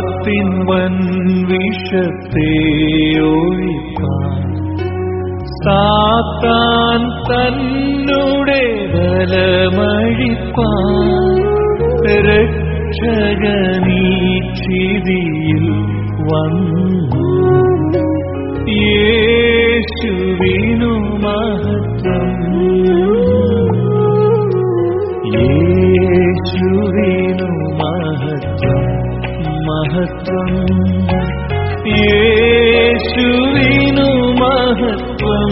പാപത്തിൻ വൻ വിഷത്തെ ഒഴിപ്പാൻ സാത്താൻ തന്നുടെ ബലമഴിപ്പാൻ രക്ഷകനീക്ഷിതിയിൽ വന്നു യേശുവിനു മഹത്വം യേശുവിനു മഹത്വം മഹത്വം യേശുവിനു മഹത്വം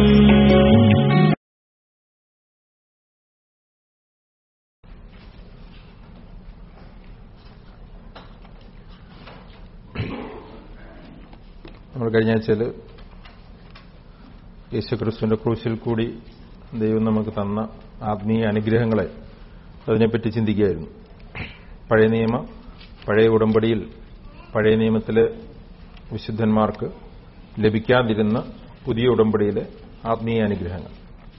നമ്മൾ കഴിഞ്ഞ ആഴ്ചയിൽ യേശുക്രിസ്തുവിന്റെ ക്രൂശിൽ കൂടി ദൈവം നമുക്ക് തന്ന ആത്മീയ അനുഗ്രഹങ്ങളെ അതിനെപ്പറ്റി ചിന്തിക്കുകയായിരുന്നു പഴയ നിയമ പഴയ ഉടമ്പടിയിൽ പഴയ നിയമത്തിലെ വിശുദ്ധന്മാർക്ക് ലഭിക്കാതിരുന്ന പുതിയ ഉടമ്പടിയിലെ ആത്മീയ അനുഗ്രഹങ്ങൾ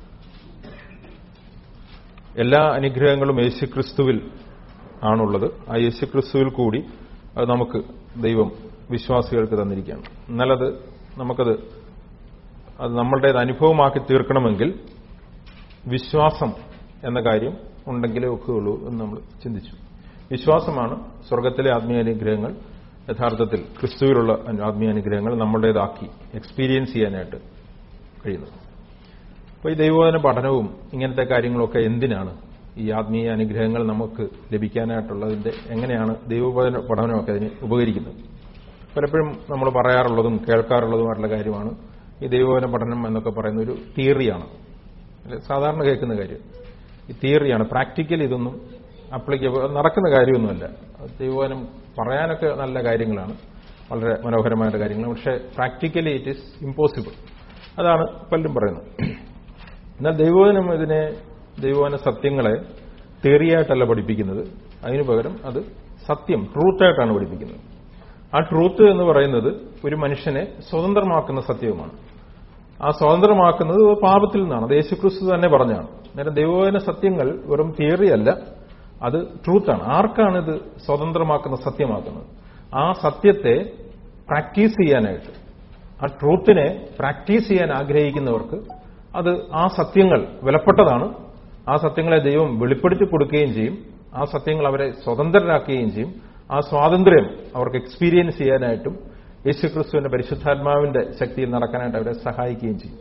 എല്ലാ അനുഗ്രഹങ്ങളും യേശുക്രിസ്തുവിൽ ആണുള്ളത് ആ യേശുക്രിസ്തുവിൽ കൂടി അത് നമുക്ക് ദൈവം വിശ്വാസികൾക്ക് തന്നിരിക്കുകയാണ് എന്നാലത് നമുക്കത് അത് നമ്മളുടേത് അനുഭവമാക്കി തീർക്കണമെങ്കിൽ വിശ്വാസം എന്ന കാര്യം ഉണ്ടെങ്കിലേ ഒക്കുകയുള്ളൂ എന്ന് നമ്മൾ ചിന്തിച്ചു വിശ്വാസമാണ് സ്വർഗത്തിലെ ആത്മീയ അനുഗ്രഹങ്ങൾ യഥാർത്ഥത്തിൽ ക്രിസ്തുവിലുള്ള ആത്മീയ അനുഗ്രഹങ്ങൾ നമ്മളുടേതാക്കി എക്സ്പീരിയൻസ് ചെയ്യാനായിട്ട് കഴിയുന്നത് അപ്പോൾ ഈ ദൈവവചന പഠനവും ഇങ്ങനത്തെ കാര്യങ്ങളൊക്കെ എന്തിനാണ് ഈ ആത്മീയ അനുഗ്രഹങ്ങൾ നമുക്ക് ലഭിക്കാനായിട്ടുള്ളതിന്റെ എങ്ങനെയാണ് ദൈവവചന പഠനമൊക്കെ അതിന് ഉപകരിക്കുന്നത് പലപ്പോഴും നമ്മൾ പറയാറുള്ളതും കേൾക്കാറുള്ളതുമായിട്ടുള്ള കാര്യമാണ് ഈ ദൈവവചന പഠനം എന്നൊക്കെ പറയുന്ന ഒരു തിയറിയാണ് അല്ലെ സാധാരണ കേൾക്കുന്ന കാര്യം ഈ തിയറിയാണ് പ്രാക്ടിക്കൽ ഇതൊന്നും അപ്ലിക്കബിൾ നടക്കുന്ന കാര്യമൊന്നുമല്ല ദൈവവചനം പറയാനൊക്കെ നല്ല കാര്യങ്ങളാണ് വളരെ മനോഹരമായിട്ട് കാര്യങ്ങൾ പക്ഷേ പ്രാക്ടിക്കലി ഇറ്റ് ഈസ് ഇമ്പോസിബിൾ അതാണ് പലരും പറയുന്നത് എന്നാൽ ദൈവവചനം ഇതിനെ ദൈവവചന സത്യങ്ങളെ തിയറിയായിട്ടല്ല പഠിപ്പിക്കുന്നത് അതിനു പകരം അത് സത്യം ട്രൂത്തായിട്ടാണ് പഠിപ്പിക്കുന്നത് ആ ട്രൂത്ത് എന്ന് പറയുന്നത് ഒരു മനുഷ്യനെ സ്വതന്ത്രമാക്കുന്ന സത്യവുമാണ് ആ സ്വതന്ത്രമാക്കുന്നത് പാപത്തിൽ നിന്നാണ് അത് യേശുക്രിസ്തു തന്നെ പറഞ്ഞാണ് നേരം ദൈവവചന സത്യങ്ങൾ വെറും തിയറി അല്ല അത് ട്രൂത്താണ് ആർക്കാണ് ഇത് സ്വതന്ത്രമാക്കുന്ന സത്യമാക്കുന്നത് ആ സത്യത്തെ പ്രാക്ടീസ് ചെയ്യാനായിട്ട് ആ ട്രൂത്തിനെ പ്രാക്ടീസ് ചെയ്യാൻ ആഗ്രഹിക്കുന്നവർക്ക് അത് ആ സത്യങ്ങൾ വിലപ്പെട്ടതാണ് ആ സത്യങ്ങളെ ദൈവം വെളിപ്പെടുത്തി കൊടുക്കുകയും ചെയ്യും ആ സത്യങ്ങൾ അവരെ സ്വതന്ത്രരാക്കുകയും ചെയ്യും ആ സ്വാതന്ത്ര്യം അവർക്ക് എക്സ്പീരിയൻസ് ചെയ്യാനായിട്ടും യേശുക്രിസ്തുവിന്റെ പരിശുദ്ധാത്മാവിന്റെ ശക്തിയിൽ നടക്കാനായിട്ട് അവരെ സഹായിക്കുകയും ചെയ്യും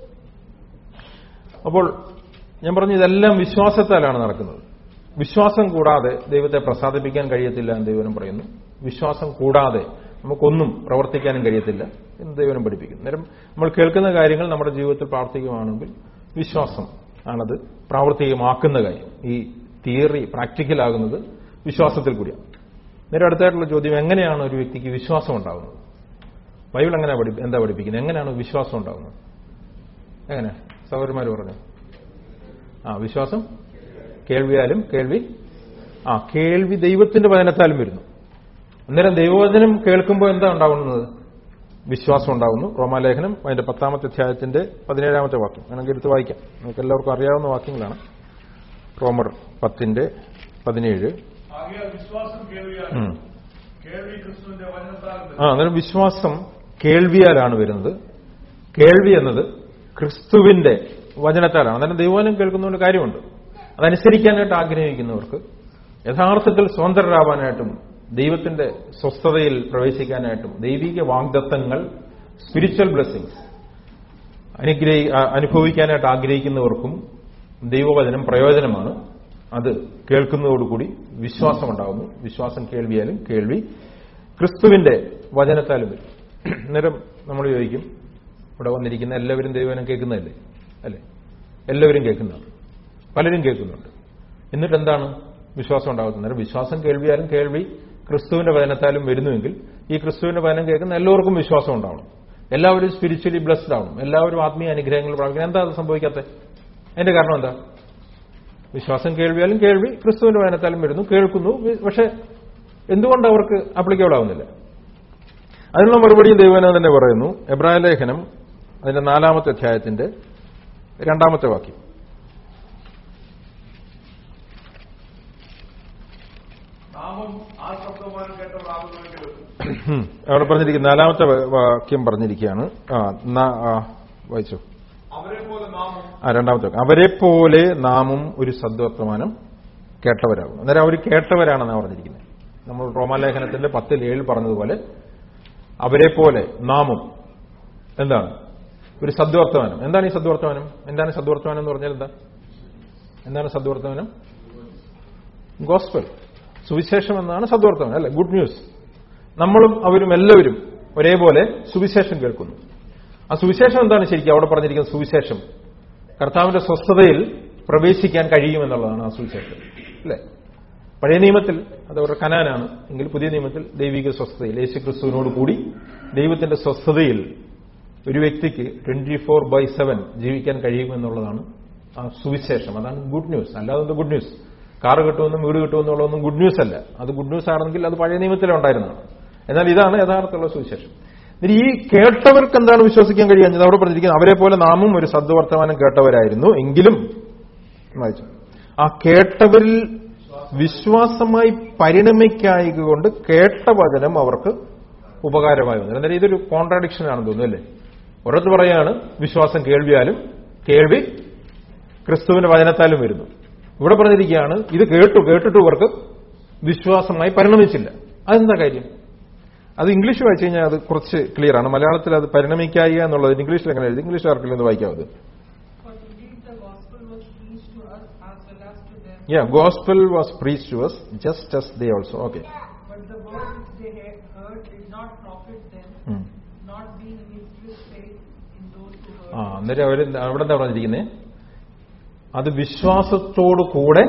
അപ്പോൾ ഞാൻ പറഞ്ഞു ഇതെല്ലാം വിശ്വാസത്താലാണ് നടക്കുന്നത് വിശ്വാസം കൂടാതെ ദൈവത്തെ പ്രസാദിപ്പിക്കാൻ കഴിയത്തില്ല എന്ന് ദൈവനം പറയുന്നു വിശ്വാസം കൂടാതെ നമുക്കൊന്നും പ്രവർത്തിക്കാനും കഴിയത്തില്ല എന്ന് ദൈവനം പഠിപ്പിക്കുന്നു നേരം നമ്മൾ കേൾക്കുന്ന കാര്യങ്ങൾ നമ്മുടെ ജീവിതത്തിൽ പ്രാവർത്തികമാണെങ്കിൽ വിശ്വാസം ആണത് പ്രാവർത്തികമാക്കുന്ന കാര്യം ഈ തിയറി പ്രാക്ടിക്കലാകുന്നത് വിശ്വാസത്തിൽ കൂടിയാണ് നേരെ അടുത്തായിട്ടുള്ള ചോദ്യം എങ്ങനെയാണ് ഒരു വ്യക്തിക്ക് വിശ്വാസം ഉണ്ടാകുന്നത് ബൈബിൾ എങ്ങനെ പഠി എന്താ പഠിപ്പിക്കുന്നത് എങ്ങനെയാണ് വിശ്വാസം ഉണ്ടാകുന്നത് എങ്ങനെ സഹോദരന്മാർ പറഞ്ഞു ആ വിശ്വാസം കേൾവിയാലും കേൾവി ആ കേൾവി ദൈവത്തിന്റെ വചനത്താലും വരുന്നു അന്നേരം ദൈവവചനം കേൾക്കുമ്പോൾ എന്താ ഉണ്ടാകുന്നത് വിശ്വാസം ഉണ്ടാകുന്നു റോമാലേഖനം അതിന്റെ പത്താമത്തെ അധ്യായത്തിന്റെ പതിനേഴാമത്തെ വാക്യം വേണമെങ്കിൽ എടുത്ത് വായിക്കാം നമുക്ക് എല്ലാവർക്കും അറിയാവുന്ന വാക്യങ്ങളാണ് റോമർ പത്തിന്റെ പതിനേഴ് ആകയാൽ വിശ്വാസം കേൾവിയാണ് ഉം. കേൾവി ക്രിസ്തുവിന്റെ വചനത്താലും ആ അന്നേരം വിശ്വാസം കേൾവിയാലാണ് വരുന്നത് കേൾവി എന്നത് ക്രിസ്തുവിന്റെ വചനത്താലാണ് അന്നേരം ദൈവവചനം കേൾക്കുന്നതുകൊണ്ട് കാര്യമുണ്ട് അതനുസരിക്കാനായിട്ട് ആഗ്രഹിക്കുന്നവർക്ക് യഥാർത്ഥത്തിൽ സ്വതന്ത്രരാവാനായിട്ടും ദൈവത്തിന്റെ സ്വസ്ഥതയിൽ പ്രവേശിക്കാനായിട്ടും ദൈവിക വാഗ്ദത്തങ്ങൾ സ്പിരിച്വൽ ബ്ലെസ്സിങ്സ് അനുഗ്രഹി ആ, അനുഭവിക്കാനായിട്ട് ആഗ്രഹിക്കുന്നവർക്കും ദൈവവചനം പ്രയോജനമാണ് അത് കേൾക്കുന്നതോടുകൂടി വിശ്വാസം ഉണ്ടാകുന്നു വിശ്വാസം കേൾവിയാലും കേൾവി ക്രിസ്തുവിന്റെ വചനത്താലും വരും അന്നേരം നമ്മൾ ചോദിക്കും ഇവിടെ വന്നിരിക്കുന്ന എല്ലാവരും ദൈവവചനം കേൾക്കുന്നതല്ലേ അല്ലേ എല്ലാവരും കേൾക്കുന്നതാണ് പലരും കേൾക്കുന്നുണ്ട് എന്നിട്ട് എന്താണ് വിശ്വാസം ഉണ്ടാകുന്നത് അന്നേരം വിശ്വാസം കേൾവിയാലും കേൾവി ക്രിസ്തുവിന്റെ വചനത്താലും വരുന്നുവെങ്കിൽ ഈ ക്രിസ്തുവിന്റെ വചനം കേൾക്കുന്ന എല്ലാവർക്കും വിശ്വാസം ഉണ്ടാവണം എല്ലാവരും സ്പിരിച്വലി ബ്ലസ്ഡ് ആവണം എല്ലാവരും ആത്മീയ അനുഗ്രഹങ്ങൾ പ്രാപിക്കണം എന്താ അത് സംഭവിക്കാത്തത് അതിന്റെ കാരണം എന്താ വിശ്വാസം കേൾവിയാലും കേൾവി ക്രിസ്തുവിന്റെ വചനത്താലും വരുന്നു കേൾക്കുന്നു വി- പക്ഷെ എന്തുകൊണ്ട് അവർക്ക് അപ്ലിക്കബിൾ ആവുന്നില്ല അതിനുള്ള മറുപടിയും ദൈവനം തന്നെ പറയുന്നു എബ്രായ ലേഖനം അതിന്റെ നാലാമത്തെ അധ്യായത്തിന്റെ രണ്ടാമത്തെ വാക്യം നാമം ആ ശബ്ദമാനം കേട്ടവരാകുന്നുവെങ്കിലും ഉം. അവിടെ പറഞ്ഞിരിക്കുന്ന നാലാമത്തെ വ- വാക്യം പറഞ്ഞിരിക്കുകയാണ് ആ ന- ആ, വായിച്ചു അവരെ പോലെ നാമും ആ രണ്ടാമത്തെ വാക്യം. അവരെ പോലെ നാമും ഒരു സദ്വർത്തമാനം കേട്ടവരാകും അന്നേരം അവർ കേട്ടവരാണെന്നാണ് പറഞ്ഞിരിക്കുന്നത് നമ്മൾ റോമാലേഖനത്തിന്റെ പത്തിൽ ഏഴ് പറഞ്ഞതുപോലെ അവരെ പോലെ നാമും എന്താണ് ഒരു സദ്വർത്തമാനം എന്താണ് ഈ സദ്വർത്തമാനം എന്താണ് ഈ സദ്വർത്തമാനം എന്ന് പറഞ്ഞാൽ എന്താ എന്താണ് സദ്വർത്തമാനം ഗോസ്പൽ സുവിശേഷം എന്നാണ് സദ്വർത്തമാനം അല്ലെ ഗുഡ് ന്യൂസ് നമ്മളും അവരും എല്ലാവരും ഒരേപോലെ സുവിശേഷം കേൾക്കുന്നു ആ സുവിശേഷം എന്താണ് ശരിക്കും അവിടെ പറഞ്ഞിരിക്കുന്ന സുവിശേഷം കർത്താവിന്റെ സ്വസ്ഥതയിൽ പ്രവേശിക്കാൻ കഴിയുമെന്നുള്ളതാണ് ആ സുവിശേഷം അല്ലേ പഴയ നിയമത്തിൽ അത് അവരുടെ കനാനാണ് എങ്കിൽ പുതിയ നിയമത്തിൽ ദൈവിക സ്വസ്ഥതയിൽ യേശു ക്രിസ്തുവിനോട് കൂടി ദൈവത്തിന്റെ സ്വസ്ഥതയിൽ ഒരു വ്യക്തിക്ക് ട്വന്റി ഫോർ ബൈ സെവൻ ജീവിക്കാൻ കഴിയുമെന്നുള്ളതാണ് ആ സുവിശേഷം അതാണ് ഗുഡ് ന്യൂസ് അല്ലാതെ ഗുഡ് ന്യൂസ് കാറ് കിട്ടുമെന്നും വീട് കിട്ടുമെന്നുള്ളതൊന്നും ഗുഡ് ന്യൂസ് അല്ല അത് ഗുഡ് ന്യൂസ് ആണെങ്കിൽ അത് പഴയ നിയമത്തിലേ ഉണ്ടായിരുന്നതാണ് എന്നാൽ ഇതാണ് യഥാർത്ഥമുള്ള സുവിശേഷം എന്നിട്ട് ഈ കേട്ടവർക്ക് എന്താണ് വിശ്വസിക്കാൻ കഴിയുന്നത് അവിടെ പറഞ്ഞിരിക്കുന്നത് അവരെ പോലെ നാമും ഒരു സദ്വർത്തമാനം കേട്ടവരായിരുന്നു എങ്കിലും വായിച്ചു ആ കേട്ടവരിൽ വിശ്വാസമായി പരിണമിക്കായിക കൊണ്ട് കേട്ട വചനം അവർക്ക് ഉപകാരമായി വന്നു അന്നേരം ഇതൊരു കോൺട്രാഡിക്ഷൻ ആണെന്ന് തോന്നുന്നു അല്ലേ ഒരിടത്ത് പറയാണ് വിശ്വാസം കേൾവിയാലും കേൾവി ക്രിസ്തുവിന്റെ വചനത്താലും വരുന്നു ഇവിടെ പറഞ്ഞിരിക്കുകയാണ് ഇത് കേട്ടു കേട്ടിട്ട് ഇവർക്ക് വിശ്വാസമായി പരിണമിച്ചില്ല അതെന്താ കാര്യം അത് ഇംഗ്ലീഷ് വായിച്ചു കഴിഞ്ഞാൽ അത് കുറച്ച് ക്ലിയർ ആണ് മലയാളത്തിൽ അത് പരിണമിക്കായിക എന്നുള്ളത് ഇംഗ്ലീഷിൽ എങ്ങനെ എഴുതി ഇംഗ്ലീഷ് ആർക്കെങ്കിലും ഒന്ന് വായിക്കാവത് For indeed the gospel was preached to us as well as to them. Yeah, gospel was preached to us just as they also. Okay. But the word which they had heard did not profit them, ഉം. not being mixed with faith in those who heard. ആ അന്നേരം അവർ അവിടെ എന്താ പറഞ്ഞിരിക്കുന്നത് അത് വിശ്വാസത്തോടു കൂടെ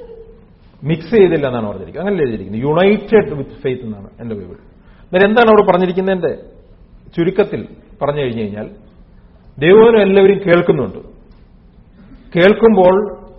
mix ചെയ്തില്ല എന്നാണ് പറഞ്ഞിരിക്കുന്നത് അങ്ങനെ എഴുതിയിരിക്കുന്നത് യുണൈറ്റഡ് വിത്ത് ഫെയ്ത്ത് എന്നാണ് എന്റെ ബൈബിൾ അന്നേരം എന്താണ് അവിടെ പറഞ്ഞിരിക്കുന്നതിന്റെ ചുരുക്കത്തിൽ പറഞ്ഞു കഴിഞ്ഞു കഴിഞ്ഞാൽ ദൈവവചനം എല്ലാവരും കേൾക്കുന്നുണ്ട് കേൾക്കുമ്പോൾ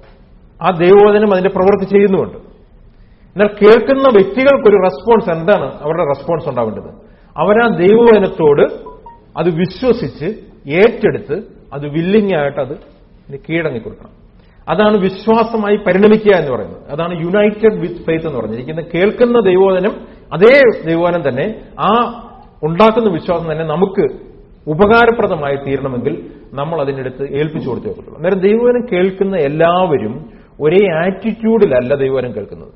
ആ ദൈവവചനം അതിന്റെ പ്രവൃത്തി ചെയ്യുന്നുമുണ്ട് എന്നാൽ കേൾക്കുന്ന വ്യക്തികൾക്കൊരു റെസ്പോൺസ് എന്താണ് അവരുടെ റെസ്പോൺസ് ഉണ്ടാവേണ്ടത് അവരാ ദൈവവചനത്തോട് അത് വിശ്വസിച്ച് ഏറ്റെടുത്ത് അത് വില്ലിംഗ് ആയിട്ട് അത് കീഴടങ്ങി കൊടുക്കണം അതാണ് വിശ്വാസമായി പരിണമിക്കുക എന്ന് പറയുന്നത് അതാണ് യുണൈറ്റഡ് വിത്ത് ഫെയ്ത്ത് എന്ന് പറഞ്ഞിരിക്കുന്നത് കേൾക്കുന്ന ദൈവവചനം അതേ ദൈവവചനം തന്നെ ആ ഉണ്ടാക്കുന്ന വിശ്വാസം തന്നെ നമുക്ക് ഉപകാരപ്രദമായി തീരണമെങ്കിൽ നമ്മൾ അതിനടുത്ത് ഏൽപ്പിച്ചു കൊടുത്തേ പറ്റുള്ളൂ അന്നേരം ദൈവവചനം കേൾക്കുന്ന എല്ലാവരും ഒരേ ആറ്റിറ്റ്യൂഡിലല്ല ദൈവവചനം കേൾക്കുന്നത്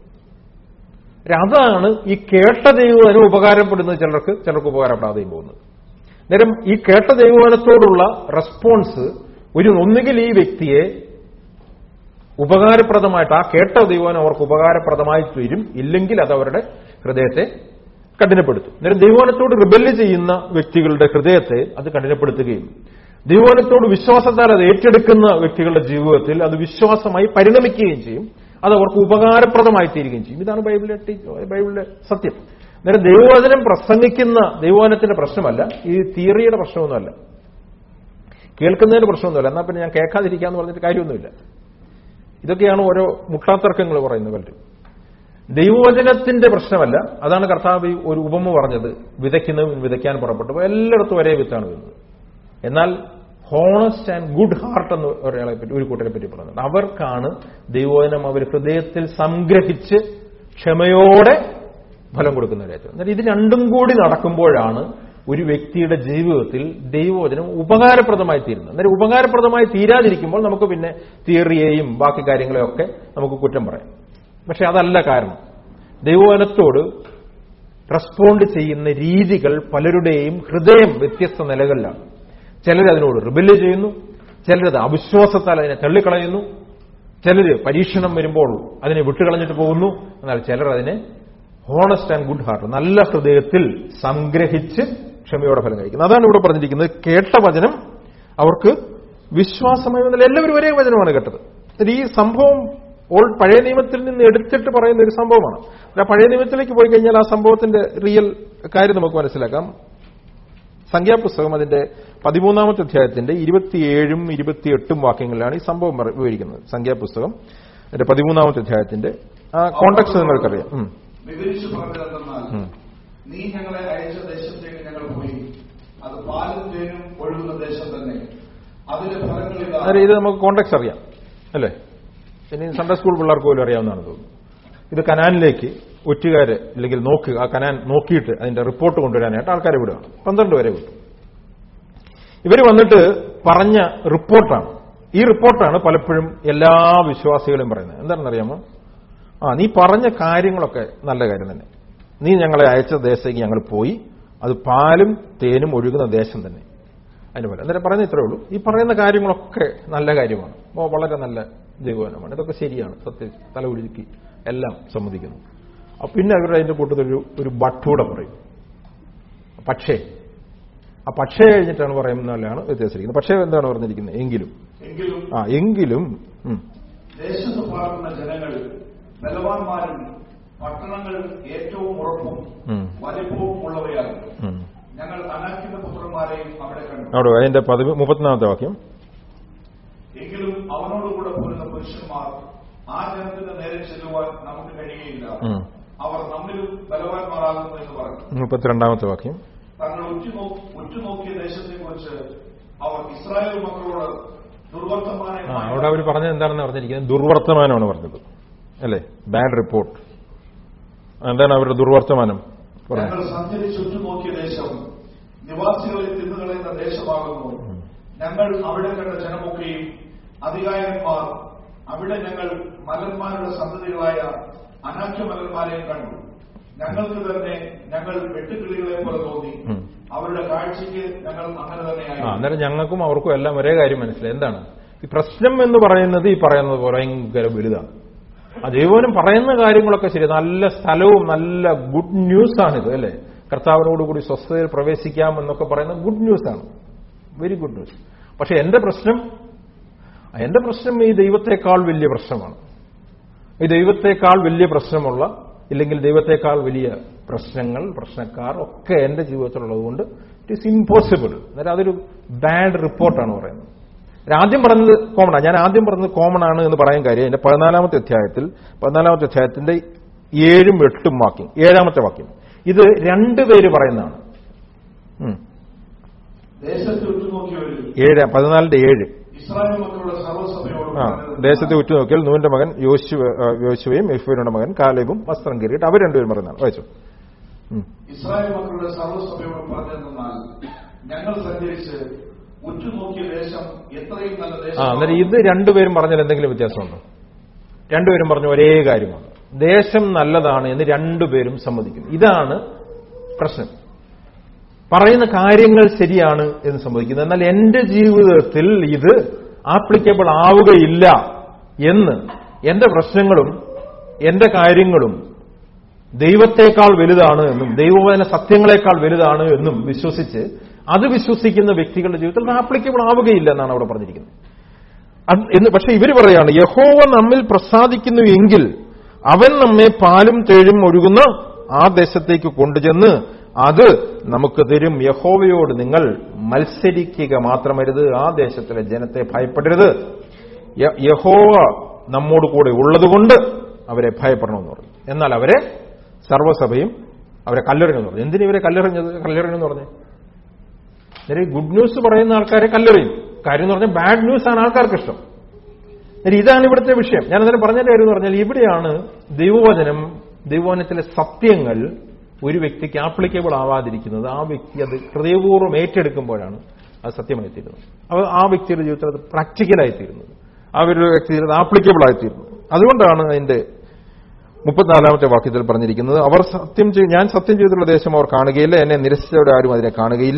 അതാണ് ഈ കേട്ട ദൈവവചനം ഉപകാരപ്പെടുന്നത് ചിലർക്ക് ചിലർക്ക് ഉപകാരപ്പെടാതെയും പോകുന്നത് നേരം ഈ കേട്ട ദൈവവചനത്തോടുള്ള റെസ്പോൺസ് ഒരു ഒന്നുകിൽ ഈ വ്യക്തിയെ ഉപകാരപ്രദമായിട്ട് ആ കേട്ട ദൈവവചനം അവർക്ക് ഉപകാരപ്രദമായി തീരും ഇല്ലെങ്കിൽ അത് അവരുടെ ഹൃദയത്തെ കഠിനപ്പെടുത്തും നേരം ദൈവവചനത്തോട് റിബല്ല് ചെയ്യുന്ന വ്യക്തികളുടെ ഹൃദയത്തെ അത് കഠിനപ്പെടുത്തുകയും ദൈവവചനത്തോട് വിശ്വാസത്താൽ അത് ഏറ്റെടുക്കുന്ന വ്യക്തികളുടെ ജീവിതത്തിൽ അത് വിശ്വാസമായി പരിണമിക്കുകയും ചെയ്യും അത് അവർക്ക് ഉപകാരപ്രദമായി തീരുകയും ചെയ്യും ഇതാണ് ബൈബിളിലെ ടീ- ബൈബിളിലെ സത്യം നേരം ദൈവവചനം പ്രസംഗിക്കുന്ന ദൈവവചനത്തിന്റെ പ്രശ്നമല്ല ഈ തിയറിയുടെ പ്രശ്നമൊന്നുമല്ല കേൾക്കുന്നതിന്റെ പ്രശ്നമൊന്നുമല്ല എന്നാൽ പിന്നെ ഞാൻ കേൾക്കാതിരിക്കാന്ന് പറഞ്ഞിട്ട് കാര്യമൊന്നുമില്ല ഇതൊക്കെയാണ് ഓരോ മുട്ടാത്തർക്കങ്ങൾ പറയുന്നത് പലരും ദൈവവചനത്തിന്റെ പ്രശ്നമല്ല അതാണ് കർത്താവ് ഈ ഒരു ഉപമ പറഞ്ഞത് വിതയ്ക്കുന്നതും വിതയ്ക്കാൻ പുറപ്പെട്ടു എല്ലായിടത്തും ഒരേ വിത്താണ് വരുന്നത് എന്നാൽ ഹോണസ്റ്റ് ആൻഡ് ഗുഡ് ഹാർട്ട് എന്ന് ഒരാളെ പറ്റി ഒരു കൂട്ടരെ പറ്റി പറയുന്നത് അവർക്കാണ് ദൈവവചനം അവർ ഹൃദയത്തിൽ സംഗ്രഹിച്ച് ക്ഷമയോടെ ഫലം കൊടുക്കുന്നവരേറ്റവും എന്നാൽ ഇത് രണ്ടും കൂടി നടക്കുമ്പോഴാണ് ഒരു വ്യക്തിയുടെ ജീവിതത്തിൽ ദൈവവചനം ഉപകാരപ്രദമായി തീരുന്നത് അന്നേരം ഉപകാരപ്രദമായി തീരാതിരിക്കുമ്പോൾ നമുക്ക് പിന്നെ തിയറിയെയും ബാക്കി കാര്യങ്ങളെയൊക്കെ നമുക്ക് കുറ്റം പറയാം പക്ഷെ അതല്ല കാരണം ദൈവവചനത്തോട് റെസ്പോണ്ട് ചെയ്യുന്ന രീതികൾ പലരുടെയും ഹൃദയം വ്യത്യസ്ത നിലകളിലാണ് ചിലർ അതിനോട് റിബല്ല് ചെയ്യുന്നു ചിലരത് അവിശ്വാസത്താൽ അതിനെ തള്ളിക്കളയുന്നു ചിലർ പരീക്ഷണം വരുമ്പോൾ അതിനെ വിട്ടുകളഞ്ഞിട്ട് പോകുന്നു എന്നാൽ ചിലർ അതിനെ ഹോണസ്റ്റ് ആൻഡ് ഗുഡ് ഹാർട്ട് നല്ല ഹൃദയത്തിൽ സംഗ്രഹിച്ച് ക്ഷമയോടെ ഫലം കഴിക്കുന്നു അതാണ് ഇവിടെ പറഞ്ഞിരിക്കുന്നത് കേട്ട വചനം അവർക്ക് വിശ്വാസമായി വന്നാൽ എല്ലാവരും ഒരേ വചനമാണ് കേട്ടത് എന്നിട്ട് ഈ സംഭവം ഓൾ പഴയ നിയമത്തിൽ നിന്ന് എടുത്തിട്ട് പറയുന്ന ഒരു സംഭവമാണ് ആ പഴയ നിയമത്തിലേക്ക് പോയി കഴിഞ്ഞാൽ ആ സംഭവത്തിന്റെ റിയൽ കാര്യം നമുക്ക് മനസ്സിലാക്കാം സംഖ്യാപുസ്തകം അതിന്റെ പതിമൂന്നാമത്തെ അധ്യായത്തിന്റെ ഇരുപത്തിയേഴും ഇരുപത്തിയെട്ടും വാക്യങ്ങളിലാണ് ഈ സംഭവം പറ- വിവരിക്കുന്നത് സംഖ്യാപുസ്തകം അതിന്റെ പതിമൂന്നാമത്തെ അധ്യായത്തിന്റെ ആ കോണ്ടക്സ്റ്റ് നിങ്ങൾക്കറിയാം ഉം. വിവരിച്ചു പറഞ്ഞതെന്നാൽ ഉം. നീ ഞങ്ങളെ അയച്ച ദേശത്തേക്ക് ഞങ്ങൾ പോയി അത് പാലും തേനും ഒഴുകുന്ന ദേശം തന്നെ അതിന്റെ ഫലങ്ങളിതാ അന്നേരം ഇത് നമുക്ക് കോണ്ടക്സ്റ്റ് അറിയാം അല്ലേ ഇനി സൺഡേ സ്കൂൾ പിള്ളേർക്ക് പോലും അറിയാവുന്നതാണ് തോന്നുന്നു ഇത് കനാനിലേക്ക് ഒറ്റുകാര് അല്ലെങ്കിൽ നോക്ക് ആ കനാൻ നോക്കിയിട്ട് അതിന്റെ റിപ്പോർട്ട് കൊണ്ടുവരാനായിട്ട് ആൾക്കാരെ വിടുകയാണ് പന്ത്രണ്ട് വരെ വിട്ടു ഇവർ വന്നിട്ട് പറഞ്ഞ റിപ്പോർട്ടാണ് ഈ റിപ്പോർട്ടാണ് പലപ്പോഴും എല്ലാ വിശ്വാസികളും പറയുന്നത് എന്താണെന്നറിയാമോ ആ നീ പറഞ്ഞ കാര്യങ്ങളൊക്കെ നല്ല കാര്യം തന്നെ നീ ഞങ്ങളെ അയച്ച ദേശത്തേക്ക് ഞങ്ങൾ പോയി അത് പാലും തേനും ഒഴുകുന്ന ദേശം തന്നെ അതിന് പോലെ അന്നേരം പറയുന്നത് ഇത്രേ ഉള്ളൂ ഈ പറയുന്ന കാര്യങ്ങളൊക്കെ നല്ല കാര്യമാണ് ഓ വളരെ നല്ല ദൈവവനമാണ് ഇതൊക്കെ ശരിയാണ് സത്യം തല ഉരുക്കി എല്ലാം സമ്മതിക്കുന്നു അപ്പൊ പിന്നെ അവരുടെ അതിന്റെ കൂട്ടത്തിൽ ഒരു ഒരു ബട്ടൂടെ പറയും പക്ഷേ ആ പക്ഷേ കഴിഞ്ഞിട്ടാണ് പറയുന്നതല്ലാണ് വ്യത്യാസിരിക്കുന്നത് പക്ഷേ എന്താണ് പറഞ്ഞിരിക്കുന്നത് എങ്കിലും എങ്കിലും ആ എങ്കിലും ഉം, ദേശത്ത് പാർക്കുന്ന ജനങ്ങൾ ബലവാന്മാരും പട്ടണങ്ങൾ ഏറ്റവും ഉറപ്പും ഉം, വലിപ്പവും ഉള്ളവയാണ് ഉം. ഞങ്ങൾ അനാക്കിന്റെ പുത്രന്മാരെയും അവിടെ കണ്ടു അവിടെ അതിന്റെ പതിവ് മുപ്പത്തിനാമത്തെ വാക്യം എങ്കിലും അവനോടുകൂടെ പോരുന്ന പുരുഷന്മാർ ആ ജനത്തിന് നേരെ ചെല്ലുവാൻ നമുക്ക് കഴിയുകയില്ല ഉം. അവർ നമ്മിലും ബലവാന്മാരാകുന്നു എന്ന് പറഞ്ഞു മുപ്പത്തിരണ്ടാമത്തെ വാക്യം തങ്ങൾ ഉറ്റുനോ ഉറ്റുനോക്കിയ ദേശത്തെക്കുറിച്ച് അവർ ഇസ്രായേൽ മക്കളോട് ദുർവർത്തമാനം ആ അവിടെ അവർ പറഞ്ഞത് എന്താണെന്ന് പറഞ്ഞിരിക്കുന്നത് ദുർവർത്തമാനമാണ് പറഞ്ഞത് അല്ലേ ബാഡ് റിപ്പോർട്ട് എന്താണ് അവരുടെ ദുർവർത്തമാനം പറഞ്ഞത് ഞങ്ങൾ സഞ്ചരിച്ച് ഉറ്റുനോക്കിയ ദേശം നിവാസികളെ തിന്നുകളയുന്ന ദേശമാകുന്നു ഞങ്ങൾ അവിടെ കണ്ട ജനമൊക്കെയും അധികാരന്മാർ അവിടെ ഞങ്ങൾ മലന്മാരുടെ സന്തതികളായ അനാഖ്യ മലന്മാരെയും കണ്ടു ഞങ്ങൾക്ക് തന്നെ ഞങ്ങൾ വെട്ടുകിളികളെ പോലെ തോന്നി ഉം. അവരുടെ കാഴ്ചയ്ക്ക് ഞങ്ങൾ അങ്ങനെ ആ തന്നെയായി അന്നേരം ഞങ്ങൾക്കും അവർക്കും എല്ലാം ഒരേ കാര്യം മനസ്സിലായി എന്താണ് ഈ പ്രശ്നം എന്ന് പറയുന്നത് ഈ പറയുന്നത് പോലെ ഭയങ്കര വലുതാണ് ആ ദൈവനും പറയുന്ന കാര്യങ്ങളൊക്കെ ശരി നല്ല സ്ഥലവും നല്ല ഗുഡ് ന്യൂസ് ആണിത് അല്ലേ കർത്താവിനോടുകൂടി സ്വസ്ഥതയിൽ പ്രവേശിക്കാം എന്നൊക്കെ പറയുന്ന ഗുഡ് ന്യൂസ് ആണ് വെരി ഗുഡ് ന്യൂസ് പക്ഷെ എന്റെ പ്രശ്നം എന്റെ പ്രശ്നം ഈ ദൈവത്തെക്കാൾ വലിയ പ്രശ്നമാണ് ഈ ദൈവത്തെക്കാൾ വലിയ പ്രശ്നമുള്ള ഇല്ലെങ്കിൽ ദൈവത്തെക്കാൾ വലിയ പ്രശ്നങ്ങൾ പ്രശ്നക്കാർ ഒക്കെ എന്റെ ജീവിതത്തിലുള്ളതുകൊണ്ട് ഇറ്റ് ഈസ് ഇമ്പോസിബിൾ അന്നേരം അതൊരു ബാഡ് റിപ്പോർട്ടാണ് പറയുന്നത് ഞാൻ ആദ്യം പറഞ്ഞത് കോമൺ ഞാൻ ആദ്യം പറഞ്ഞത് കോമൺ ആണ് എന്ന് പറയാൻ കാര്യം എന്റെ പതിനാലാമത്തെ അധ്യായത്തിൽ പതിനാലാമത്തെ അധ്യായത്തിന്റെ ഏഴും എട്ടും വാക്യം ഏഴാമത്തെ വാക്യം ഇത് രണ്ടുപേര് പറയുന്നതാണ് ഉം. ദേശത്ത് ഉറ്റുനോക്കിയവരിൽ ഏഴ് പതിനാലിന്റെ ഏഴ് ഇസ്രായേൽ മക്കളുടെ സർവ്വസഭയോട് ആ ദേശത്തെ ഉറ്റുനോക്കിയാൽ നൂന്റെ മകൻ യോശുവ ആ, യോശുവയും എഫ്വയുടെ മകൻ കാലേബും വസ്ത്രം കീറിയിട്ട് അവർ രണ്ടുപേരും പറയുന്നതാണ് വായിച്ചു ഉം. ഇസ്രായേൽ മക്കളുടെ സർവ്വസഭയോട് പറഞ്ഞെന്നാൽ ഞങ്ങൾ സഞ്ചരിച്ച് ഉറ്റുനോക്കിയ ദേശം എത്രയും നല്ല ആ അന്നേരം ദേശം ഇത് രണ്ടുപേരും പറഞ്ഞാൽ എന്തെങ്കിലും വ്യത്യാസമുണ്ടോ രണ്ടുപേരും പറഞ്ഞ ഒരേ കാര്യമാണ് ദേശം നല്ലതാണ് എന്ന് രണ്ടുപേരും സമ്മതിക്കുന്നു ഇതാണ് പ്രശ്നം പറയുന്ന കാര്യങ്ങൾ ശരിയാണ് എന്ന് സമ്മതിക്കുന്നത് എന്നാൽ എന്റെ ജീവിതത്തിൽ ഇത് ആപ്ലിക്കബിൾ ആവുകയില്ല എന്ന് എന്റെ പ്രശ്നങ്ങളും എന്റെ കാര്യങ്ങളും ദൈവത്തെക്കാൾ വലുതാണ് എന്നും ദൈവവചന സത്യങ്ങളെക്കാൾ വലുതാണ് എന്നും വിശ്വസിച്ച് അത് വിശ്വസിക്കുന്ന വ്യക്തികളുടെ ജീവിതത്തിൽ ആപ്ലിക്കബിൾ ആവുകയില്ല എന്നാണ് അവിടെ പറഞ്ഞിരിക്കുന്നത് അത് എന്ന് പക്ഷെ ഇവർ പറയാണ് യഹോവ നമ്മിൽ പ്രസാദിക്കുന്നു എങ്കിൽ അവൻ നമ്മെ പാലും തേഴും ഒഴുകുന്ന ആ ദേശത്തേക്ക് കൊണ്ടുചെന്ന് അത് നമുക്ക് തരും യഹോവയോട് നിങ്ങൾ മത്സരിക്കുക മാത്രമരുത് ആ ദേശത്തിലെ ജനത്തെ ഭയപ്പെടരുത് യ- യഹോവ നമ്മോട് കൂടെ ഉള്ളതുകൊണ്ട് അവരെ ഭയപ്പെടണമെന്ന് പറഞ്ഞു എന്നാൽ അവരെ സർവ്വസഭയും അവരെ കല്ലെറിഞ്ഞെന്ന് പറഞ്ഞു എന്തിനു ഇവരെ കല്ലെറിഞ്ഞത് കല്ലെറിഞ്ഞെന്ന് പറഞ്ഞു നേരെ ഗുഡ് ന്യൂസ് പറയുന്ന ആൾക്കാരെ കല്ലെറിയും കാര്യം എന്ന് പറഞ്ഞാൽ ബാഡ് ന്യൂസ് ആണ് ആൾക്കാർക്ക് ഇഷ്ടം നേരെ ഇതാണ് ഇവിടുത്തെ വിഷയം ഞാൻ അതിനെ പറഞ്ഞ കാര്യം എന്ന് പറഞ്ഞാൽ ഇവിടെയാണ് ദൈവവചനം ദൈവവചനത്തിലെ സത്യങ്ങൾ ഒരു വ്യക്തിക്ക് ആപ്ലിക്കബിൾ ആവാതിരിക്കുന്നത് ആ വ്യക്തി അത് ഹൃദയപൂർവ്വം ഏറ്റെടുക്കുമ്പോഴാണ് അത് സത്യമായി തീരുന്നത് അത് ആ വ്യക്തിയുടെ ജീവിതത്തിൽ അത് പ്രാക്ടിക്കലായി തീരുന്നത് ആ ഒരു വ്യക്തിയിൽ അത് ആപ്ലിക്കബിൾ ആയി തീരുന്നത് അതുകൊണ്ടാണ് അതിന്റെ മുപ്പത്തിനാലാമത്തെ വാക്യത്തിൽ പറഞ്ഞിരിക്കുന്നത് അവർ സത്യം ചെയ്- ഞാൻ സത്യം ചെയ്തിട്ടുള്ള ദേശം അവർ കാണുകയില്ല എന്നെ നിരസിച്ചവരെ ആരും അതിനെ കാണുകയില്ല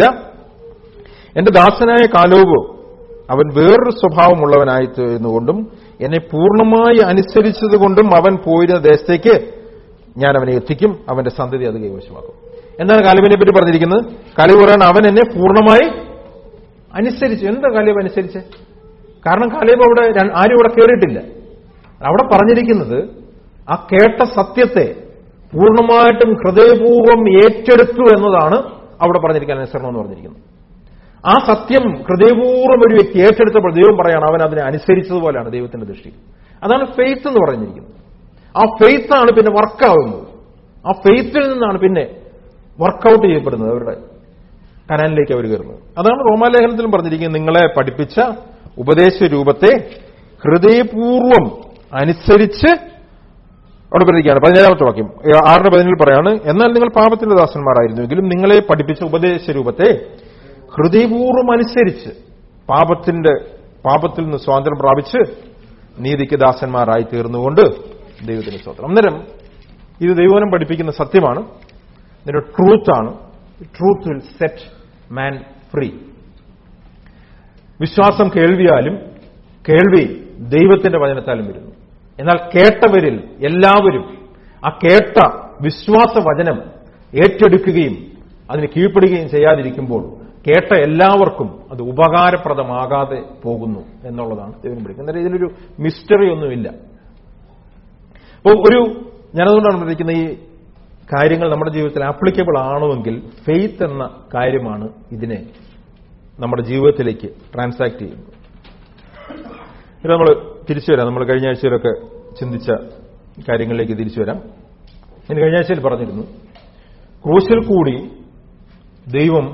എന്റെ ദാസനായ കാലോബ് അവൻ വേറൊരു സ്വഭാവമുള്ളവനായി തീർന്നുകൊണ്ടും എന്നെ പൂർണ്ണമായി അനുസരിച്ചതുകൊണ്ടും അവൻ പോയിരുന്ന ദേശത്തേക്ക് ഞാൻ അവനെ എത്തിക്കും അവന്റെ സന്തതി അത് കൈവശമാക്കും എന്താണ് കാലിബിനെ പറ്റി പറഞ്ഞിരിക്കുന്നത് കാലിബ് പറയാൻ അവൻ എന്നെ പൂർണ്ണമായി അനുസരിച്ചു എന്താ കാലിബ് അനുസരിച്ച് കാരണം കാലിബ് അവിടെ ര- ആരും ഇവിടെ കയറിയിട്ടില്ല അവിടെ പറഞ്ഞിരിക്കുന്നത് ആ കേട്ട സത്യത്തെ പൂർണ്ണമായിട്ടും ഹൃദയപൂർവ്വം ഏറ്റെടുത്തു എന്നതാണ് അവിടെ പറഞ്ഞിരിക്കാൻ അനുസരണം എന്ന് പറഞ്ഞിരിക്കുന്നത് ആ സത്യം ഹൃദയപൂർവ്വം ഒരു വ്യക്തി ഏറ്റെടുത്തപ്പോൾ ദൈവം പറയാണ് അവൻ അതിനെ അനുസരിച്ചതുപോലെയാണ് ദൈവത്തിന്റെ ദൃഷ്ടി അതാണ് ഫെയ്ത്ത് എന്ന് പറഞ്ഞിരിക്കുന്നത് ആ ഫെയ്ത്താണ് പിന്നെ വർക്കാവുന്നത് ആ ഫെയ്ത്തിൽ നിന്നാണ് പിന്നെ വർക്കൗട്ട് ചെയ്യപ്പെടുന്നത് അവരുടെ കനാലിലേക്ക് അവർ കയറുന്നത് അതാണ് റോമാലേഖനത്തിലും പറഞ്ഞിരിക്കുന്നത് നിങ്ങളെ പഠിപ്പിച്ച ഉപദേശ രൂപത്തെ ഹൃദയപൂർവം അനുസരിച്ച് അവിടെ പ്രതിക്കുകയാണ് പതിനേഴാമത്തെ വാക്യം ഏ, ആറിന് പതിനേഴിൽ പറയാണ് എന്നാൽ നിങ്ങൾ പാപത്തിന്റെ ദാസന്മാരായിരുന്നുവെങ്കിലും നിങ്ങളെ പഠിപ്പിച്ച ഉപദേശ രൂപത്തെ ഹൃദയപൂർവ്വം അനുസരിച്ച് പാപത്തിന്റെ പാപത്തിൽ നിന്ന് സ്വാതന്ത്ര്യം പ്രാപിച്ച് നീതിക്ക് ദാസന്മാരായി തീർന്നുകൊണ്ട് ദൈവത്തിന് സ്വതന്ത്രം അന്നേരം ഇത് ദൈവനം പഠിപ്പിക്കുന്ന സത്യമാണ് ഇതിന്റെ ട്രൂത്താണ് truth will set man free വിശ്വാസം കേൾവിയാലും കേൾവി ദൈവത്തിന്റെ വചനത്താലും വരുന്നു എന്നാൽ കേട്ടവരിൽ എല്ലാവരും ആ കേട്ട വിശ്വാസ വചനം ഏറ്റെടുക്കുകയും അതിന് കീഴ്പ്പെടുകയും ചെയ്യാതിരിക്കുമ്പോൾ കേട്ട എല്ലാവർക്കും അത് ഉപകാരപ്രദമാകാതെ പോകുന്നു എന്നുള്ളതാണ് ദൈവം പഠിക്കുന്നത് അന്നേരം ഇതിലൊരു മിസ്റ്ററി ഒന്നുമില്ല അപ്പോൾ ഒരു ഞാനതുകൊണ്ടാണ് വിളിക്കുന്ന ഈ കാര്യങ്ങൾ നമ്മുടെ ജീവിതത്തിൽ ആപ്ലിക്കബിൾ ആണുവെങ്കിൽ ഫെയ്ത്ത് എന്ന കാര്യമാണ് ഇതിനെ നമ്മുടെ ജീവിതത്തിലേക്ക് ട്രാൻസാക്ട് ചെയ്യുന്നത് ഇത് നമ്മൾ തിരിച്ചു വരാം നമ്മൾ കഴിഞ്ഞ ആഴ്ചയിലൊക്കെ ചിന്തിച്ച കാര്യങ്ങളിലേക്ക് തിരിച്ചു വരാം ഞാൻ കഴിഞ്ഞ ആഴ്ചയിൽ പറഞ്ഞിരുന്നു ക്രൂശിൽ കൂടി ദൈവം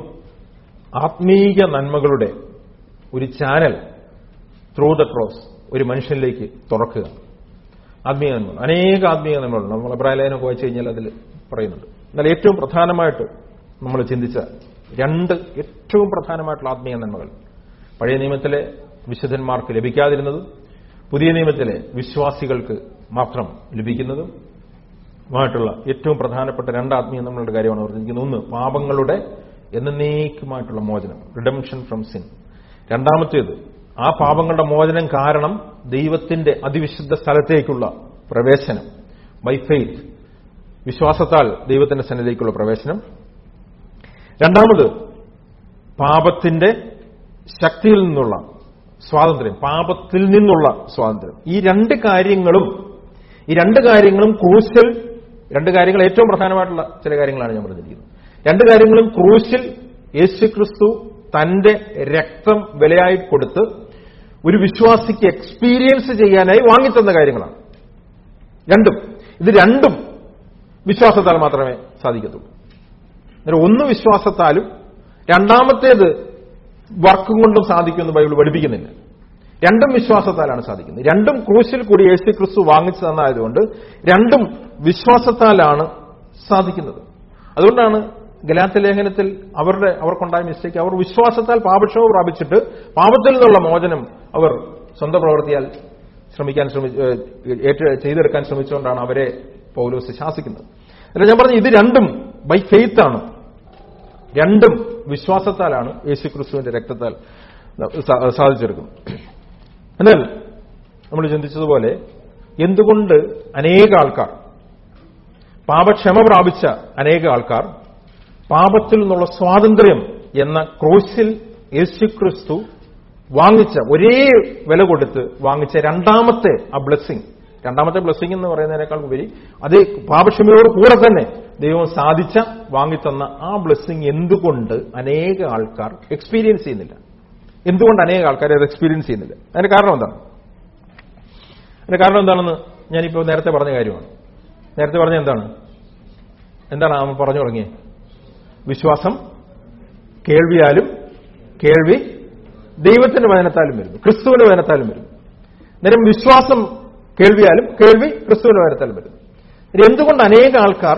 ആത്മീയ നന്മകളുടെ ഒരു ചാനൽ ത്രൂ ദ ക്രോസ് ഒരു മനുഷ്യനിലേക്ക് തുറക്കുക ആത്മീയ നന്മകൾ അനേക ആത്മീയ നന്മകളുണ്ട് നമ്മൾ അഭിപ്രായലേഖനമൊക്കെ വായിച്ചു കഴിഞ്ഞാൽ അതിൽ പറയുന്നുണ്ട് എന്നാൽ ഏറ്റവും പ്രധാനമായിട്ട് നമ്മൾ ചിന്തിച്ച രണ്ട് ഏറ്റവും പ്രധാനമായിട്ടുള്ള ആത്മീയ നന്മകൾ പഴയ നിയമത്തിലെ വിശുദ്ധന്മാർക്ക് ലഭിക്കാതിരുന്നതും പുതിയ നിയമത്തിലെ വിശ്വാസികൾക്ക് മാത്രം ലഭിക്കുന്നതും മായിട്ടുള്ള ഏറ്റവും പ്രധാനപ്പെട്ട രണ്ട് ആത്മീയ നന്മകളുടെ കാര്യമാണ് പറഞ്ഞിരിക്കുന്നത് ഒന്ന് പാപങ്ങളുടെ എന്നേക്കുമായിട്ടുള്ള മോചനം റിഡംഷൻ ഫ്രം സിൻ രണ്ടാമത്തേത് ആ പാപങ്ങളുടെ മോചനം കാരണം ദൈവത്തിന്റെ അതിവിശുദ്ധ സ്ഥലത്തേക്കുള്ള പ്രവേശനം ബൈ ഫെയ്ത്ത് വിശ്വാസത്താൽ ദൈവത്തിന്റെ സന്നിധിയിലേക്കുള്ള പ്രവേശനം രണ്ടാമത് പാപത്തിന്റെ ശക്തിയിൽ നിന്നുള്ള സ്വാതന്ത്ര്യം പാപത്തിൽ നിന്നുള്ള സ്വാതന്ത്ര്യം ഈ രണ്ട് കാര്യങ്ങളും ഈ രണ്ട് കാര്യങ്ങളും ക്രൂശിൽ രണ്ട് കാര്യങ്ങൾ ഏറ്റവും പ്രധാനമായിട്ടുള്ള ചില കാര്യങ്ങളാണ് ഞാൻ പറഞ്ഞിരിക്കുന്നത് രണ്ട് കാര്യങ്ങളും ക്രൂശിൽ യേശുക്രിസ്തു തന്റെ രക്തം വിലയായി കൊടുത്ത് ഒരു വിശ്വാസിക്ക് എക്സ്പീരിയൻസ് ചെയ്യാനായി വാങ്ങിത്തന്ന കാര്യങ്ങളാണ് രണ്ടും ഇത് രണ്ടും വിശ്വാസത്താൽ മാത്രമേ സാധിക്കത്തുള്ളൂ അന്നേരം ഒന്ന് വിശ്വാസത്താലും രണ്ടാമത്തേത് വർക്കും കൊണ്ടും സാധിക്കുമെന്ന് ബൈബിൾ പഠിപ്പിക്കുന്നില്ല രണ്ടും വിശ്വാസത്താലാണ് സാധിക്കുന്നത് രണ്ടും ക്രൂശിൽ കൂടി യേശു ക്രിസ്തു വാങ്ങിച്ചു തന്നായതുകൊണ്ട് രണ്ടും വിശ്വാസത്താലാണ് സാധിക്കുന്നത് അതുകൊണ്ടാണ് ഗലാത്ത ലേഖനത്തിൽ അവരുടെ അവർക്കുണ്ടായ മിസ്റ്റേക്ക് അവർ വിശ്വാസത്താൽ പാപക്ഷമ പ്രാപിച്ചിട്ട് പാപത്തിൽ നിന്നുള്ള മോചനം അവർ സ്വന്തം പ്രവൃത്തിയാൽ ശ്രമിക്കാൻ ശ്രമി ഏഹ് ഏറ്റ ചെയ്തെടുക്കാൻ ശ്രമിച്ചുകൊണ്ടാണ് അവരെ പൗലോസ് ശാസിക്കുന്നത് അല്ല ഞാൻ പറഞ്ഞു ഇത് രണ്ടും ബൈ ഫെയ്ത്ത് ആണ് രണ്ടും വിശ്വാസത്താലാണ് യേശു ക്രിസ്തുവിന്റെ രക്തത്താൽ സാ- സാധിച്ചെടുക്കുന്നത് എന്നാൽ നമ്മൾ ചിന്തിച്ചതുപോലെ എന്തുകൊണ്ട് അനേക ആൾക്കാർ പാപക്ഷമ പ്രാപിച്ച അനേക ആൾക്കാർ പാപത്തിൽ നിന്നുള്ള സ്വാതന്ത്ര്യം എന്ന ക്രൂശിൽ യേശുക്രിസ്തു വാങ്ങിച്ച ഒരേ വില കൊടുത്ത് വാങ്ങിച്ച രണ്ടാമത്തെ ആ ബ്ലെസ്സിങ് രണ്ടാമത്തെ ബ്ലെസ്സിങ് എന്ന് പറയുന്നതിനേക്കാൾ ഉപരി അത് പാപക്ഷമയോട് കൂടെ തന്നെ ദൈവം സാധിച്ച വാങ്ങിത്തന്ന ആ ബ്ലെസ്സിങ് എന്തുകൊണ്ട് അനേക ആൾക്കാർ എക്സ്പീരിയൻസ് ചെയ്യുന്നില്ല എന്തുകൊണ്ട് അനേക ആൾക്കാർ അത് എക്സ്പീരിയൻസ് ചെയ്യുന്നില്ല അതിന്റെ കാരണം എന്താണ് അതിന്റെ കാരണം എന്താണെന്ന് ഞാനിപ്പോൾ നേരത്തെ പറഞ്ഞ കാര്യമാണ് നേരത്തെ പറഞ്ഞ എന്താണ് എന്താണ് അവൻ പറഞ്ഞു തുടങ്ങിയത് വിശ്വാസം കേൾവിയാലും കേൾവി ദൈവത്തിന്റെ വചനത്താലും വരുന്നു ക്രിസ്തുവിന്റെ വചനത്താലും വരുന്നു നേരം വിശ്വാസം കേൾവിയാലും കേൾവി ക്രിസ്തുവിന്റെ വചനത്താലും വരുന്നു ഇനി എന്തുകൊണ്ട് അനേക ആൾക്കാർ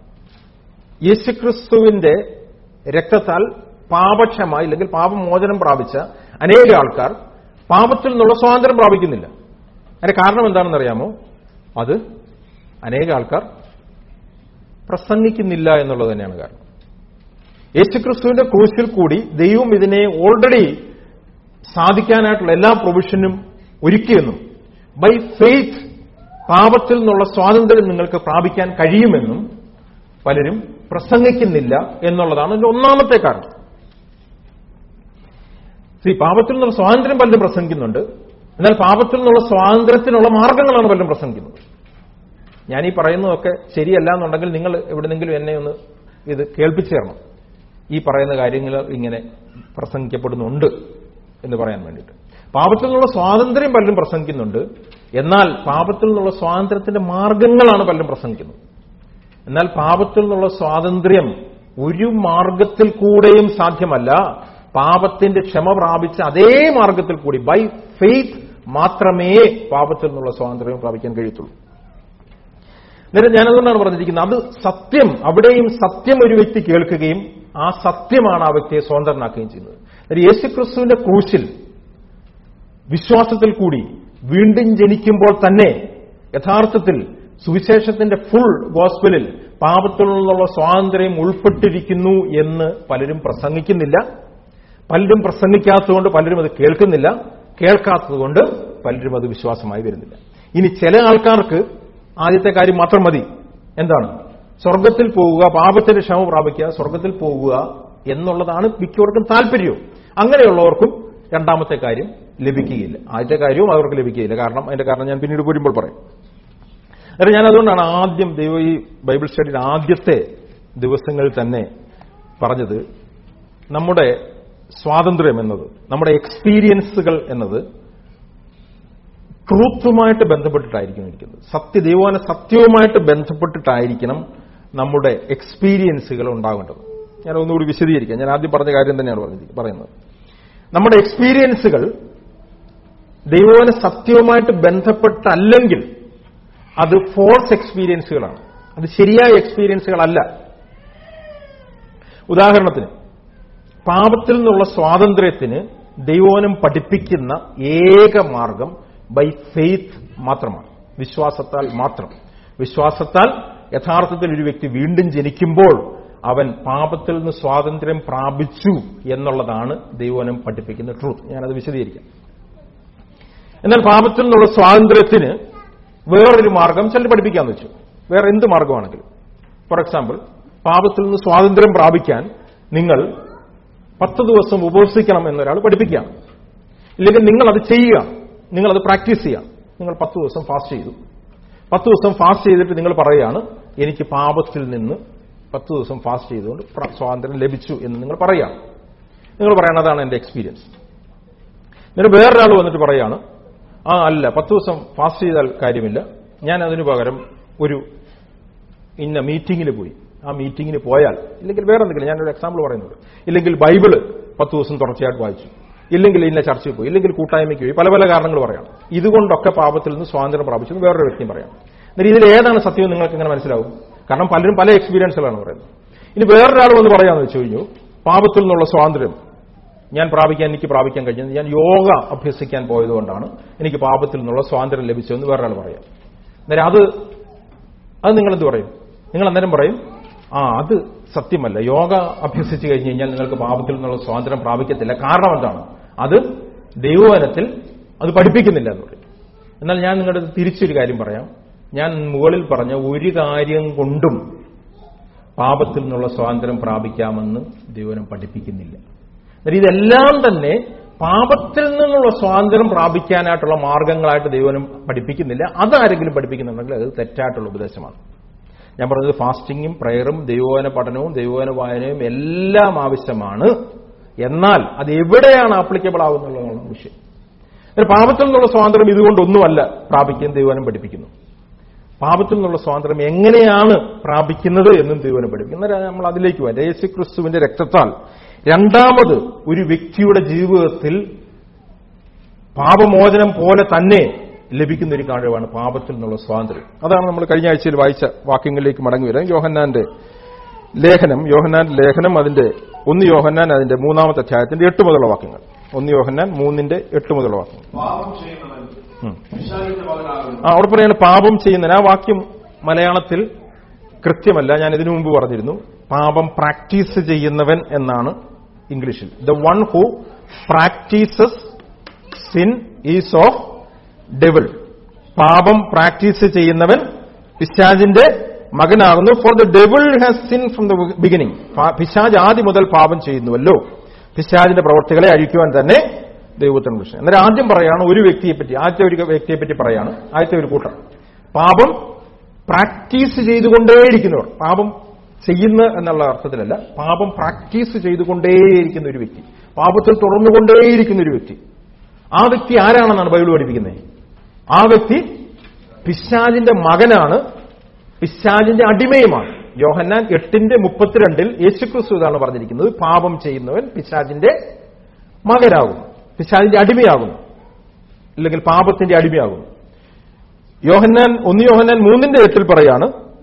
യേശുക്രിസ്തുവിന്റെ രക്തത്താൽ പാപക്ഷമ ഇല്ലെങ്കിൽ പാപമോചനം പ്രാപിച്ച അനേക ആൾക്കാർ പാപത്തിൽ നിന്നുള്ള സ്വാതന്ത്ര്യം പ്രാപിക്കുന്നില്ല അതിന്റെ കാരണം എന്താണെന്ന് അറിയാമോ അത് അനേക ആൾക്കാർ പ്രസംഗിക്കുന്നില്ല എന്നുള്ളത് തന്നെയാണ് കാരണം യേശുക്രിസ്തുവിന്റെ ക്രൂശിൽ കൂടി ദൈവം ഇതിനെ ഓൾറെഡി സാധിക്കാനായിട്ടുള്ള എല്ലാ പ്രൊവിഷനും ഒരുക്കിയെന്നും ബൈ ഫെയ്ത്ത് പാപത്തിൽ നിന്നുള്ള സ്വാതന്ത്ര്യം നിങ്ങൾക്ക് പ്രാപിക്കാൻ കഴിയുമെന്നും പലരും പ്രസംഗിക്കുന്നില്ല എന്നുള്ളതാണ് അതിന്റെ ഒന്നാമത്തെ കാരണം ഈ പാപത്തിൽ നിന്നുള്ള സ്വാതന്ത്ര്യം പലരും പ്രസംഗിക്കുന്നുണ്ട് എന്നാൽ പാപത്തിൽ നിന്നുള്ള സ്വാതന്ത്ര്യത്തിനുള്ള മാർഗങ്ങളാണ് പലരും പ്രസംഗിക്കുന്നത് ഞാൻ ഈ പറയുന്നതൊക്കെ ശരിയല്ല എന്നുണ്ടെങ്കിൽ നിങ്ങൾ എവിടെന്നെങ്കിലും എന്നെ ഒന്ന് ഇത് കേൾപ്പിച്ചു തരണം ഈ പറയുന്ന കാര്യങ്ങൾ ഇങ്ങനെ പ്രസംഗിക്കപ്പെടുന്നുണ്ട് എന്ന് പറയാൻ വേണ്ടിയിട്ട് പാപത്തിൽ നിന്നുള്ള സ്വാതന്ത്ര്യം പലരും പ്രസംഗിക്കുന്നുണ്ട് എന്നാൽ പാപത്തിൽ നിന്നുള്ള സ്വാതന്ത്ര്യത്തിന്റെ മാർഗങ്ങളാണ് പലരും പ്രസംഗിക്കുന്നത് എന്നാൽ പാപത്തിൽ നിന്നുള്ള സ്വാതന്ത്ര്യം ഒരു മാർഗത്തിൽ കൂടെയും സാധ്യമല്ല പാപത്തിന്റെ ക്ഷമ പ്രാപിച്ച അതേ മാർഗത്തിൽ കൂടി ബൈ ഫെയ്ത്ത് മാത്രമേ പാപത്തിൽ നിന്നുള്ള സ്വാതന്ത്ര്യം പ്രാപിക്കാൻ കഴിയത്തുള്ളൂ എന്നിട്ട് ഞാനതുകൊണ്ടാണ് പറഞ്ഞിരിക്കുന്നത് അത് സത്യം അവിടെയും സത്യം ഒരു വ്യക്തി കേൾക്കുകയും ആ സത്യമാണ് ആ വ്യക്തിയെ സ്വതന്ത്രനാക്കുകയും ചെയ്യുന്നത് എന്നിട്ട് യേശുക്രിസ്തുവിന്റെ ക്രൂശിൽ വിശ്വാസത്തിൽ കൂടി വീണ്ടും ജനിക്കുമ്പോൾ തന്നെ യഥാർത്ഥത്തിൽ സുവിശേഷത്തിന്റെ ഫുൾ ഗോസ്പലിൽ പാപത്തിൽ നിന്നുള്ള സ്വാതന്ത്ര്യം ഉൾപ്പെട്ടിരിക്കുന്നു എന്ന് പലരും പ്രസംഗിക്കുന്നില്ല പലരും പ്രസംഗിക്കാത്തതുകൊണ്ട് പലരും അത് കേൾക്കുന്നില്ല കേൾക്കാത്തതുകൊണ്ട് പലരും അത് വിശ്വാസമായി വരുന്നില്ല ഇനി ചില ആൾക്കാർക്ക് ആദ്യത്തെ കാര്യം മാത്രം മതി എന്താണ് സ്വർഗത്തിൽ പോവുക പാപത്തിന്റെ ക്ഷമ പ്രാപിക്കുക സ്വർഗത്തിൽ പോവുക എന്നുള്ളതാണ് മിക്കവർക്കും താല്പര്യവും അങ്ങനെയുള്ളവർക്കും രണ്ടാമത്തെ കാര്യം ലഭിക്കുകയില്ല ആദ്യത്തെ കാര്യവും അവർക്ക് ലഭിക്കുകയില്ല കാരണം അതിന്റെ കാരണം ഞാൻ പിന്നീട് വരുമ്പോൾ പറയും എന്നിട്ട് ഞാൻ അതുകൊണ്ടാണ് ആദ്യം ദൈവം ഈ ബൈബിൾ സ്റ്റഡിയുടെ ആദ്യത്തെ ദിവസങ്ങളിൽ തന്നെ പറഞ്ഞത് നമ്മുടെ സ്വാതന്ത്ര്യം എന്നത് നമ്മുടെ എക്സ്പീരിയൻസുകൾ എന്നത് ട്രൂത്തുമായിട്ട് ബന്ധപ്പെട്ടിട്ടായിരിക്കും ഇരിക്കുന്നത് സത്യ ദൈവവാന സത്യവുമായിട്ട് ബന്ധപ്പെട്ടിട്ടായിരിക്കണം നമ്മുടെ എക്സ്പീരിയൻസുകൾ ഉണ്ടാകേണ്ടത് ഞാൻ ഒന്നുകൂടി വിശദീകരിക്കാം ഞാൻ ആദ്യം പറഞ്ഞ കാര്യം തന്നെയാണ് പറഞ്ഞത് പറയുന്നത് നമ്മുടെ എക്സ്പീരിയൻസുകൾ ദൈവവാന സത്യവുമായിട്ട് ബന്ധപ്പെട്ടല്ലെങ്കിൽ അത് ഫോൾസ് എക്സ്പീരിയൻസുകളാണ് അത് ശരിയായ എക്സ്പീരിയൻസുകളല്ല ഉദാഹരണത്തിന് പാപത്തിൽ നിന്നുള്ള സ്വാതന്ത്ര്യത്തിന് ദൈവോനം പഠിപ്പിക്കുന്ന ഏക മാർഗം ബൈ ഫെയ്ത്ത് മാത്രമാണ് വിശ്വാസത്താൽ മാത്രം വിശ്വാസത്താൽ യഥാർത്ഥത്തിൽ ഒരു വ്യക്തി വീണ്ടും ജനിക്കുമ്പോൾ അവൻ പാപത്തിൽ നിന്ന് സ്വാതന്ത്ര്യം പ്രാപിച്ചു എന്നുള്ളതാണ് ദൈവോനം പഠിപ്പിക്കുന്ന ട്രൂത്ത് ഞാനത് വിശദീകരിക്കാം എന്നാൽ പാപത്തിൽ നിന്നുള്ള സ്വാതന്ത്ര്യത്തിന് വേറൊരു മാർഗം ചിലർ പഠിപ്പിക്കാന്ന് വെച്ചു വേറെ എന്ത് മാർഗമാണെങ്കിലും ഫോർ എക്സാമ്പിൾ പാപത്തിൽ നിന്ന് സ്വാതന്ത്ര്യം പ്രാപിക്കാൻ നിങ്ങൾ പത്ത് ദിവസം ഉപവസിക്കണം എന്നൊരാൾ പഠിപ്പിക്കുകയാണ് ഇല്ലെങ്കിൽ നിങ്ങൾ അത് ചെയ്യുക നിങ്ങൾ അത് പ്രാക്ടീസ് ചെയ്യാം നിങ്ങൾ പത്ത് ദിവസം ഫാസ്റ്റ് ചെയ്തു പത്ത് ദിവസം ഫാസ്റ്റ് ചെയ്തിട്ട് നിങ്ങൾ പറയുകയാണ് എനിക്ക് പാപത്തിൽ നിന്ന് പത്ത് ദിവസം ഫാസ്റ്റ് ചെയ്തുകൊണ്ട് പ്ര- സ്വാതന്ത്ര്യം ലഭിച്ചു എന്ന് നിങ്ങൾ പറയുകയാണ് നിങ്ങൾ പറയണം അതാണ് എന്റെ എക്സ്പീരിയൻസ് എന്നിട്ട് വേറൊരാൾ വന്നിട്ട് പറയാണ് ആ അല്ല പത്ത് ദിവസം ഫാസ്റ്റ് ചെയ്താൽ കാര്യമില്ല ഞാൻ അതിനു പകരം ഒരു ഇന്ന മീറ്റിങ്ങിന് പോയി ആ മീറ്റിങ്ങിന് പോയാൽ ഇല്ലെങ്കിൽ വേറെ എന്തെങ്കിലും ഞാനൊരു എക്സാമ്പിൾ പറയുന്നുണ്ട് ഇല്ലെങ്കിൽ ബൈബിള് പത്ത് ദിവസം തുടർച്ചയായിട്ട് വായിച്ചു ഇല്ലെങ്കിൽ ഇന്ന ചർച്ചയിൽ പോയി ഇല്ലെങ്കിൽ കൂട്ടായ്മയ്ക്ക് പോയി പല പല കാരണങ്ങൾ പറയാം ഇതുകൊണ്ടൊക്കെ പാപത്തിൽ നിന്ന് സ്വാതന്ത്ര്യം പ്രാപിച്ചു എന്ന് വേറൊരു വ്യക്തിയും പറയാം എന്നിട്ട് ഇതിൽ ഏതാണ് സത്യം നിങ്ങൾക്ക് എങ്ങനെ മനസ്സിലാവും കാരണം പലരും പല എക്സ്പീരിയൻസുകളാണ് പറയുന്നത് ഇനി വേറൊരാൾ വന്ന് പറയാന്ന് വെച്ച് കഴിഞ്ഞു പാപത്തിൽ നിന്നുള്ള സ്വാതന്ത്ര്യം ഞാൻ പ്രാപിക്കാൻ എനിക്ക് പ്രാപിക്കാൻ കഴിഞ്ഞത് ഞാൻ യോഗ അഭ്യസിക്കാൻ പോയതുകൊണ്ടാണ് എനിക്ക് പാപത്തിൽ നിന്നുള്ള സ്വാതന്ത്ര്യം ലഭിച്ചതെന്ന് വേറൊരാൾ പറയാം അന്നേരം അത് അത് നിങ്ങൾ എന്ത് പറയും നിങ്ങൾ അന്നേരം പറയും ആ അത് സത്യമല്ല യോഗ അഭ്യസിച്ചു കഴിഞ്ഞ് കഴിഞ്ഞാൽ നിങ്ങൾക്ക് പാപത്തിൽ നിന്നുള്ള സ്വാതന്ത്ര്യം പ്രാപിക്കത്തില്ല കാരണം എന്താണ് അത് ദൈവവനത്തിൽ അത് പഠിപ്പിക്കുന്നില്ല എന്ന് പറയും എന്നാൽ ഞാൻ നിങ്ങളുടെ അടുത്ത് തിരിച്ചൊരു കാര്യം പറയാം ഞാൻ മുകളിൽ പറഞ്ഞ ഒരു കാര്യം കൊണ്ടും പാപത്തിൽ നിന്നുള്ള സ്വാതന്ത്ര്യം പ്രാപിക്കാമെന്ന് ദൈവനം പഠിപ്പിക്കുന്നില്ല എന്നാൽ ഇതെല്ലാം തന്നെ പാപത്തിൽ നിന്നുള്ള സ്വാതന്ത്ര്യം പ്രാപിക്കാനായിട്ടുള്ള മാർഗങ്ങളായിട്ട് ദൈവനം പഠിപ്പിക്കുന്നില്ല അതാരെങ്കിലും പഠിപ്പിക്കുന്നുണ്ടെങ്കിൽ അത് തെറ്റായിട്ടുള്ള ഉപദേശമാണ് ഞാൻ പറഞ്ഞത് ഫാസ്റ്റിങ്ങും പ്രയറും ദൈവോന പഠനവും ദൈവോന വായനയും എല്ലാം ആവശ്യമാണ് എന്നാൽ അത് എവിടെയാണ് ആപ്ലിക്കബിൾ ആകുന്നുള്ളതാണ് വിഷയം ഒരു പാപത്തിൽ നിന്നുള്ള സ്വാതന്ത്ര്യം ഇതുകൊണ്ടൊന്നുമല്ല പ്രാപിക്കാൻ ദൈവനം പഠിപ്പിക്കുന്നു പാപത്തിൽ നിന്നുള്ള സ്വാതന്ത്ര്യം എങ്ങനെയാണ് പ്രാപിക്കുന്നത് എന്നും ദൈവനം പഠിപ്പിക്കുന്നു അന്നേരം നമ്മൾ അതിലേക്ക് പോകാം യേശു ക്രിസ്തുവിന്റെ രക്തത്താൽ രണ്ടാമത് ഒരു വ്യക്തിയുടെ ജീവിതത്തിൽ പാപമോചനം പോലെ തന്നെ ലഭിക്കുന്ന ഒരു കാര്യമാണ് പാപത്തിൽ നിന്നുള്ള സ്വാതന്ത്ര്യം അതാണ് നമ്മൾ കഴിഞ്ഞ ആഴ്ചയിൽ വായിച്ച വാക്യങ്ങളിലേക്ക് മടങ്ങി വരാം യോഹന്നാന്റെ ലേഖനം യോഹന്നാന്റെ ലേഖനം അതിന്റെ ഒന്ന് യോഹന്നാൻ അതിന്റെ മൂന്നാമത്തെ അധ്യായത്തിന്റെ എട്ട് മുതലുള്ള വാക്യങ്ങൾ ഒന്ന് യോഹന്നാൻ മൂന്നിന്റെ എട്ട് മുതലുള്ള വാക്യങ്ങൾ പാപം ചെയ്യുന്നവൻ ഉം. പിശാചിന്റെ മകനാകുന്നു ആ അവിടെ പറയാണ് പാപം ചെയ്യുന്നതിന് ആ വാക്യം മലയാളത്തിൽ കൃത്യമല്ല ഞാൻ ഇതിനു മുമ്പ് പറഞ്ഞിരുന്നു പാപം പ്രാക്ടീസ് ചെയ്യുന്നവൻ എന്നാണ് ഇംഗ്ലീഷിൽ the one who practises sin is of devil പാപം പ്രാക്ടീസ് ചെയ്യുന്നവൻ പിശാജിന്റെ മകനാകുന്നു for the devil has sin from the beginning പിശാജ് ആദ്യം മുതൽ പാപം ചെയ്യുന്നുവല്ലോ പിശാജിന്റെ പ്രവർത്തികളെ അഴിക്കുവാൻ തന്നെ ദൈവത്തിന് വിഷയം എന്നാൽ ആദ്യം പറയാണ് ഒരു വ്യക്തിയെ പറ്റി ആദ്യത്തെ ഒരു വ്യക്തിയെ പറ്റി പറയാണ് ആദ്യത്തെ ഒരു കൂട്ടർ പാപം പ്രാക്ടീസ് ചെയ്തുകൊണ്ടേയിരിക്കുന്നവർ പാപം ചെയ്യുന്ന എന്നുള്ള അർത്ഥത്തിലല്ല പാപം പ്രാക്ടീസ് ചെയ്തുകൊണ്ടേയിരിക്കുന്ന ഒരു വ്യക്തി പാപത്തിൽ തുടർന്നുകൊണ്ടേയിരിക്കുന്ന ഒരു വ്യക്തി ആ വ്യക്തി ആരാണെന്നാണ് ബൈബിൾ പഠിപ്പിക്കുന്നത് ആ വ്യക്തി പിശാജിന്റെ മകനാണ് പിശാജിന്റെ അടിമയുമാണ് യോഹന്നാൻ എട്ടിന്റെ മുപ്പത്തിരണ്ടിൽ യേശുക്രിസ്തു ഇതാണ് പറഞ്ഞിരിക്കുന്നത് പാപം ചെയ്യുന്നവൻ പിശാജിന്റെ മകനാകും പിശാജിന്റെ അടിമയാകുന്നു ഇല്ലെങ്കിൽ പാപത്തിന്റെ അടിമയാകുന്നു യോഹന്നാൻ ഒന്ന് യോഹന്നാൻ മൂന്നിന്റെ എട്ടിൽ പറയാണ്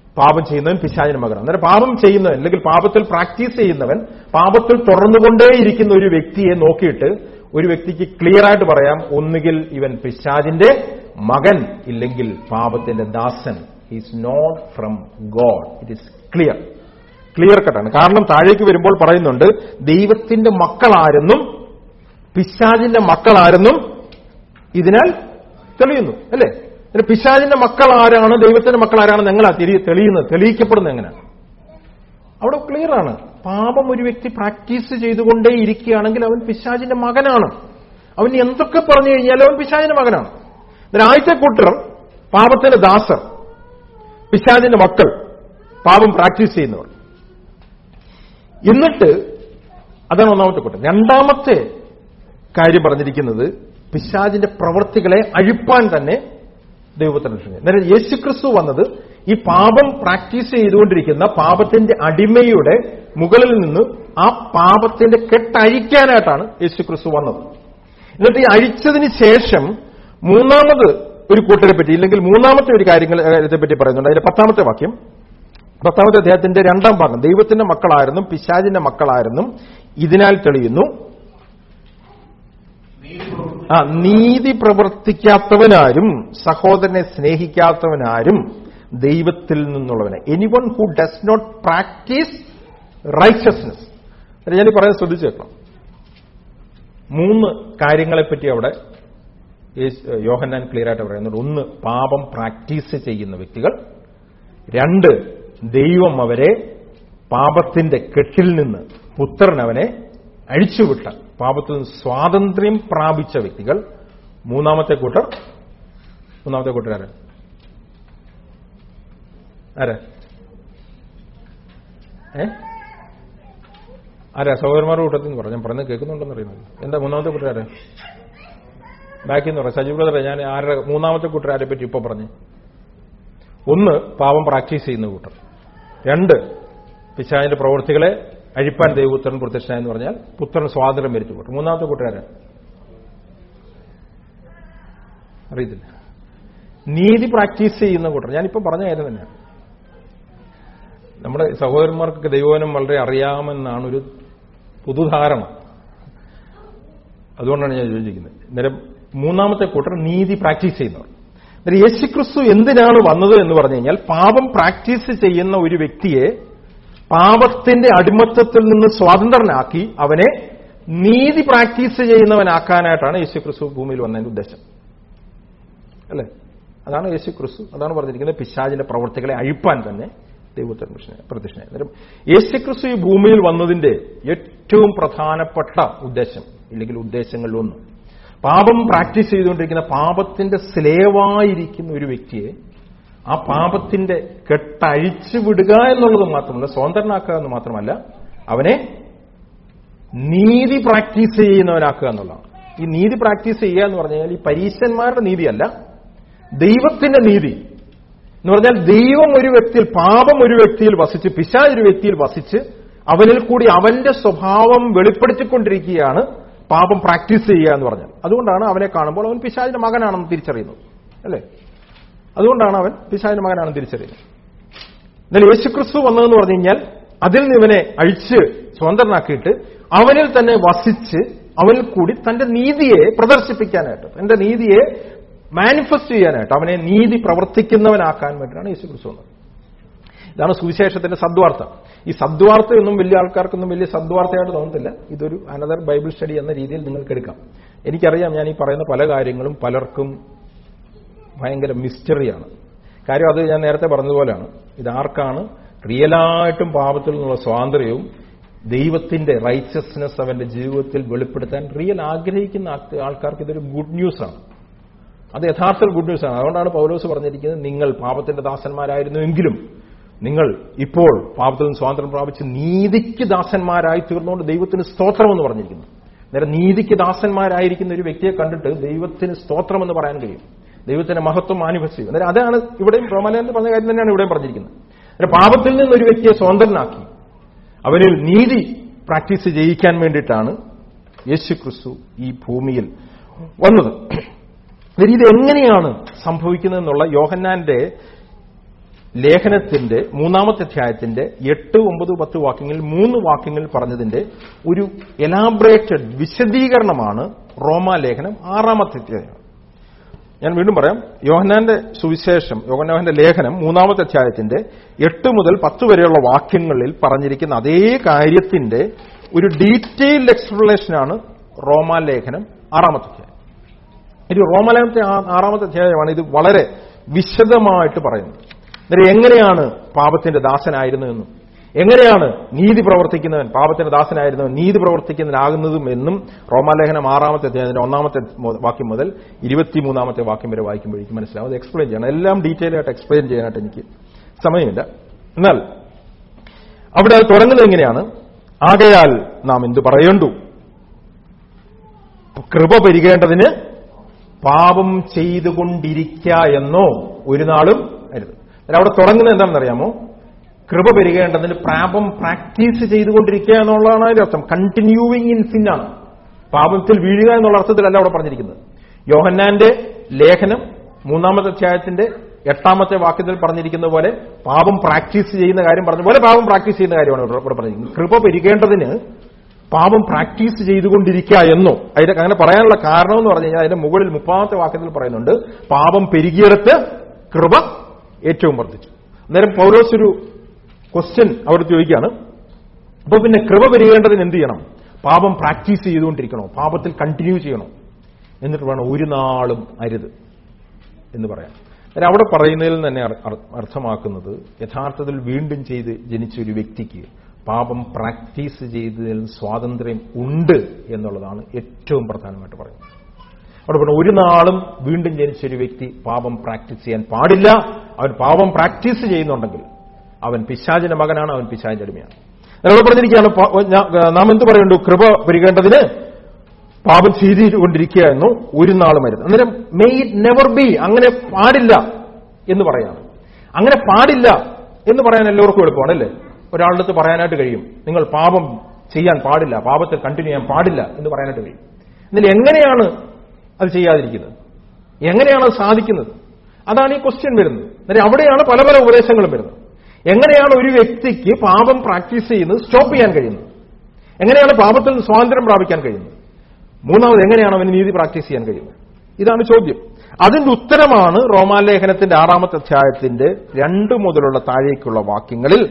പാപം ചെയ്യുന്നവൻ പിശാചിന്റെ മകനാണ് അന്നേരം പാപം ചെയ്യുന്നവൻ അല്ലെങ്കിൽ പാപത്തിൽ പ്രാക്ടീസ് ചെയ്യുന്നവൻ പാപത്തിൽ തുടർന്നുകൊണ്ടേയിരിക്കുന്ന ഒരു വ്യക്തിയെ നോക്കിയിട്ട് ഒരു വ്യക്തിക്ക് ക്ലിയർ ആയിട്ട് പറയാം ഒന്നുകിൽ ഇവൻ പിശാചിന്റെ മകൻ ഇല്ലെങ്കിൽ പാപത്തിന്റെ ദാസൻ is not from God it is clear clear കട്ടാണ് കാരണം താഴേക്ക് വരുമ്പോൾ പറയുന്നുണ്ട് ദൈവത്തിന്റെ മക്കളാരെന്നും പിശാചിന്റെ മക്കളാരെന്നും ഇതിനാൽ തെളിയുന്നു അല്ലേ പിന്നെ പിശാചിന്റെ മക്കൾ ആരാണ് ദൈവത്തിന്റെ മക്കൾ ആരാണെന്ന് എങ്ങനെയാ തെളി- തെളിയുന്നത് തെളിയിക്കപ്പെടുന്നത് എങ്ങനെയാണ് അവിടെ ക്ലിയർ ആണ് പാപം ഒരു വ്യക്തി പ്രാക്ടീസ് ചെയ്തുകൊണ്ടേ ഇരിക്കുകയാണെങ്കിൽ അവൻ പിശാചിന്റെ മകനാണ് അവൻ എന്തൊക്കെ പറഞ്ഞു കഴിഞ്ഞാലും അവൻ പിശാചിന്റെ മകനാണ് എന്നാൽ ആദ്യത്തെ കൂട്ടർ പാപത്തിന്റെ ദാസർ പിശാചിന്റെ മക്കൾ പാപം പ്രാക്ടീസ് ചെയ്യുന്നവർ എന്നിട്ട് അതാണ് ഒന്നാമത്തെ കൂട്ടം രണ്ടാമത്തെ കാര്യം പറഞ്ഞിരിക്കുന്നത് പിശാചിന്റെ പ്രവൃത്തികളെ അഴിപ്പാൻ തന്നെ ദൈവത്തിന് രക്ഷിക്കുന്നത് അന്നേരം യേശുക്രിസ്തു വന്നത് ഈ പാപം പ്രാക്ടീസ് ചെയ്തുകൊണ്ടിരിക്കുന്ന പാപത്തിന്റെ അടിമയുടെ മുകളിൽ നിന്ന് ആ പാപത്തിന്റെ കെട്ടഴിക്കാനായിട്ടാണ് യേശുക്രിസ്തു വന്നത് എന്നിട്ട് ഈ അഴിച്ചതിന് ശേഷം മൂന്നാമത് ഒരു കൂട്ടരെ പറ്റി ഇല്ലെങ്കിൽ മൂന്നാമത്തെ ഒരു കാര്യങ്ങളെ പറ്റി പറയുന്നുണ്ട് അതിന്റെ പത്താമത്തെ വാക്യം പത്താമത്തെ അദ്ദേഹത്തിന്റെ രണ്ടാം ഭാഗം ദൈവത്തിന്റെ മക്കളായിരുന്നു പിശാചിന്റെ മക്കളായിരുന്നു ഇതിനാൽ തെളിയുന്നു നീതി പ്രവൃത്തി ആ നീതി പ്രവർത്തിക്കാത്തവനാരും സഹോദരനെ സ്നേഹിക്കാത്തവനാരും ദൈവത്തിൽ നിന്നുള്ളവനെ anyone who does not practise righteousness ഞാൻ ഈ പറയുന്നത് ശ്രദ്ധിച്ചു കേൾക്കണം മൂന്ന് കാര്യങ്ങളെപ്പറ്റി അവിടെ യേശു- യോഹന്നാൻ ക്ലിയർ ആയിട്ട് പറയുന്നുണ്ട് ഒന്ന് പാപം പ്രാക്ടീസ് ചെയ്യുന്ന വ്യക്തികൾ രണ്ട് ദൈവം അവരെ പാപത്തിന്റെ കെട്ടിൽ നിന്ന് പുത്രൻ അവനെ അഴിച്ചുവിട്ട പാപത്തിൽ നിന്ന് സ്വാതന്ത്ര്യം പ്രാപിച്ച വ്യക്തികൾ മൂന്നാമത്തെ കൂട്ടർ മൂന്നാമത്തെ കൂട്ടർ ആരാ ആരാ ഏ ആരാ സഹോദരന്മാരുടെ കൂട്ടത്തിൽ നിന്ന് പറഞ്ഞു ഞാൻ പറഞ്ഞത് കേൾക്കുന്നുണ്ടെന്ന് അറിയുന്നത് എന്താ മൂന്നാമത്തെ കൂട്ടർ ആരാ ബാക്കിൽ നിന്ന് പറയാം സജീവ് ബ്രദർ ഞാൻ ആരുടെ മൂന്നാമത്തെ കൂട്ടർ ആരെ പറ്റി ഇപ്പൊ പറഞ്ഞു ഒന്ന് പാപം പ്രാക്ടീസ് ചെയ്യുന്ന കൂട്ടർ രണ്ട് പിശാചിന്റെ പ്രവൃത്തികളെ അഴിപ്പാൻ ദൈവപുത്രൻ പ്രത്യക്ഷനായെന്ന് പറഞ്ഞാൽ പുത്രൻ സ്വാതന്ത്ര്യം വരിച്ചു കൂട്ടർ മൂന്നാമത്തെ കൂട്ടുകാരൻ അറിയത്തില്ല നീതി പ്രാക്ടീസ് ചെയ്യുന്ന കൂട്ടർ ഞാനിപ്പോൾ പറഞ്ഞ കാര്യം തന്നെയാണ് നമ്മുടെ സഹോദരന്മാർക്കൊക്കെ ദൈവവനം വളരെ അറിയാമെന്നാണ് ഒരു പൊതുധാരണ അതുകൊണ്ടാണ് ഞാൻ ചോദിച്ചിരിക്കുന്നത് അന്നേരം മൂന്നാമത്തെ കൂട്ടർ നീതി പ്രാക്ടീസ് ചെയ്യുന്നവർ അന്നേരം യേശുക്രിസ്തു എന്തിനാണ് വന്നത് എന്ന് പറഞ്ഞു കഴിഞ്ഞാൽ പാപം പ്രാക്ടീസ് ചെയ്യുന്ന ഒരു വ്യക്തിയെ പാപത്തിന്റെ അടിമത്തത്തിൽ നിന്ന് സ്വാതന്ത്രനാക്കി അവനെ നീതി പ്രാക്ടീസ് ചെയ്യുന്നവനാക്കാനായിട്ടാണ് യേശുക്രിസ്തു ഭൂമിയിൽ വന്നതിന്റെ ഉദ്ദേശം അല്ലേ അതാണ് യേശുക്രിസ്തു അതാണ് പറഞ്ഞിരിക്കുന്നത് പിശാചിന്റെ പ്രവർത്തികളെ അഴിപ്പാൻ തന്നെ ദൈവത്തെ പ്രത്യക്ഷനായി അന്നേരം യേശുക്രിസ്തു ഈ ഭൂമിയിൽ വന്നതിന്റെ ഏറ്റവും പ്രധാനപ്പെട്ട ഉദ്ദേശം ഇല്ലെങ്കിൽ ഉദ്ദേശങ്ങളിലൊന്ന് പാപം പ്രാക്ടീസ് ചെയ്തുകൊണ്ടിരിക്കുന്ന പാപത്തിന്റെ സ്ലേവായിരിക്കുന്ന ഒരു വ്യക്തിയെ ആ പാപത്തിന്റെ കെട്ടഴിച്ചു വിടുക എന്നുള്ളത് മാത്രമല്ല സ്വതന്ത്രനാക്കുക എന്ന് മാത്രമല്ല അവനെ നീതി പ്രാക്ടീസ് ചെയ്യുന്നവനാക്കുക എന്നുള്ളതാണ് ഈ നീതി പ്രാക്ടീസ് ചെയ്യുക എന്ന് പറഞ്ഞു കഴിഞ്ഞാൽ ഈ പരീശന്മാരുടെ നീതിയല്ല ദൈവത്തിന്റെ നീതി എന്ന് പറഞ്ഞാൽ ദൈവം ഒരു വ്യക്തിയിൽ പാപം ഒരു വ്യക്തിയിൽ വസിച്ച് പിശാച് ഒരു വ്യക്തിയിൽ വസിച്ച് അവനിൽ കൂടി അവന്റെ സ്വഭാവം വെളിപ്പെടുത്തിക്കൊണ്ടിരിക്കുകയാണ് പാപം പ്രാക്ടീസ് ചെയ്യുക എന്ന് പറഞ്ഞാൽ അതുകൊണ്ടാണ് അവനെ കാണുമ്പോൾ അവൻ പിശാചിന്റെ മകനാണെന്ന് തിരിച്ചറിയുന്നത് അല്ലേ അതുകൊണ്ടാണ് അവൻ പിശാചിന്റെ മകനാണെന്ന് തിരിച്ചറിയുന്നത് എന്നാൽ യേശുക്രിസ്തു വന്നതെന്ന് പറഞ്ഞു കഴിഞ്ഞാൽ അതിൽ നിന്ന് ഇവനെ അഴിച്ച് സ്വതന്ത്രനാക്കിയിട്ട് അവനിൽ തന്നെ വസിച്ച് അവനിൽ കൂടി തന്റെ നീതിയെ പ്രദർശിപ്പിക്കാനായിട്ട് തന്റെ നീതിയെ മാനിഫെസ്റ്റ് ചെയ്യാനായിട്ട് അവനെ നീതി പ്രവർത്തിക്കുന്നവനാക്കാൻ വേണ്ടിയിട്ടാണ് യേശുക്രിസ്തു വന്നത് ഇതാണ് സുവിശേഷത്തിന്റെ സദ്വാർത്ത ഈ സദ്വാർത്ത ഒന്നും വലിയ ആൾക്കാർക്കൊന്നും വലിയ സദ്വാർത്തയായിട്ട് തോന്നത്തില്ല ഇതൊരു അനദർ ബൈബിൾ സ്റ്റഡി എന്ന രീതിയിൽ നിങ്ങൾക്ക് എടുക്കാം എനിക്കറിയാം ഞാൻ ഈ പറയുന്ന പല കാര്യങ്ങളും പലർക്കും ഭയങ്കര മിസ്റ്ററിയാണ് കാര്യം അത് ഞാൻ നേരത്തെ പറഞ്ഞതുപോലെയാണ് ഇതാർക്കാണ് റിയലായിട്ടും പാപത്തിൽ നിന്നുള്ള സ്വാതന്ത്ര്യവും ദൈവത്തിന്റെ റൈച്ചസ്നെസ് അവന്റെ ജീവിതത്തിൽ വെളിപ്പെടുത്താൻ റിയൽ ആഗ്രഹിക്കുന്ന ആൾക്ക് ആൾക്കാർക്ക് ഇതൊരു ഗുഡ് ന്യൂസാണ് അത് യഥാർത്ഥ ഗുഡ് ന്യൂസാണ് അതുകൊണ്ടാണ് പൗലോസ് പറഞ്ഞിരിക്കുന്നത് നിങ്ങൾ പാപത്തിന്റെ ദാസന്മാരായിരുന്നുവെങ്കിലും നിങ്ങൾ ഇപ്പോൾ പാപത്തിൽ നിന്ന് സ്വാതന്ത്ര്യം പ്രാപിച്ച് നീതിക്ക് ദാസന്മാരായി തീർന്നുകൊണ്ട് ദൈവത്തിന് സ്തോത്രം എന്ന് പറഞ്ഞിരിക്കുന്നു നേരെ നീതിക്ക് ദാസന്മാരായിരിക്കുന്ന ഒരു വ്യക്തിയെ കണ്ടിട്ട് ദൈവത്തിന് സ്തോത്രം എന്ന് പറയാൻ കഴിയും ദൈവത്തിന്റെ മഹത്വം മാനിഫെസ്റ്റ് ചെയ്യും അന്നേരം അതാണ് ഇവിടെയും റോമാലയത്തിൽ പറഞ്ഞ കാര്യം തന്നെയാണ് ഇവിടെയും പറഞ്ഞിരിക്കുന്നത് അന്നേരം പാപത്തിൽ നിന്ന് ഒരു വ്യക്തിയെ സ്വതന്ത്രനാക്കി അവനിൽ നീതി പ്രാക്ടീസ് ചെയ്യിക്കാൻ വേണ്ടിയിട്ടാണ് യേശു ക്രിസ്തു ഈ ഭൂമിയിൽ വന്നത് അന്നേരം ഇത് എങ്ങനെയാണ് സംഭവിക്കുന്നതെന്നുള്ള യോഹന്നാന്റെ ലേഖനത്തിന്റെ മൂന്നാമത്തെ അധ്യായത്തിന്റെ എട്ട് ഒമ്പത് പത്ത് വാക്യങ്ങളിൽ മൂന്ന് വാക്യങ്ങളിൽ പറഞ്ഞതിന്റെ ഒരു എലാബറേറ്റഡ് വിശദീകരണമാണ് റോമാ ലേഖനം ആറാമത്തെ അധ്യായം ഞാൻ വീണ്ടും പറയാം യോഹന്നാന്റെ സുവിശേഷം യോഹന്നാന്റെ ലേഖനം മൂന്നാമത്തെ അധ്യായത്തിന്റെ എട്ട് മുതൽ പത്ത് വരെയുള്ള വാക്യങ്ങളിൽ പറഞ്ഞിരിക്കുന്ന അതേ കാര്യത്തിന്റെ ഒരു ഡീറ്റെയിൽഡ് എക്സ്പ്ലനേഷനാണ് റോമാ ലേഖനം ആറാമത്തെ അധ്യായം ഒരു റോമലേഖനത്തെ ആ- ആറാമത്തെ അധ്യായമാണ് ഇത് വളരെ വിശദമായിട്ട് പറയുന്നത് എന്നിട്ട് എങ്ങനെയാണ് പാപത്തിന്റെ ദാസനായിരുന്നതെന്നും എങ്ങനെയാണ് നീതി പ്രവർത്തിക്കുന്നവൻ പാപത്തിന്റെ ദാസനായിരുന്നവൻ നീതി പ്രവർത്തിക്കുന്നവനാകുന്നതും എന്നും റോമാലേഖനം ആറാമത്തെ അധ്യായത്തിന്റെ ഒന്നാമത്തെ മു- വാക്യം മുതൽ ഇരുപത്തിമൂന്നാമത്തെ വാക്യം വരെ വായിക്കുമ്പോഴേക്കും മനസ്സിലാവും അത് എക്സ്പ്ലെയിൻ ചെയ്യണം എല്ലാം ഡീറ്റെയിൽ ആയിട്ട് എക്സ്പ്ലെയിൻ ചെയ്യാനായിട്ട് എനിക്ക് സമയമില്ല എന്നാൽ അവിടെ അത് തുടങ്ങുന്നത് എങ്ങനെയാണ് ആകയാൽ നാം എന്തു പറയേണ്ടു കൃപ പെരുകേണ്ടതിന് പാപം ചെയ്തുകൊണ്ടിരിക്ക എന്നോ ഒരു നാളും അരുത് എന്നാൽ അവിടെ തുടങ്ങുന്നത് എന്താണെന്നറിയാമോ കൃപ പെരുകേണ്ടതിന് പാപം പ്രാക്ടീസ് ചെയ്തുകൊണ്ടിരിക്കുക എന്നുള്ളതാണ് അതിന്റെ അർത്ഥം കണ്ടിന്യൂവിങ് ഇൻ സിൻ ആണ് പാപത്തിൽ വീഴുക എന്നുള്ള അർത്ഥത്തിലല്ല അവിടെ പറഞ്ഞിരിക്കുന്നത് യോഹന്നാന്റെ ലേഖനം മൂന്നാമത്തെ അധ്യായത്തിന്റെ എട്ടാമത്തെ വാക്യത്തിൽ പറഞ്ഞിരിക്കുന്ന പോലെ പാപം പ്രാക്ടീസ് ചെയ്യുന്ന കാര്യം പറഞ്ഞ പോലെ പാപം പ്രാക്ടീസ് ചെയ്യുന്ന കാര്യമാണ് ഇവിടെ ഇവിടെ പറഞ്ഞിരിക്കുന്നത് കൃപ പെരുകേണ്ടതിന് പാപം പ്രാക്ടീസ് ചെയ്തുകൊണ്ടിരിക്കുക എന്നോ അതിന്റെ അങ്ങനെ പറയാനുള്ള കാരണം എന്ന് പറഞ്ഞു കഴിഞ്ഞാൽ അതിന്റെ മുകളിൽ മുപ്പാമത്തെ വാക്യത്തിൽ പറയുന്നുണ്ട് പാപം പെരുകിയെടുത്ത് കൃപ ഏറ്റവും വർദ്ധിച്ചു അന്നേരം പൗലോസ് ഒരു ക്വസ്റ്റ്യൻ അവിടെ ചോദിക്കുകയാണ് അപ്പൊ പിന്നെ കൃപ പെരുകേണ്ടതിന് എന്ത് ചെയ്യണം പാപം പ്രാക്ടീസ് ചെയ്തുകൊണ്ടിരിക്കണോ പാപത്തിൽ കണ്ടിന്യൂ ചെയ്യണോ എന്നിട്ട് വേണം ഒരു നാളും അരുത് എന്ന് പറയാം അന്നേരം അവിടെ പറയുന്നതിൽ തന്നെ അർ- അർ- അർത്ഥമാക്കുന്നത് യഥാർത്ഥത്തിൽ വീണ്ടും ചെയ്ത് ജനിച്ച ഒരു വ്യക്തിക്ക് പാപം പ്രാക്ടീസ് ചെയ്തതിൽ സ്വാതന്ത്ര്യം ഉണ്ട് എന്നുള്ളതാണ് ഏറ്റവും പ്രധാനമായിട്ട് പറയുന്നത് അവിടെ പറഞ്ഞു ഒരു നാളും വീണ്ടും ജനിച്ച ഒരു വ്യക്തി പാപം പ്രാക്ടീസ് ചെയ്യാൻ പാടില്ല അവൻ പാപം പ്രാക്ടീസ് ചെയ്യുന്നുണ്ടെങ്കിൽ അവൻ പിശാചിന്റെ മകനാണ് അവൻ പിശാചിന്റെ അടിമയാണ് അവിടെ പറഞ്ഞിരിക്കുകയാണ് പ- ഞാ- നാം എന്ത് പറയുന്നു കൃപ പെരുകേണ്ടതിന് പാപം ചെയ്തുകൊണ്ടിരിക്കുക എന്നു ഒരു നാളും വരുന്നത് അന്നേരം മേ ഇറ്റ് നെവർ ബി അങ്ങനെ പാടില്ല എന്ന് പറയാണ് അങ്ങനെ പാടില്ല എന്ന് പറയാൻ എല്ലാവർക്കും എളുപ്പമാണ് അല്ലേ ഒരാളുടെ അടുത്ത് പറയാനായിട്ട് കഴിയും നിങ്ങൾ പാപം ചെയ്യാൻ പാടില്ല പാപത്തിൽ കണ്ടിന്യൂ ചെയ്യാൻ പാടില്ല എന്ന് പറയാനായിട്ട് കഴിയും എന്നാൽ എങ്ങനെയാണ് അത് ചെയ്യാതിരിക്കുന്നത് എങ്ങനെയാണ് അത് സാധിക്കുന്നത് അതാണ് ഈ ക്വസ്റ്റ്യൻ വരുന്നത് അന്നേരം അവിടെയാണ് പല പല ഉപദേശങ്ങളും വരുന്നത് എങ്ങനെയാണ് ഒരു വ്യക്തിക്ക് പാപം പ്രാക്ടീസ് ചെയ്യുന്നത് സ്റ്റോപ്പ് ചെയ്യാൻ കഴിയുന്നത് എങ്ങനെയാണ് പാപത്തിൽ നിന്ന് സ്വാതന്ത്ര്യം പ്രാപിക്കാൻ കഴിയുന്നത് മൂന്നാമത് എങ്ങനെയാണ് അവന് നീതി പ്രാക്ടീസ് ചെയ്യാൻ കഴിയുന്നത് ഇതാണ് ചോദ്യം അതിന്റെ ഉത്തരമാണ് റോമാലേഖനത്തിന്റെ ആറാമത്തെ അധ്യായത്തിന്റെ രണ്ട് മുതലുള്ള താഴേക്കുള്ള വാക്യങ്ങളിൽ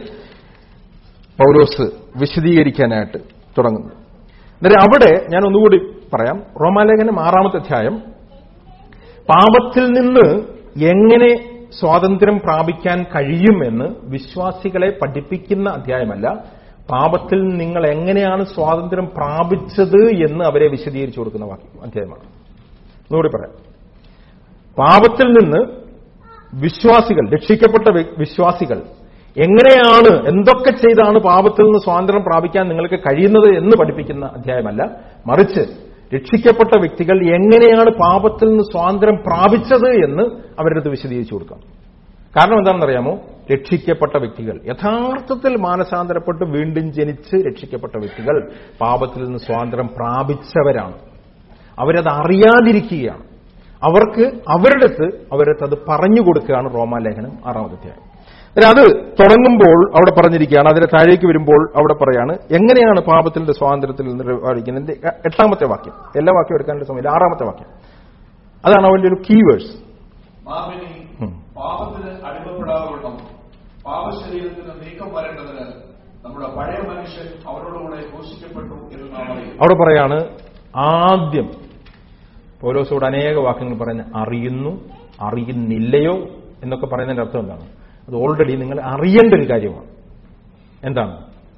പൗലോസ് വിശദീകരിക്കാനായിട്ട് തുടങ്ങുന്നത് അന്നേരം അവിടെ ഞാൻ ഒന്നുകൂടി പറയാം റോമാലേഖനം ആറാമത്തെ അധ്യായം പാപത്തിൽ നിന്ന് എങ്ങനെ സ്വാതന്ത്ര്യം പ്രാപിക്കാൻ കഴിയുമെന്ന് വിശ്വാസികളെ പഠിപ്പിക്കുന്ന അധ്യായമല്ല പാപത്തിൽ നിങ്ങൾ എങ്ങനെയാണ് സ്വാതന്ത്ര്യം പ്രാപിച്ചത് എന്ന് അവരെ വിശദീകരിച്ചു കൊടുക്കുന്ന വാക്യം അധ്യായമാണ് ഒന്നുകൂടി പറയാം പാപത്തിൽ നിന്ന് വിശ്വാസികൾ രക്ഷിക്കപ്പെട്ട വ്യ- വിശ്വാസികൾ എങ്ങനെയാണ് എന്തൊക്കെ ചെയ്താണ് പാപത്തിൽ നിന്ന് സ്വാതന്ത്ര്യം പ്രാപിക്കാൻ നിങ്ങൾക്ക് കഴിയുന്നത് എന്ന് പഠിപ്പിക്കുന്ന അധ്യായമല്ല മറിച്ച് രക്ഷിക്കപ്പെട്ട വ്യക്തികൾ എങ്ങനെയാണ് പാപത്തിൽ നിന്ന് സ്വാതന്ത്ര്യം പ്രാപിച്ചത് എന്ന് അവരുടെ അടുത്ത് വിശദീകരിച്ചു കൊടുക്കാം കാരണം എന്താണെന്നറിയാമോ രക്ഷിക്കപ്പെട്ട വ്യക്തികൾ യഥാർത്ഥത്തിൽ മാനസാന്തരപ്പെട്ട് വീണ്ടും ജനിച്ച് രക്ഷിക്കപ്പെട്ട വ്യക്തികൾ പാപത്തിൽ നിന്ന് സ്വാതന്ത്ര്യം പ്രാപിച്ചവരാണ് അവരത് അറിയാതിരിക്കുകയാണ് അവർക്ക് അവരുടെ അടുത്ത് അവരടുത്ത് അത് പറഞ്ഞു കൊടുക്കുകയാണ് റോമാലേഖനം ആറാമത്തെ അധ്യായം അന്നേരം അത് തുടങ്ങുമ്പോൾ അവിടെ പറഞ്ഞിരിക്കുകയാണ് അതിന്റെ താഴേക്ക് വരുമ്പോൾ അവിടെ പറയാണ് എങ്ങനെയാണ് പാപത്തിന്റെ സ്വാതന്ത്ര്യത്തിൽ നിന്ന് പാലിക്കുന്നത് എട്ടാമത്തെ വാക്യം എല്ലാ വാക്യം എടുക്കാനുള്ള സമയത്ത് ആറാമത്തെ വാക്യം അതാണ് അവന്റെ ഒരു കീവേഴ്സ് മാമിനി ഉം. പാപത്തിന് അടിമപ്പെടാതെ വണ്ണം പാപശരീരത്തിന് നീക്കം വരേണ്ടതിന് നമ്മുടെ പഴയ മനുഷ്യൻ അവരോടുകൂടെ ഘോഷിക്കപ്പെട്ടു എന്ന് നാം അറിയും അവിടെ പറയാണ് ആദ്യം പൗലോസോട് അനേക വാക്യങ്ങൾ പറഞ്ഞ് അറിയുന്നു അറിയുന്നില്ലയോ എന്നൊക്കെ പറയുന്നതിന്റെ അർത്ഥം എന്താണ് അത് ഓൾറെഡി നിങ്ങൾ അറിയേണ്ട ഒരു കാര്യമാണ് എന്താണ്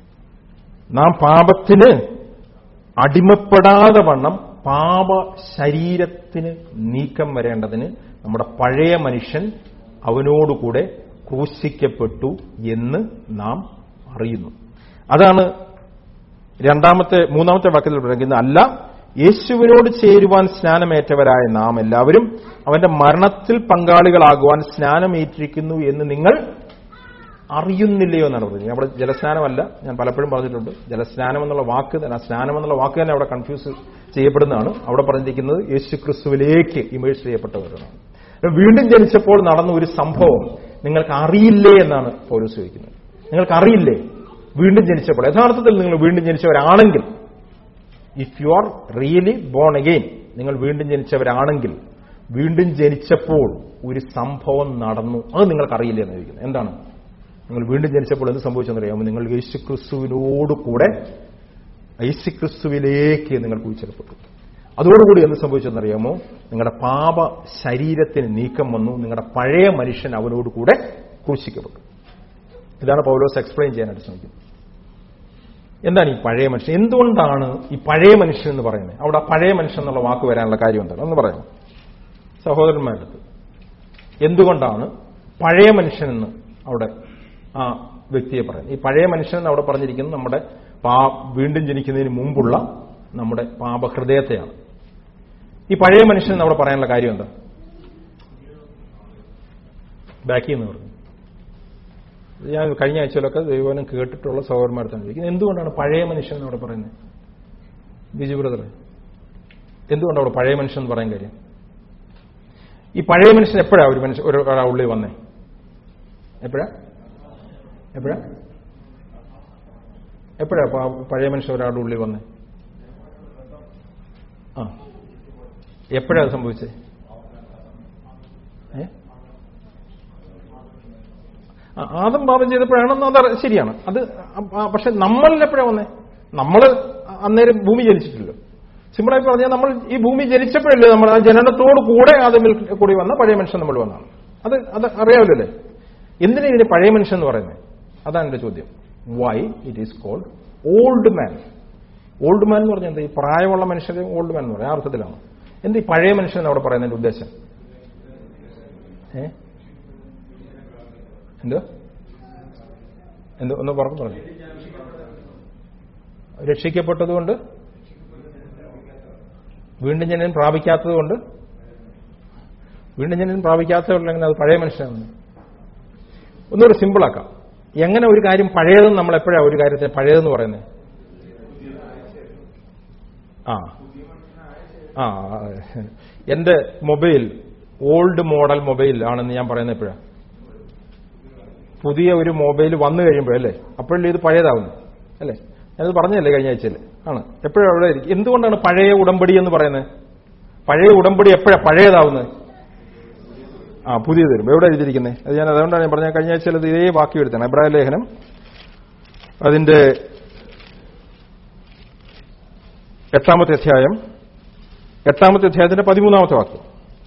നാം പാപത്തിന് അടിമപ്പെടാതെ വണ്ണം പാപ ശരീരത്തിന് നീക്കം വരേണ്ടതിന് നമ്മുടെ പഴയ മനുഷ്യൻ അവനോടുകൂടെ ക്രൂശിക്കപ്പെട്ടു എന്ന് നാം അറിയുന്നു അതാണ് രണ്ടാമത്തെ മൂന്നാമത്തെ വാക്യത്തിൽ പറയുന്നത് അല്ല യേശുവിനോട് ചേരുവാൻ സ്നാനമേറ്റവരായ നാം എല്ലാവരും അവന്റെ മരണത്തിൽ പങ്കാളികളാകുവാൻ സ്നാനമേറ്റിരിക്കുന്നു എന്ന് നിങ്ങൾ അറിയുന്നില്ലയോ എന്നാണ് പറയുന്നത് അവിടെ ജലസ്നാനമല്ല ഞാൻ പലപ്പോഴും പറഞ്ഞിട്ടുണ്ട് ജലസ്നാനം എന്നുള്ള വാക്ക് തന്നെ ആ സ്നാനം എന്നുള്ള വാക്ക് തന്നെ അവിടെ കൺഫ്യൂസ് ചെയ്യപ്പെടുന്നതാണ് അവിടെ പറഞ്ഞിരിക്കുന്നത് യേശു ക്രിസ്തുവിലേക്ക് ഇമേഴ്സ് ചെയ്യപ്പെട്ടവരാണ് വീണ്ടും ജനിച്ചപ്പോൾ നടന്ന ഒരു സംഭവം നിങ്ങൾക്ക് അറിയില്ലേ എന്നാണ് പൗലോസ് ചോദിക്കുന്നത് നിങ്ങൾക്ക് അറിയില്ലേ വീണ്ടും ജനിച്ചപ്പോൾ യഥാർത്ഥത്തിൽ നിങ്ങൾ വീണ്ടും ജനിച്ചവരാണെങ്കിൽ if you are really born again നിങ്ങൾ വീണ്ടും ജനിച്ചവരാണെങ്കിൽ വീണ്ടും ജനിച്ചപ്പോൾ ഒരു സംഭവം നടന്നു അത് നിങ്ങൾക്ക് അറിയില്ല എന്ന് ചോദിക്കുന്നത് എന്താണ് നിങ്ങൾ വീണ്ടും ജനിച്ചപ്പോൾ എന്ത് സംഭവിച്ചെന്നറിയാമോ നിങ്ങൾ യേശുക്രിസ്തുവിനോട് കൂടെ യേശുക്രിസ്തുവിലേക്ക് നിങ്ങൾ കുഴിച്ചെടുപ്പെട്ടു അതോടുകൂടി എന്ത് സംഭവിച്ചെന്നറിയാമോ നിങ്ങളുടെ പാപ ശരീരത്തിന് നീക്കം വന്നു നിങ്ങളുടെ പഴയ മനുഷ്യൻ അവനോട് കൂടെ ക്രൂശിക്കപ്പെട്ടു ഇതാണ് പൗലോസ് എക്സ്പ്ലെയിൻ ചെയ്യാനായിട്ട് ശ്രമിക്കുന്നത് എന്താണ് ഈ പഴയ മനുഷ്യൻ എന്തുകൊണ്ടാണ് ഈ പഴയ മനുഷ്യൻ എന്ന് പറയുന്നത് അവിടെ ആ പഴയ മനുഷ്യൻ എന്നുള്ള വാക്ക് വരാനുള്ള കാര്യം എന്താണ് ഒന്ന് പറയാം സഹോദരന്മാരുടെ അടുത്ത് എന്തുകൊണ്ടാണ് പഴയ മനുഷ്യനെന്ന് അവിടെ ആ വ്യക്തിയെ പറയുന്നത് ഈ പഴയ മനുഷ്യൻ എന്ന് അവിടെ പറഞ്ഞിരിക്കുന്നത് നമ്മുടെ പാ വീണ്ടും ജനിക്കുന്നതിന് മുമ്പുള്ള നമ്മുടെ പാപഹൃദയത്തെയാണ് ഈ പഴയ മനുഷ്യൻ എന്ന് അവിടെ പറയാനുള്ള കാര്യം എന്താ ബാക്കി എന്ന് പറഞ്ഞു ഇത് ഞാൻ കഴിഞ്ഞ ആഴ്ചയിലൊക്കെ ദൈവനം കേട്ടിട്ടുള്ള സഹോദരന്മാർത്താണ് ചോദിക്കുന്നത് എന്തുകൊണ്ടാണ് പഴയ മനുഷ്യൻ എന്ന് അവിടെ പറയുന്നത് ബിജു ബ്രദറെ എന്തുകൊണ്ടാണ് അവിടെ പഴയ മനുഷ്യൻ എന്ന് പറയാൻ കാര്യം ഈ പഴയ മനുഷ്യൻ എപ്പോഴാ ഒരു മനുഷ്യൻ ഒരു ഒരാൾ ഉള്ളിൽ വന്നേ എപ്പോഴാ എപ്പോഴാ എപ്പോഴാ പ- പഴയ മനുഷ്യൻ ഒരാളുടെ ഉള്ളിൽ വന്നേ ആ എപ്പോഴാ അത് സംഭവിച്ചേ ഏ ആ, ആദം പാപം ചെയ്തപ്പോഴാണെന്ന് അത് അറി- ശരിയാണ് അത് ആ- ആ, പക്ഷെ നമ്മളിൽ എപ്പോഴാ വന്നേ നമ്മൾ അന്നേരം ഭൂമി ജനിച്ചിട്ടില്ല സിമ്പിളായി പറഞ്ഞാൽ നമ്മൾ ഈ ഭൂമി ജനിച്ചപ്പോഴല്ലേ നമ്മൾ ആ ജനനത്തോട് കൂടെ ആദമിൽ കൂടി വന്ന പഴയ മനുഷ്യൻ നമ്മൾ വന്നതാണ് അത് അത് അറിയാവില്ലല്ലേ എന്തിനാ ഇതിന് പഴയ മനുഷ്യൻ എന്ന് പറയുന്നത് അതാണ് എന്റെ ചോദ്യം why it is called old man old man എന്ന് പറഞ്ഞാൽ എന്താ ഈ പ്രായമുള്ള മനുഷ്യരെ ഓൾഡ് മാൻ എന്ന് പറയും ആ അർത്ഥത്തിലാണ് എന്ത് ഈ പഴയ മനുഷ്യൻ എന്ന് അവിടെ പറയുന്നതിന്റെ ഉദ്ദേശം ഏ എന്തോ എന്തോ ഒന്ന് പറഞ്ഞു പറഞ്ഞു രക്ഷിക്കപ്പെട്ടതുകൊണ്ട് വീണ്ടും ജനനം പ്രാപിക്കാത്തതുകൊണ്ട് വീണ്ടും ജനനം പ്രാപിക്കാത്തതുണ്ടെങ്കിൽ അത് പഴയ മനുഷ്യനാണ് ഒന്നുകൂടെ സിമ്പിളാക്കാം എങ്ങനെ ഒരു കാര്യം പഴയതെന്ന് നമ്മൾ എപ്പോഴാണ് ഒരു കാര്യത്തെ പഴയതെന്ന് പറയുന്നത് ആ ആ എന്റെ മൊബൈൽ ഓൾഡ് മോഡൽ മൊബൈൽ ആണെന്ന് ഞാൻ പറയുന്നത് എപ്പോഴാണ് പുതിയ ഒരു മൊബൈൽ വന്നു കഴിയുമ്പോഴല്ലേ അപ്പോഴല്ലേ ഇത് പഴയതാവുന്നു അല്ലേ ഞാനത് പറഞ്ഞല്ലേ കഴിഞ്ഞ ആഴ്ചയിൽ ആണ് എപ്പോഴും അവിടെ ഇരിക്കും എന്തുകൊണ്ടാണ് പഴയ ഉടമ്പടി എന്ന് പറയുന്നത് പഴയ ഉടമ്പടി എപ്പോഴാണ് പഴയതാവുന്നത് ആ പുതിയത് വരും എവിടെ എഴുതിയിരിക്കുന്നത് അത് ഞാൻ അതുകൊണ്ടാണ് ഞാൻ പറഞ്ഞത് കഴിഞ്ഞ ആഴ്ചയിൽ ഇത് ഇതേ വാക്യം എടുത്താണ് എബ്രാഹിം ലേഖനം അതിന്റെ എട്ടാമത്തെ അധ്യായം എട്ടാമത്തെ അധ്യായത്തിന്റെ പതിമൂന്നാമത്തെ വാക്യം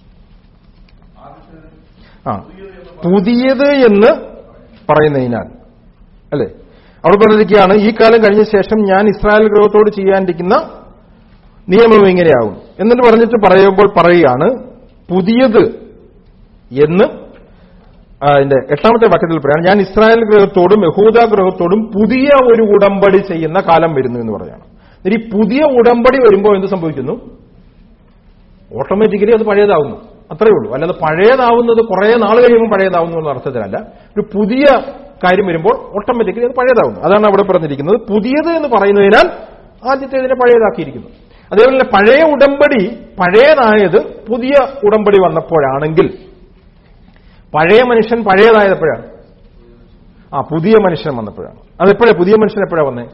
ആ പുതിയത് എന്ന് പറയുന്നതിനാൽ അല്ലേ അവിടെ പറഞ്ഞിരിക്കുകയാണ് ഈ കാലം കഴിഞ്ഞ ശേഷം ഞാൻ ഇസ്രായേൽ ഗ്രഹത്തോട് ചെയ്യാനിരിക്കുന്ന നിയമം ഇങ്ങനെയാകും എന്നിട്ട് പറഞ്ഞിട്ട് പറയുമ്പോൾ പറയുകയാണ് പുതിയത് എന്ന് ആ, അതിന്റെ എട്ടാമത്തെ വാക്യത്തിൽ പറയാണ് ഞാൻ ഇസ്രായേൽ ഗ്രഹത്തോടും യഹൂദ ഗ്രഹത്തോടും പുതിയ ഒരു ഉടമ്പടി ചെയ്യുന്ന കാലം വരുന്നു എന്ന് പറയാണ് എന്നിട്ട് ഈ പുതിയ ഉടമ്പടി വരുമ്പോൾ എന്ത് സംഭവിക്കുന്നു ഓട്ടോമാറ്റിക്കലി അത് പഴയതാവുന്നു അത്രയേ ഉള്ളൂ അല്ലാതെ പഴയതാവുന്നത് കുറെ നാൾ കഴിയുമ്പോൾ പഴയതാവുന്നു എന്ന അർത്ഥത്തിലല്ല ഒരു പുതിയ കാര്യം വരുമ്പോൾ ഓട്ടോമാറ്റിക്കലി അത് പഴയതാവുന്നു അതാണ് അവിടെ പറഞ്ഞിരിക്കുന്നത് പുതിയത് എന്ന് പറയുന്നതിനാൽ ആദ്യത്തേതിനെ പഴയതാക്കിയിരിക്കുന്നു അതേപോലെ തന്നെ പഴയ ഉടമ്പടി പഴയതായത് പുതിയ ഉടമ്പടി വന്നപ്പോഴാണെങ്കിൽ പഴയ മനുഷ്യൻ പഴയതായപ്പോഴാണ് ആ പുതിയ മനുഷ്യൻ വന്നപ്പോഴാണ് അതെപ്പോഴാ പുതിയ മനുഷ്യൻ എപ്പോഴാണ് വന്നേ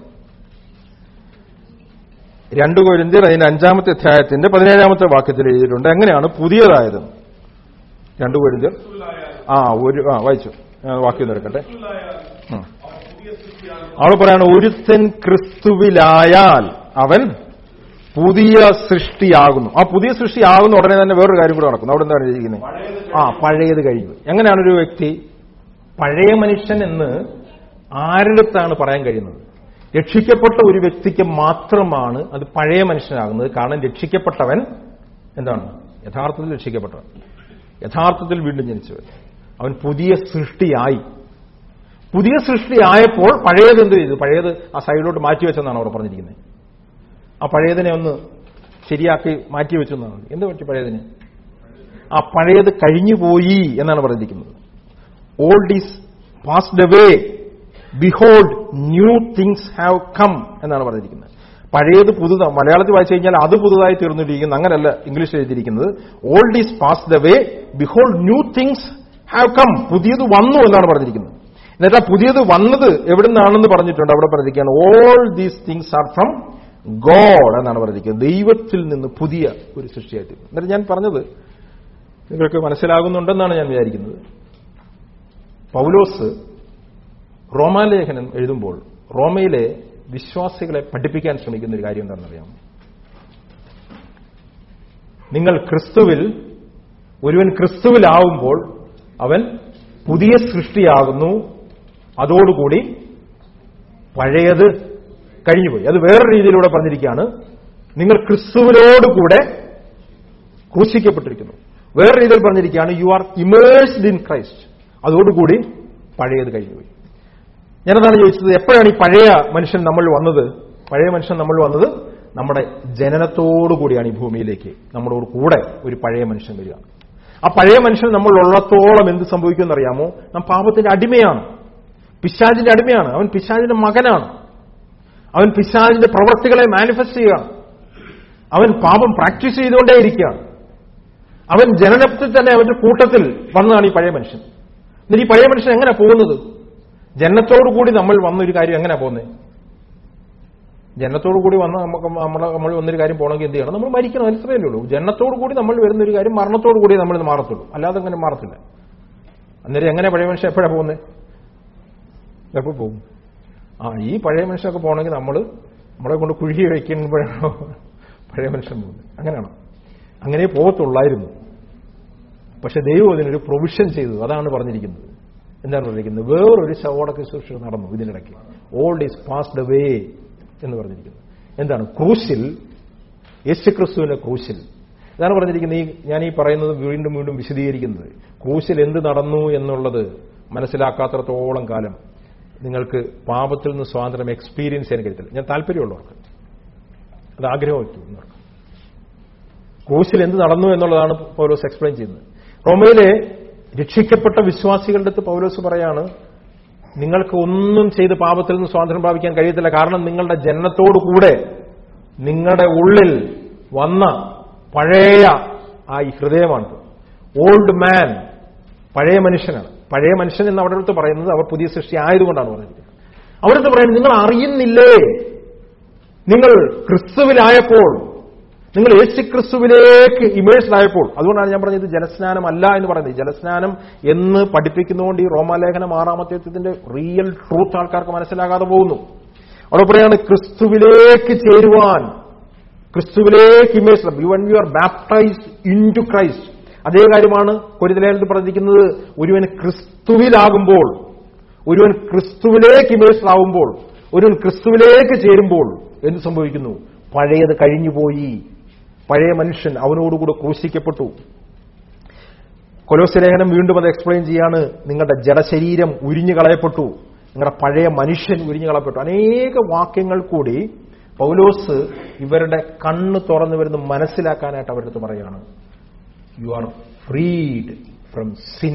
രണ്ടു കോരിന്ത്യർ അതിന്റെ അഞ്ചാമത്തെ അധ്യായത്തിന്റെ പതിനേഴാമത്തെ വാക്യത്തിൽ എഴുതിയിട്ടുണ്ട് എങ്ങനെയാണ് പുതിയതായത് രണ്ടു കോരിന്ത്യർ ആ ഒരു ആ വായിച്ചു ഞാൻ വാക്യം ഒന്ന് എടുക്കട്ടെ ഉം. അവൾ പറയാണ് ഒരുത്തൻ ക്രിസ്തുവിലായാൽ അവൻ പുതിയ സൃഷ്ടിയാകുന്നു ആ പുതിയ സൃഷ്ടിയാകുന്ന ഉടനെ തന്നെ വേറൊരു കാര്യം കൂടെ നടക്കുന്നു അവിടെ എന്താ പറഞ്ഞിരിക്കുന്നത് ആ പഴയത് കഴിഞ്ഞു എങ്ങനെയാണ് ഒരു വ്യക്തി പഴയ മനുഷ്യൻ എന്ന് ആരുടെടുത്താണ് പറയാൻ കഴിയുന്നത് രക്ഷിക്കപ്പെട്ട ഒരു വ്യക്തിക്ക് മാത്രമാണ് അത് പഴയ മനുഷ്യനാകുന്നത് കാരണം രക്ഷിക്കപ്പെട്ടവൻ എന്താണ് യഥാർത്ഥത്തിൽ രക്ഷിക്കപ്പെട്ടവൻ യഥാർത്ഥത്തിൽ വീണ്ടും ജനിച്ചവൻ അവൻ പുതിയ സൃഷ്ടിയായി പുതിയ സൃഷ്ടിയായപ്പോൾ പഴയത് എന്ത് ചെയ്തു പഴയത് ആ സൈഡിലോട്ട് മാറ്റിവെച്ചെന്നാണ് അവിടെ പറഞ്ഞിരിക്കുന്നത് ആ പഴയതിനെ ഒന്ന് ശരിയാക്കി മാറ്റിവെച്ചു എന്നാണ് എന്ത് പറ്റി പഴയതിന് ആ പഴയത് കഴിഞ്ഞുപോയി എന്നാണ് പറഞ്ഞിരിക്കുന്നത് old is passed away behold new things have come എന്നാണ് പറഞ്ഞിരിക്കുന്നത് പഴയത് പുതുതാ മലയാളത്തിൽ വായിച്ചു കഴിഞ്ഞാൽ അത് പുതുതായി തീർന്നിരിക്കുന്നു അങ്ങനല്ല ഇംഗ്ലീഷ് എഴുതിയിരിക്കുന്നത് old is passed away behold new things have come പുതിയത് വന്നു എന്നാണ് പറഞ്ഞിരിക്കുന്നത് എന്നിട്ട് ആ പുതിയത് വന്നത് എവിടെ നിന്നാണെന്ന് പറഞ്ഞിട്ടുണ്ട് അവിടെ പറഞ്ഞിരിക്കുകയാണ് all these things are from God എന്നാണ് പറഞ്ഞിരിക്കുന്നത് ദൈവത്തിൽ നിന്ന് പുതിയ ഒരു സൃഷ്ടിയായിട്ട് എന്നിട്ട് ഞാൻ പറഞ്ഞത് നിങ്ങൾക്ക് മനസ്സിലാകുന്നുണ്ടെന്നാണ് ഞാൻ വിചാരിക്കുന്നത് പൗലോസ് റോമാലേഖനം എഴുതുമ്പോൾ റോമയിലെ വിശ്വാസികളെ പഠിപ്പിക്കാൻ ശ്രമിക്കുന്ന ഒരു കാര്യം എന്താണെന്നറിയാമോ നിങ്ങൾ ക്രിസ്തുവിൽ ഒരുവൻ ക്രിസ്തുവിലാവുമ്പോൾ അവൻ പുതിയ സൃഷ്ടിയാകുന്നു അതോടുകൂടി പഴയത് കഴിഞ്ഞുപോയി അത് വേറെ രീതിയിലൂടെ പറഞ്ഞിരിക്കുകയാണ് നിങ്ങൾ ക്രിസ്തുവിനോടുകൂടെ ക്രൂശിക്കപ്പെട്ടിരിക്കുന്നു വേറെ രീതിയിൽ പറഞ്ഞിരിക്കുകയാണ് you are immersed in Christ അതോടുകൂടി പഴയത് കഴിഞ്ഞുപോയി ഞാനതാണ് ചോദിച്ചത് എപ്പോഴാണ് ഈ പഴയ മനുഷ്യൻ നമ്മൾ വന്നത് പഴയ മനുഷ്യൻ നമ്മൾ വന്നത് നമ്മുടെ ജനനത്തോടുകൂടിയാണ് ഈ ഭൂമിയിലേക്ക് നമ്മളോട് കൂടെ ഒരു പഴയ മനുഷ്യൻ വരിക ആ പഴയ മനുഷ്യൻ നമ്മൾ ഉള്ളത്തോളം എന്ത് സംഭവിക്കുമെന്ന് അറിയാമോ നാം പാപത്തിന്റെ അടിമയാണ് പിശാചിന്റെ അടിമയാണ് അവൻ പിശാചിന്റെ മകനാണ് അവൻ പിശാചിന്റെ പ്രവൃത്തികളെ മാനിഫെസ്റ്റ് ചെയ്യുകയാണ് അവൻ പാപം പ്രാക്ടീസ് ചെയ്തുകൊണ്ടേയിരിക്കുകയാണ് അവൻ ജനനത്തിൽ തന്നെ അവന്റെ കൂട്ടത്തിൽ വന്നതാണ് ഈ പഴയ മനുഷ്യൻ എന്നിട്ട് ഈ പഴയ മനുഷ്യൻ എങ്ങനെ പോകുന്നത് ജനനത്തോടുകൂടി നമ്മൾ വന്നൊരു കാര്യം എങ്ങനെ പോകുന്നത് ജനനത്തോടുകൂടി വന്ന് നമുക്ക് നമ്മളെ നമ്മൾ വന്നൊരു കാര്യം പോകണമെങ്കിൽ എന്ത് ചെയ്യണം നമ്മൾ മരിക്കണം മനസ്സിലല്ലേ ഉള്ളൂ ജനനത്തോടുകൂടി നമ്മൾ വരുന്നൊരു കാര്യം മരണത്തോടുകൂടി നമ്മൾ ഇത് മാറത്തുള്ളൂ അല്ലാതെ അങ്ങനെ മാറത്തില്ല അന്നേരം എങ്ങനെ പഴയ മനുഷ്യൻ എപ്പോഴാണ് പോകുന്നത് എപ്പോൾ പോകും ആ ഈ പഴയ മനുഷ്യനൊക്കെ പോകണമെങ്കിൽ നമ്മൾ നമ്മളെ കൊണ്ട് കുഴുകി വയ്ക്കുമ്പോഴാണോ പഴയ മനുഷ്യൻ പോകുന്നത് അങ്ങനെയാണോ അങ്ങനെ പോകത്തുള്ളായിരുന്നു പക്ഷെ ദൈവം അതിനൊരു പ്രൊവിഷൻ ചെയ്തു അതാണ് പറഞ്ഞിരിക്കുന്നത് എന്താണ് പറഞ്ഞിരിക്കുന്നത് വേറൊരു ശവോടൊക്കെ ശുശ്രൂഷ നടന്നു ഇതിനിടയ്ക്ക് ഓൾഡ് ഈസ് പാസ്ഡ് അവേ എന്ന് പറഞ്ഞിരിക്കുന്നു എന്താണ് ക്രൂശിൽ യേശുക്രിസ്തുവിന്റെ ക്രൂശിൽ ഇതാണ് പറഞ്ഞിരിക്കുന്നത് ഈ ഞാൻ ഈ പറയുന്നത് വീണ്ടും വീണ്ടും വിശദീകരിക്കുന്നത് ക്രൂശിൽ എന്ത് നടന്നു എന്നുള്ളത് മനസ്സിലാക്കാത്തടത്തോളം കാലം നിങ്ങൾക്ക് പാപത്തിൽ നിന്ന് സ്വാതന്ത്ര്യം എക്സ്പീരിയൻസ് ചെയ്യാൻ കഴിയത്തില്ല ഞാൻ താല്പര്യമുള്ളവർക്ക് അത് ആഗ്രഹമായിട്ടുള്ളവർക്ക് ക്രൂശിൽ എന്ത് നടന്നു എന്നുള്ളതാണ് പൗലോസ് എക്സ്പ്ലെയിൻ ചെയ്യുന്നത് റോമയിലെ രക്ഷിക്കപ്പെട്ട വിശ്വാസികളുടെ അടുത്ത് പൗലോസ് പറയാണ് നിങ്ങൾക്ക് ഒന്നും ചെയ്ത് പാപത്തിൽ നിന്ന് സ്വാതന്ത്ര്യം പ്രാപിക്കാൻ കഴിയത്തില്ല കാരണം നിങ്ങളുടെ ജനനത്തോടുകൂടെ നിങ്ങളുടെ ഉള്ളിൽ വന്ന പഴയ ആ ഈ ഹൃദയമാണ് ഓൾഡ് മാൻ പഴയ മനുഷ്യനാണ് പഴയ മനുഷ്യൻ എന്ന് അവിടെ അടുത്ത് പറയുന്നത് അവർ പുതിയ സൃഷ്ടി ആയതുകൊണ്ടാണ് പറഞ്ഞിരിക്കുന്നത് അവിടുത്തെ പറയുന്നത് നിങ്ങൾ അറിയുന്നില്ലേ നിങ്ങൾ ക്രിസ്തുവിലായപ്പോൾ നിങ്ങൾ യേശു ക്രിസ്തുവിലേക്ക് ഇമേഴ്സ്ഡ് ആയപ്പോൾ അതുകൊണ്ടാണ് ഞാൻ പറഞ്ഞത് ജലസ്നാനം അല്ല എന്ന് പറയുന്നത് ജലസ്നാനം എന്ന് പഠിപ്പിക്കുന്നതുകൊണ്ട് ഈ റോമാലേഖനം ആറാമത്തെ റിയൽ ട്രൂത്ത് ആൾക്കാർക്ക് മനസ്സിലാകാതെ പോകുന്നു അവിടെ പറയാണ് ക്രിസ്തുവിലേക്ക് ചേരുവാൻ ക്രിസ്തുവിലേക്ക് immerse one you are baptised into Christ അതേ കാര്യമാണ് കൊരിതലേഖനത്തിൽ പറഞ്ഞിരിക്കുന്നത് ഒരുവൻ ക്രിസ്തുവിലാകുമ്പോൾ ഒരുവൻ ക്രിസ്തുവിലേക്ക് ഇമേഴ്സ് ആവുമ്പോൾ ഒരുവൻ ക്രിസ്തുവിലേക്ക് ചേരുമ്പോൾ എന്ത് സംഭവിക്കുന്നു പഴയത് കഴിഞ്ഞുപോയി പഴയ മനുഷ്യൻ അവനോടുകൂടെ ക്രൂശിക്കപ്പെട്ടു കൊലോസ് ലേഖനം വീണ്ടും അത് എക്സ്പ്ലെയിൻ ചെയ്യാണ് നിങ്ങളുടെ ജഡശരീരം ഉരിഞ്ഞു കളയപ്പെട്ടു നിങ്ങളുടെ പഴയ മനുഷ്യൻ ഉരിഞ്ഞു കളയപ്പെട്ടു അനേക വാക്യങ്ങൾ കൂടി പൗലോസ് ഇവരുടെ കണ്ണ് തുറന്നു വരുന്ന മനസ്സിലാക്കാനായിട്ട് അവരുടെ അടുത്ത് പറയുകയാണ് you are freed from sin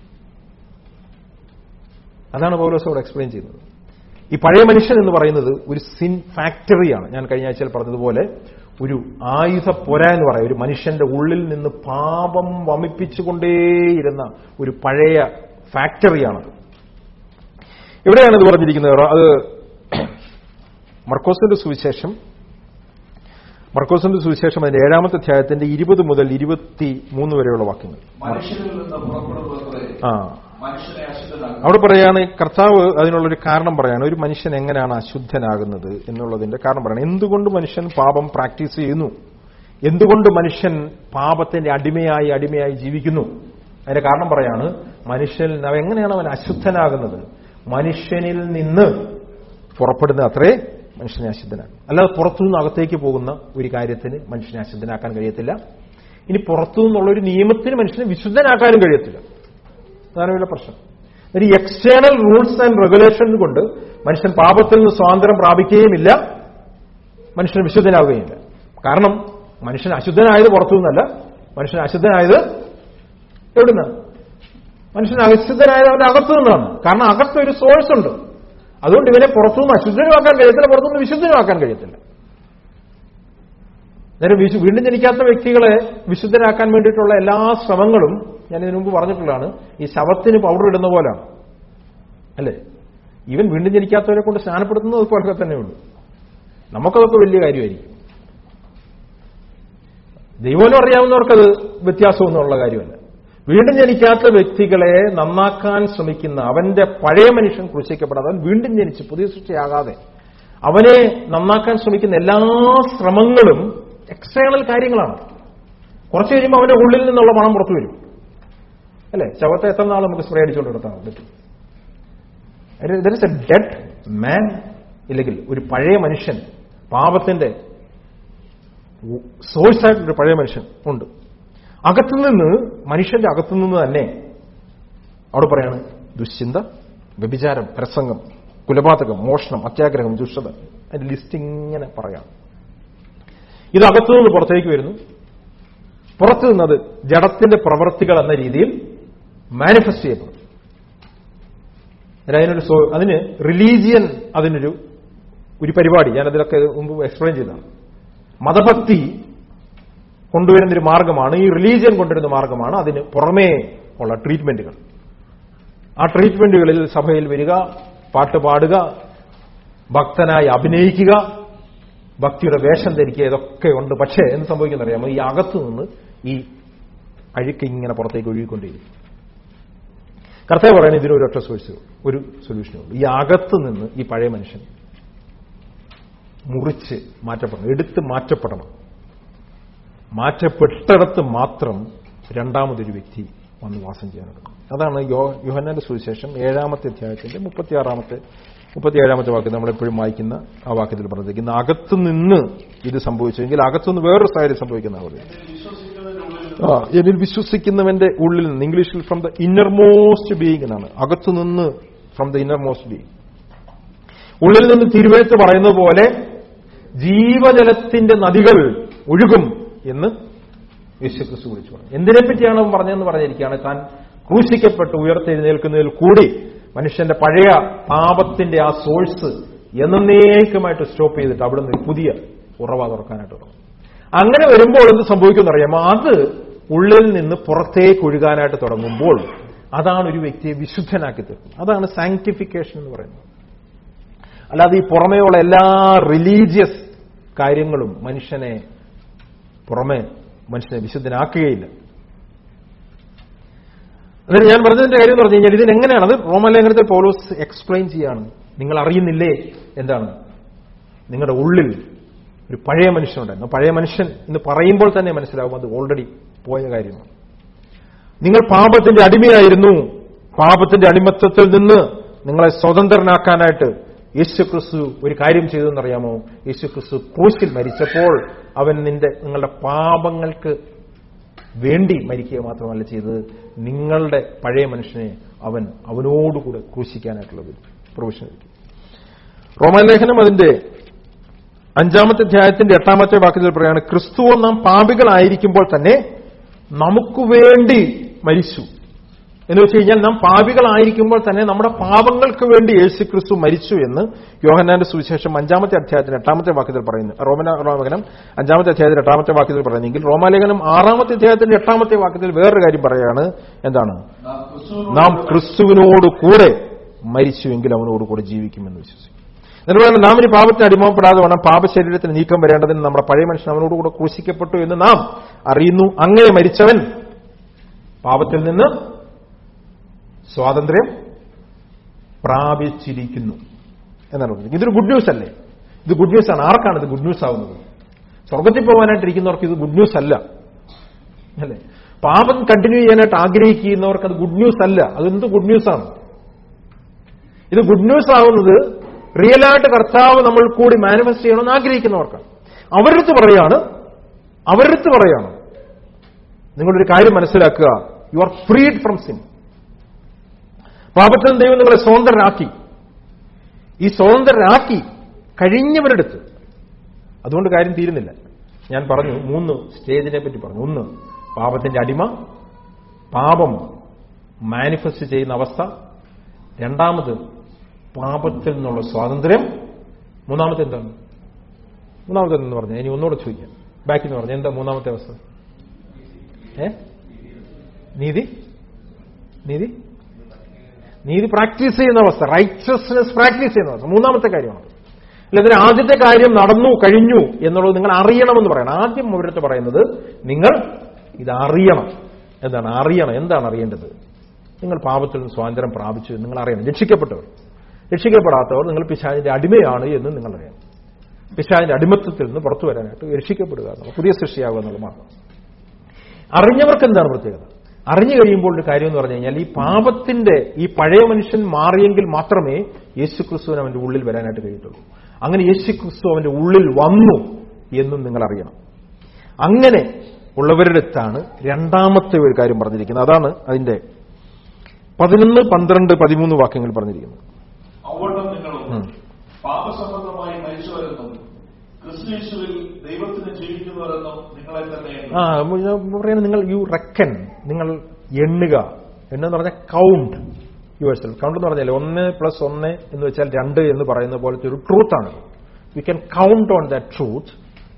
അതാണ് പൗലോസ് അവിടെ എക്സ്പ്ലെയിൻ ചെയ്യുന്നത് ഈ പഴയ മനുഷ്യൻ എന്ന് പറയുന്നത് ഒരു സിൻ ഫാക്ടറിയാണ് ഞാൻ കഴിഞ്ഞ ആഴ്ചയിൽ പറഞ്ഞതുപോലെ ഒരു ആയുധ പൊര എന്ന് പറയാം ഒരു മനുഷ്യന്റെ ഉള്ളിൽ നിന്ന് പാപം വമിപ്പിച്ചുകൊണ്ടേയിരുന്ന ഒരു പഴയ ഫാക്ടറിയാണത് എവിടെയാണ് ഇത് പറഞ്ഞിരിക്കുന്നത് അത് മർക്കോസിന്റെ സുവിശേഷം മർക്കോസിന്റെ സുവിശേഷം അതിന്റെ ഏഴാമത്തെ അധ്യായത്തിന്റെ ഇരുപത് മുതൽ ഇരുപത്തി മൂന്ന് വരെയുള്ള വാക്യങ്ങൾ മനുഷ്യനിൽ നിന്ന് പുറപ്പെടുന്നത്രേ ആ മനുഷ്യനെ അശുദ്ധനാക്കും അവിടെ പറയാണ് കർത്താവ് അതിനുള്ളൊരു കാരണം പറയാണ് ഒരു മനുഷ്യൻ എങ്ങനെയാണ് അശുദ്ധനാകുന്നത് എന്നുള്ളതിന്റെ കാരണം പറയണം എന്തുകൊണ്ട് മനുഷ്യൻ പാപം പ്രാക്ടീസ് ചെയ്യുന്നു എന്തുകൊണ്ട് മനുഷ്യൻ പാപത്തിന്റെ അടിമയായി അടിമയായി ജീവിക്കുന്നു അതിന്റെ കാരണം പറയാണ് മനുഷ്യൻ അവൻ എങ്ങനെയാണ് അവൻ അശുദ്ധനാകുന്നത് മനുഷ്യനിൽ നിന്ന് പുറപ്പെടുന്ന അത്രേ മനുഷ്യനെ അശുദ്ധനാകും അല്ലാതെ പുറത്തുനിന്ന് അകത്തേക്ക് പോകുന്ന ഒരു കാര്യത്തിന് മനുഷ്യനെ അശുദ്ധനാക്കാൻ കഴിയത്തില്ല ഇനി പുറത്തുനിന്നുള്ള ഒരു നിയമത്തിന് മനുഷ്യനെ വിശുദ്ധനാക്കാനും കഴിയത്തില്ല അതാണ് വലിയ പ്രശ്നം ഒരു എക്സ്റ്റേണൽ റൂൾസ് ആൻഡ് റെഗുലേഷൻ കൊണ്ട് മനുഷ്യൻ പാപത്തിൽ നിന്ന് സ്വാതന്ത്ര്യം പ്രാപിക്കുകയുമില്ല മനുഷ്യൻ വിശുദ്ധനാവുകയില്ല കാരണം മനുഷ്യൻ അശുദ്ധനായത് പുറത്തുനിന്നല്ല മനുഷ്യൻ അശുദ്ധനായത് എവിടുന്നാണ് മനുഷ്യൻ അശുദ്ധനായത് അവന്റെ അകത്തു നിന്നാണ് കാരണം അകത്തൊരു സോഴ്സ് ഉണ്ട് അതുകൊണ്ട് ഇവനെ പുറത്തുനിന്ന് അശുദ്ധനുമാക്കാൻ കഴിയത്തില്ല പുറത്തുനിന്ന് വിശുദ്ധനുമാക്കാൻ കഴിയത്തില്ല നേരെ വിശു വീണ്ടും ജനിക്കാത്ത വ്യക്തികളെ വിശുദ്ധരാക്കാൻ വേണ്ടിയിട്ടുള്ള എല്ലാ ശ്രമങ്ങളും ഞാൻ ഇതിനു മുമ്പ് പറഞ്ഞിട്ടുള്ളതാണ് ഈ ശവത്തിന് പൗഡർ ഇടുന്ന പോലാണ് അല്ലേ ഈവൻ വീണ്ടും ജനിക്കാത്തവരെ കൊണ്ട് സ്നാനപ്പെടുത്തുന്നത് പോലൊക്കെ തന്നെ ഉള്ളൂ നമുക്കതൊക്കെ വലിയ കാര്യമായിരിക്കും ദൈവം അറിയാവുന്നവർക്കത് വ്യത്യാസമൊന്നുമുള്ള കാര്യമല്ല വീണ്ടും ജനിക്കാത്ത വ്യക്തികളെ നന്നാക്കാൻ ശ്രമിക്കുന്ന അവന്റെ പഴയ മനുഷ്യൻ ക്രൂശിക്കപ്പെടാതെ അവൻ വീണ്ടും ജനിച്ച് പുതിയ സൃഷ്ടിയാകാതെ അവനെ നന്നാക്കാൻ ശ്രമിക്കുന്ന എല്ലാ ശ്രമങ്ങളും എക്സ്റ്റേണൽ കാര്യങ്ങളാണ് കുറച്ച് കഴിയുമ്പോൾ അവന്റെ ഉള്ളിൽ നിന്നുള്ള മണം പുറത്തു വരും അല്ലേ ശവത്തെ എത്ര നാൾ നമുക്ക് സ്പ്രേ അടിച്ചുകൊണ്ട് കിടത്താൻ പറ്റും there is a dead man ഇല്ലെങ്കിൽ ഒരു പഴയ മനുഷ്യൻ പാപത്തിന്റെ സോഴ്സായിട്ടൊരു പഴയ മനുഷ്യൻ ഉണ്ട് അകത്തുനിന്ന് മനുഷ്യന്റെ അകത്തുനിന്ന് തന്നെ അവിടെ പറയാണ് ദുശ്ചിന്ത വ്യഭിചാരം പ്രസംഗം കുലപാതകം മോഷണം അത്യാഗ്രഹം ദുഷ്ടത അതിന്റെ ലിസ്റ്റ് ഇങ്ങനെ പറയാം ഇത് അകത്തുനിന്ന് പുറത്തേക്ക് വരുന്നു പുറത്തു നിന്നത് ജഡത്തിന്റെ പ്രവൃത്തികൾ എന്ന രീതിയിൽ മാനിഫെസ്റ്റ് ചെയ്യപ്പെടും അതിനൊരു സോ അതിന് റിലീജിയൻ അതിനൊരു ഒരു പരിപാടി ഞാൻ അതിലൊക്കെ മുമ്പ് എക്സ്പ്ലെയിൻ ചെയ്തതാണ് മതഭക്തി കൊണ്ടുവരുന്നൊരു മാർഗമാണ് ഈ റിലീജിയൻ കൊണ്ടുവരുന്ന മാർഗമാണ് അതിന് പുറമേ ഉള്ള ട്രീറ്റ്മെന്റുകൾ ആ ട്രീറ്റ്മെന്റുകളിൽ സഭയിൽ വരിക പാട്ട് പാടുക ഭക്തനായി അഭിനയിക്കുക ഭക്തിയുടെ വേഷം ധരിക്കുക ഇതൊക്കെ ഉണ്ട് പക്ഷേ എന്ത് സംഭവിക്കുന്ന അറിയാമോ ഈ അകത്തു നിന്ന് ഈ അഴുക്ക് ഇങ്ങനെ പുറത്തേക്ക് ഒഴുകിക്കൊണ്ടിരിക്കും കർത്താവ് പറയുന്നത് ഇതിനൊരു ഒറ്റ സോഴ്സ് ഒരു സൊല്യൂഷനേ ഉള്ളൂ ഈ അകത്ത് നിന്ന് ഈ പഴയ മനുഷ്യൻ മുറിച്ച് മാറ്റപ്പെടണം എടുത്ത് മാറ്റപ്പെടണം മാറ്റപ്പെട്ടിടത്ത് മാത്രം രണ്ടാമതൊരു വ്യക്തി വന്ന് വാസം ചെയ്യാനുള്ളത് അതാണ് യോ യോഹന്നാന്റെ സുവിശേഷം ഏഴാമത്തെ അധ്യായത്തിന്റെ മുപ്പത്തിയാറാമത്തെ മുപ്പത്തിയേഴാമത്തെ വാക്ക് നമ്മളെപ്പോഴും വായിക്കുന്ന ആ വാക്യത്തിൽ പറഞ്ഞിരിക്കുന്ന അകത്തു നിന്ന് ഇത് സംഭവിച്ചെങ്കിൽ അകത്തുനിന്ന് വേറൊരു സാഹചര്യം സംഭവിക്കുന്ന പറയുന്നത് ആ എന്നിൽ വിശ്വസിക്കുന്നവന്റെ ഉള്ളിൽ നിന്ന് ഇംഗ്ലീഷിൽ from the innermost being എന്നാണ് അകത്തുനിന്ന് from the innermost being ഉള്ളിൽ നിന്ന് തിരുവേത്ത് പറയുന്ന പോലെ ജീവജലത്തിന്റെ നദികൾ ഒഴുകും എന്ന് യേശുക്രിസ്തു വിളിച്ചു പറഞ്ഞു എന്തിനെപ്പറ്റിയാണ് അവൻ പറഞ്ഞതെന്ന് പറഞ്ഞിരിക്കുകയാണ് താൻ ക്രൂശിക്കപ്പെട്ട് ഉയർത്തെഴുന്നേൽക്കുന്നതിൽ കൂടി മനുഷ്യന്റെ പഴയ പാപത്തിന്റെ ആ സോഴ്സ് എന്നേക്കുമായിട്ട് സ്റ്റോപ്പ് ചെയ്തിട്ട് അവിടെ നിന്ന് പുതിയ ഉറവ തുറക്കാനായിട്ട് തുടങ്ങും അങ്ങനെ വരുമ്പോൾ എന്ത് സംഭവിക്കുമെന്ന് അറിയാമോ അത് ഉള്ളിൽ നിന്ന് പുറത്തേക്ക് ഒഴുകാനായിട്ട് തുടങ്ങുമ്പോൾ അതാണ് ഒരു വ്യക്തിയെ വിശുദ്ധനാക്കി തീർക്കുന്നത് അതാണ് സാങ്ക്ടിഫിക്കേഷൻ എന്ന് പറയുന്നത് അല്ലാതെ ഈ പുറമേയുള്ള എല്ലാ റിലീജിയസ് കാര്യങ്ങളും മനുഷ്യനെ പുറമെ മനുഷ്യനെ വിശുദ്ധനാക്കുകയില്ല എന്നിട്ട് ഞാൻ പറഞ്ഞതിന്റെ കാര്യം എന്ന് പറഞ്ഞു കഴിഞ്ഞാൽ ഇതിനെങ്ങനെയാണ് അത് റോമലേഖനത്തിൽ പൗലോസ് എക്സ്പ്ലെയിൻ ചെയ്യാണ് നിങ്ങൾ അറിയുന്നില്ലേ എന്താണ് നിങ്ങളുടെ ഉള്ളിൽ ഒരു പഴയ മനുഷ്യനുണ്ടായിരുന്നു പഴയ മനുഷ്യൻ എന്ന് പറയുമ്പോൾ തന്നെ മനസ്സിലാവും അത് ഓൾറെഡി പോയ കാര്യമാണ് നിങ്ങൾ പാപത്തിന്റെ അടിമയായിരുന്നു പാപത്തിന്റെ അടിമത്തത്തിൽ നിന്ന് നിങ്ങളെ സ്വതന്ത്രനാക്കാനായിട്ട് യേശുക്രിസ്തു ഒരു കാര്യം ചെയ്തെന്നറിയാമോ യേശുക്രിസ്തു ക്രൂശിൽ മരിച്ചപ്പോൾ അവൻ നിന്റെ നിങ്ങളുടെ പാപങ്ങൾക്ക് വേണ്ടി മരിക്കുക മാത്രമല്ല ചെയ്തത് നിങ്ങളുടെ പഴയ മനുഷ്യനെ അവൻ അവനോടുകൂടെ ക്രൂശിക്കാനായിട്ടുള്ള പ്രൊവിഷൻ ഒരുക്കി റോമാലേഖനം അതിന്റെ അഞ്ചാമത്തെ അധ്യായത്തിന്റെ എട്ടാമത്തെ വാക്യത്തിൽ പറയാണ് ക്രിസ്തുവോ നാം പാപികളായിരിക്കുമ്പോൾ തന്നെ നമുക്ക് വേണ്ടി മരിച്ചു എന്ന് വെച്ച് കഴിഞ്ഞാൽ നാം പാപികളായിരിക്കുമ്പോൾ തന്നെ നമ്മുടെ പാപങ്ങൾക്ക് വേണ്ടി യേശു ക്രിസ്തു മരിച്ചു എന്ന് യോഹന്നാന്റെ സുവിശേഷം അഞ്ചാമത്തെ അധ്യായത്തിന് എട്ടാമത്തെ വാക്യത്തിൽ പറയുന്നു റോമന റോമലേഖനം അഞ്ചാമത്തെ അധ്യായത്തിൽ എട്ടാമത്തെ വാക്യത്തിൽ പറയുന്നെങ്കിൽ റോമാലേഖനം ആറാമത്തെ അധ്യായത്തിന്റെ എട്ടാമത്തെ വാക്യത്തിൽ വേറൊരു കാര്യം പറയാണ് എന്താണ് നാം ക്രിസ്തുവിനോട് കൂടെ മരിച്ചുവെങ്കിൽ അവനോട് കൂടെ ജീവിക്കുമെന്ന് വിശ്വസിക്കും എന്നിട്ട് പറയുന്നത് നാം ഇനി പാപത്തിന് അടിമപ്പെടാതെ വേണം പാപശരീരത്തിന് നീക്കം വരേണ്ടതിന് നമ്മുടെ പഴയ മനുഷ്യൻ അവനോട് കൂടെ ക്രൂശിക്കപ്പെട്ടു എന്ന് നാം അറിയുന്നു അങ്ങനെ മരിച്ചവൻ പാപത്തിൽ നിന്ന് സ്വാതന്ത്ര്യം പ്രാപിച്ചിരിക്കുന്നു എന്നാണ് പറഞ്ഞത് ഇതൊരു ഗുഡ് ന്യൂസ് അല്ലേ ഇത് ഗുഡ് ന്യൂസ് ആണ് ആർക്കാണ് ഇത് ഗുഡ് ന്യൂസ് ആവുന്നത് സ്വർഗത്തിൽ പോകാനായിട്ടിരിക്കുന്നവർക്ക് ഇത് ഗുഡ് ന്യൂസ് അല്ല അല്ലേ പാപം കണ്ടിന്യൂ ചെയ്യാനായിട്ട് ആഗ്രഹിക്കുന്നവർക്ക് അത് ഗുഡ് ന്യൂസ് അല്ല അതെന്ത് ഗുഡ് ന്യൂസ് ആണ് ഇത് ഗുഡ് ന്യൂസ് ആവുന്നത് റിയലായിട്ട് കർത്താവ് നമ്മൾ കൂടി മാനിഫെസ്റ്റ് ചെയ്യണമെന്ന് ആഗ്രഹിക്കുന്നവർക്കാണ് അവരടുത്ത് പറയാണ് അവരടുത്ത് പറയാണ് നിങ്ങളൊരു കാര്യം മനസ്സിലാക്കുക you are freed from sin പാപത്തിൽ ദൈവം നിങ്ങളെ സ്വതന്ത്രരാക്കി ഈ സ്വതന്ത്രരാക്കി കഴിഞ്ഞവരെടുത്ത് അതുകൊണ്ട് കാര്യം തീരുന്നില്ല ഞാൻ പറഞ്ഞു മൂന്ന് സ്റ്റേജിനെ പറ്റി പറഞ്ഞു ഒന്ന് പാപത്തിന്റെ അടിമ പാപം മാനിഫെസ്റ്റ് ചെയ്യുന്ന അവസ്ഥ രണ്ടാമത് പാപത്തിൽ നിന്നുള്ള സ്വാതന്ത്ര്യം മൂന്നാമത്തെ എന്താണ് മൂന്നാമത്തെ എന്ന് പറഞ്ഞു ഇനി ഒന്നുകൂടെ ചോദിക്കാം ബാക്കിൽ നിന്ന് പറഞ്ഞു എന്താ മൂന്നാമത്തെ അവസ്ഥ ഏ നീതി നീതി നീതി പ്രാക്ടീസ് ചെയ്യുന്ന അവസ്ഥ റൈച്ചസ്നെസ് പ്രാക്ടീസ് ചെയ്യുന്ന അവസ്ഥ മൂന്നാമത്തെ കാര്യമാണ് അല്ല ഇതിന് ആദ്യത്തെ കാര്യം നടന്നു കഴിഞ്ഞു എന്നുള്ളത് നിങ്ങൾ അറിയണമെന്ന് പറയണം ആദ്യം അവരടുത്ത് പറയുന്നത് നിങ്ങൾ ഇത് അറിയണം എന്താണ് അറിയണം എന്താണ് അറിയേണ്ടത് നിങ്ങൾ പാപത്തിൽ നിന്ന് സ്വാതന്ത്ര്യം പ്രാപിച്ചു എന്ന് നിങ്ങൾ അറിയണം രക്ഷിക്കപ്പെട്ടവർ രക്ഷിക്കപ്പെടാത്തവർ നിങ്ങൾ പിശാചിന്റെ അടിമയാണ് എന്ന് നിങ്ങൾ അറിയണം പിശാചിന്റെ അടിമത്തത്തിൽ നിന്ന് പുറത്തു വരാനായിട്ട് രക്ഷിക്കപ്പെടുക എന്നുള്ള പുതിയ സൃഷ്ടിയാകുക എന്നുള്ള മാത്രം അറിഞ്ഞവർക്ക് എന്താണ് പ്രത്യേകത അറിഞ്ഞു കഴിയുമ്പോൾ ഒരു കാര്യം എന്ന് പറഞ്ഞു കഴിഞ്ഞാൽ ഈ പാപത്തിന്റെ ഈ പഴയ മനുഷ്യൻ മാറിയെങ്കിൽ മാത്രമേ യേശു ക്രിസ്തുവിന് അവന്റെ ഉള്ളിൽ വരാനായിട്ട് കഴിയത്തുള്ളൂ അങ്ങനെ യേശു ക്രിസ്തു അവന്റെ ഉള്ളിൽ വന്നു എന്നും നിങ്ങൾ അറിയണം അങ്ങനെ ഉള്ളവരുടെ അടുത്താണ് രണ്ടാമത്തെ ഒരു കാര്യം പറഞ്ഞിരിക്കുന്നത് അതാണ് അതിന്റെ പതിനൊന്ന് പന്ത്രണ്ട് പതിമൂന്ന് വാക്യങ്ങൾ പറഞ്ഞിരിക്കുന്നത് അവണ്ണം നിങ്ങളും ഉം. പാപസംബന്ധമായി മരിച്ചവരെന്നും ക്രിസ്തുയേശുവിൽ ദൈവത്തിന് ജീവിക്കുന്നവരെന്നും നിങ്ങളെ തന്നെ ആ ഞാൻ പറയുന്നത് നിങ്ങൾ യു റെക്കൻ നിങ്ങൾ എണ്ണുക എണ്ണെന്ന് പറഞ്ഞാൽ കൗണ്ട് യുവേഴ്സൽ കൗണ്ട് എന്ന് പറഞ്ഞാൽ ഒന്ന് പ്ലസ് ഒന്ന് എന്ന് വെച്ചാൽ രണ്ട് എന്ന് പറയുന്ന പോലത്തെ ഒരു ട്രൂത്ത് ആണ് you can count on that truth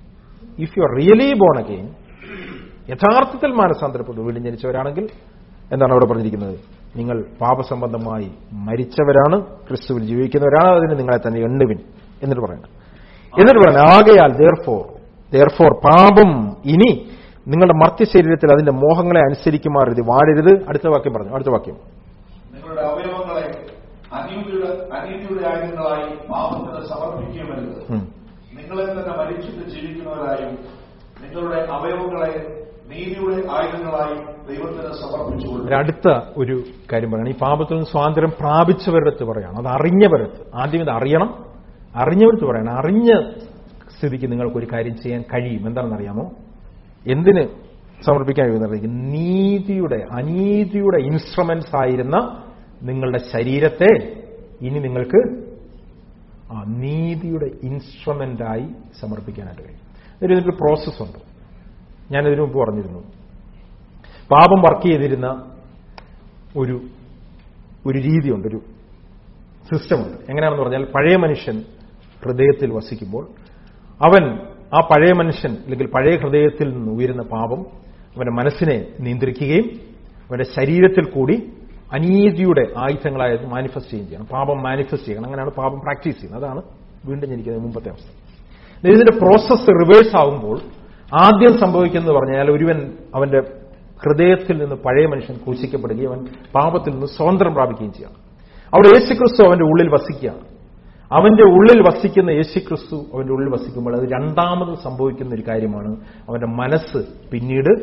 if you are really born again യഥാർത്ഥത്തിൽ മാനസാന്തരപ്പെട്ടു വീണ്ടും ജനിച്ചവരാണെങ്കിൽ എന്താണ് അവിടെ പറഞ്ഞിരിക്കുന്നത് നിങ്ങൾ പാപസംബന്ധമായി മരിച്ചവരാണ് ക്രിസ്തുവിൽ ജീവിക്കുന്നവരാണ് അതിന് നിങ്ങളെ തന്നെ എണ്ണുവിൻ എന്നിട്ട് പറയുന്നത് എന്നിട്ട് പറയുന്നത് ആകയാൽ ദേർഫോർ ദേർഫോർ പാപം ഇനി നിങ്ങളുടെ മർത്യ ശരീരത്തിൽ അതിന്റെ മോഹങ്ങളെ അനുസരിക്കുമാറരുത് വാഴരുത് അടുത്ത വാക്യം പറഞ്ഞു അടുത്ത വാക്യം നിങ്ങളുടെ അവയവങ്ങളെ അനീതിയുടെ അനീതിയുടെ ആയുധങ്ങളായി പാപത്തിന് സമർപ്പിക്കുകയുമരുത് ഉം. നിങ്ങളെ തന്നെ മരിച്ചിട്ട് ജീവിക്കുന്നവരായും നിങ്ങളുടെ അവയവങ്ങളെ നീതിയുടെ ആയുധങ്ങളായി ദൈവത്തിന് സമർപ്പിച്ചുകൊള്ളു ഒരു അടുത്ത ഒരു കാര്യം പറയണം ഈ പാപത്തിൽ നിന്ന് സ്വാതന്ത്ര്യം പ്രാപിച്ചവരടുത്ത് പറയണം അത് അറിഞ്ഞവരടുത്ത് ആദ്യം ഇത് അറിയണം അറിഞ്ഞവരടുത്ത് പറയണം അറിഞ്ഞ സ്ഥിതിക്ക് നിങ്ങൾക്ക് ഒരു കാര്യം ചെയ്യാൻ കഴിയും എന്താണെന്ന് അറിയാമോ എന്തിന് സമർപ്പിക്കാൻ കഴിയുന്നത് നീതിയുടെ അനീതിയുടെ ഇൻസ്ട്രുമെന്റ്സ് ആയിരുന്ന നിങ്ങളുടെ ശരീരത്തെ ഇനി നിങ്ങൾക്ക് ആ നീതിയുടെ ഇൻസ്ട്രുമെന്റായി സമർപ്പിക്കാനായിട്ട് കഴിയും ഇതിന് ഇതിനൊരു പ്രോസസ്സുണ്ട് ഞാനിതിനു മുമ്പ് പറഞ്ഞിരുന്നു പാപം വർക്ക് ചെയ്തിരുന്ന ഒരു ഒരു രീതിയുണ്ട് ഒരു സിസ്റ്റമുണ്ട് എങ്ങനെയാണെന്ന് പറഞ്ഞാൽ പഴയ മനുഷ്യൻ ഹൃദയത്തിൽ വസിക്കുമ്പോൾ അവൻ ആ പഴയ മനുഷ്യൻ അല്ലെങ്കിൽ പഴയ ഹൃദയത്തിൽ നിന്ന് ഉയരുന്ന പാപം അവന്റെ മനസ്സിനെ നിയന്ത്രിക്കുകയും അവന്റെ ശരീരത്തിൽ കൂടി അനീതിയുടെ ആയുധങ്ങളായത് മാനിഫെസ്റ്റ് ചെയ്യുകയും ചെയ്യണം പാപം മാനിഫെസ്റ്റ് ചെയ്യണം അങ്ങനെയാണ് പാപം പ്രാക്ടീസ് ചെയ്യുന്നത് അതാണ് വീണ്ടും ജനിക്കുന്ന മുമ്പത്തെ അവസ്ഥ ഇതിന്റെ പ്രോസസ്സ് റിവേഴ്സ് ആകുമ്പോൾ ആദ്യം സംഭവിക്കുന്നത് പറഞ്ഞാൽ ഒരുവൻ അവന്റെ ഹൃദയത്തിൽ നിന്ന് പഴയ മനുഷ്യൻ ക്രൂശിക്കപ്പെടുകയും അവൻ പാപത്തിൽ നിന്ന് സ്വതന്ത്രം പ്രാപിക്കുകയും ചെയ്യണം അവിടെ യേശുക്രിസ്തു അവന്റെ ഉള്ളിൽ വസിക്കുകയാണ് അവന്റെ ഉള്ളിൽ വസിക്കുന്ന യേശുക്രിസ്തു അവന്റെ ഉള്ളിൽ വസിക്കുമ്പോൾ അത് രണ്ടാമത് സംഭവിക്കുന്ന ഒരു കാര്യമാണ് അവന്റെ മനസ്സ് പിന്നീട്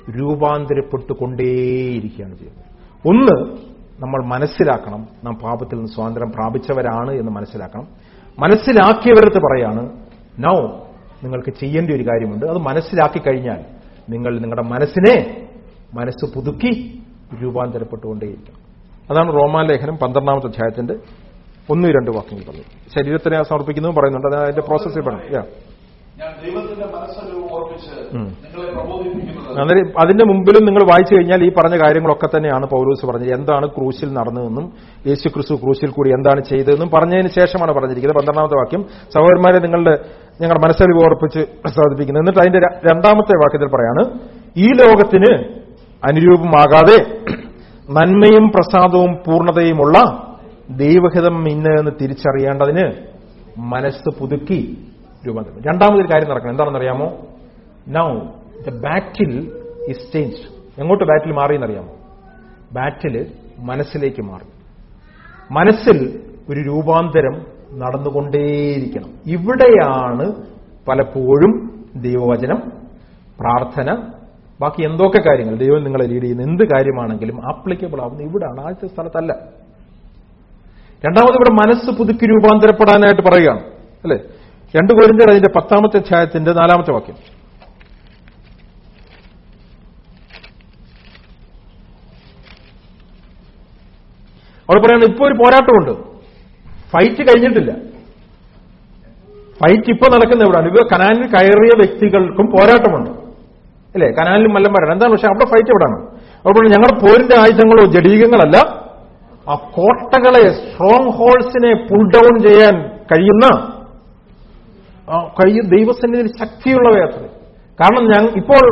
രൂപാന്തരപ്പെട്ടുകൊണ്ടേയിരിക്കുകയാണ് ചെയ്യുന്നത് ഒന്ന് നമ്മൾ മനസ്സിലാക്കണം നാം പാപത്തിൽ നിന്ന് സ്വാതന്ത്ര്യം പ്രാപിച്ചവരാണ് എന്ന് മനസ്സിലാക്കണം മനസ്സിലാക്കിയവരടുത്ത് പറയാണ് നോ നിങ്ങൾക്ക് ചെയ്യേണ്ട ഒരു കാര്യമുണ്ട് അത് മനസ്സിലാക്കി കഴിഞ്ഞാൽ നിങ്ങൾ നിങ്ങളുടെ മനസ്സിനെ മനസ്സ് പുതുക്കി രൂപാന്തരപ്പെട്ടുകൊണ്ടേയിരിക്കണം അതാണ് റോമാലേഖനം പന്ത്രണ്ടാമത്തെ അധ്യായത്തിന്റെ ഒന്നും രണ്ട് വാക്യങ്ങൾ പറഞ്ഞു ശരീരത്തിനെ സമർപ്പിക്കുന്നതും പറയുന്നുണ്ട് അത് അതിന്റെ പ്രോസസ്സിൽ പറഞ്ഞു Yeah. ഞാൻ ദൈവത്തിന്റെ മനസ്സരവും ഓർപ്പിച്ച് ഉം. നിങ്ങളെ പ്രബോധിപ്പിക്കുന്നത് അന്നേരം അതിന്റെ മുമ്പിലും നിങ്ങൾ വായിച്ചു കഴിഞ്ഞാൽ ഈ പറഞ്ഞ കാര്യങ്ങളൊക്കെ തന്നെയാണ് പൗലൂസ് പറഞ്ഞത് എന്താണ് ക്രൂശിൽ നടന്നതെന്നും യേശു ക്രിസ്തു ക്രൂശിൽ കൂടി എന്താണ് ചെയ്തതെന്നും പറഞ്ഞതിന് ശേഷമാണ് പറഞ്ഞിരിക്കുന്നത് പന്ത്രണ്ടാമത്തെ വാക്യം സഹോദരന്മാരെ നിങ്ങളുടെ ഞങ്ങളുടെ മനസ്സറിവ് ഓർപ്പിച്ച് പ്രസാദിപ്പിക്കുന്നത് എന്നിട്ട് അതിന്റെ ര- രണ്ടാമത്തെ വാക്യത്തിൽ പറയാണ് ഈ ലോകത്തിന് അനുരൂപമാകാതെ നന്മയും പ്രസാദവും പൂർണ്ണതയുമുള്ള ദൈവഹിതം ഇന്ന് എന്ന് തിരിച്ചറിയേണ്ടതിന് മനസ്സ് പുതുക്കി രൂപാന്തരം രണ്ടാമതൊരു കാര്യം നടക്കണം എന്താണെന്ന് അറിയാമോ now the battle is change എങ്ങോട്ട് ബാറ്റിൽ മാറിയെന്നറിയാമോ ബാറ്റിൽ മനസ്സിലേക്ക് മാറി മനസ്സിൽ ഒരു രൂപാന്തരം നടന്നുകൊണ്ടേയിരിക്കണം ഇവിടെയാണ് പലപ്പോഴും ദൈവവചനം പ്രാർത്ഥന ബാക്കി എന്തൊക്കെ കാര്യങ്ങൾ ദൈവം നിങ്ങളെ ലീഡ് ചെയ്യുന്ന എന്ത് കാര്യമാണെങ്കിലും ആപ്ലിക്കബിൾ ആവുന്ന ഇവിടാണ് ആദ്യത്തെ സ്ഥലത്തല്ല രണ്ടാമത് ഇവിടെ മനസ്സ് പുതുക്കി രൂപാന്തരപ്പെടാനായിട്ട് പറയുകയാണ് അല്ലെ രണ്ടു കോരിന്റെ അതിന്റെ പത്താമത്തെ അധ്യായത്തിന്റെ നാലാമത്തെ വാക്യം അവിടെ പറയുന്നത് ഇപ്പൊ ഒരു പോരാട്ടമുണ്ട് ഫൈറ്റ് കഴിഞ്ഞിട്ടില്ല ഫൈറ്റ് ഇപ്പൊ നടക്കുന്ന എവിടെയാണ് ഇവ കനാലിൽ കയറിയ വ്യക്തികൾക്കും പോരാട്ടമുണ്ട് അല്ലേ കനാലിലും മല്ലന്മാരാണ് എന്താണ് പക്ഷെ അവിടെ ഫൈറ്റ് എവിടെയാണ് അവിടെ ഞങ്ങളുടെ പോരിന്റെ ആയുധങ്ങളോ ജഡീകങ്ങളല്ല ആ കോട്ടകളെ സ്ട്രോങ് ഹോൾസിനെ പുൾ ഡൗൺ ചെയ്യാൻ കഴിയുന്ന ആ കഴിയും ദൈവസന്നിധിയിൽ ശക്തിയുള്ളവയത്രേ കാരണം ഞാൻ ഇപ്പോൾ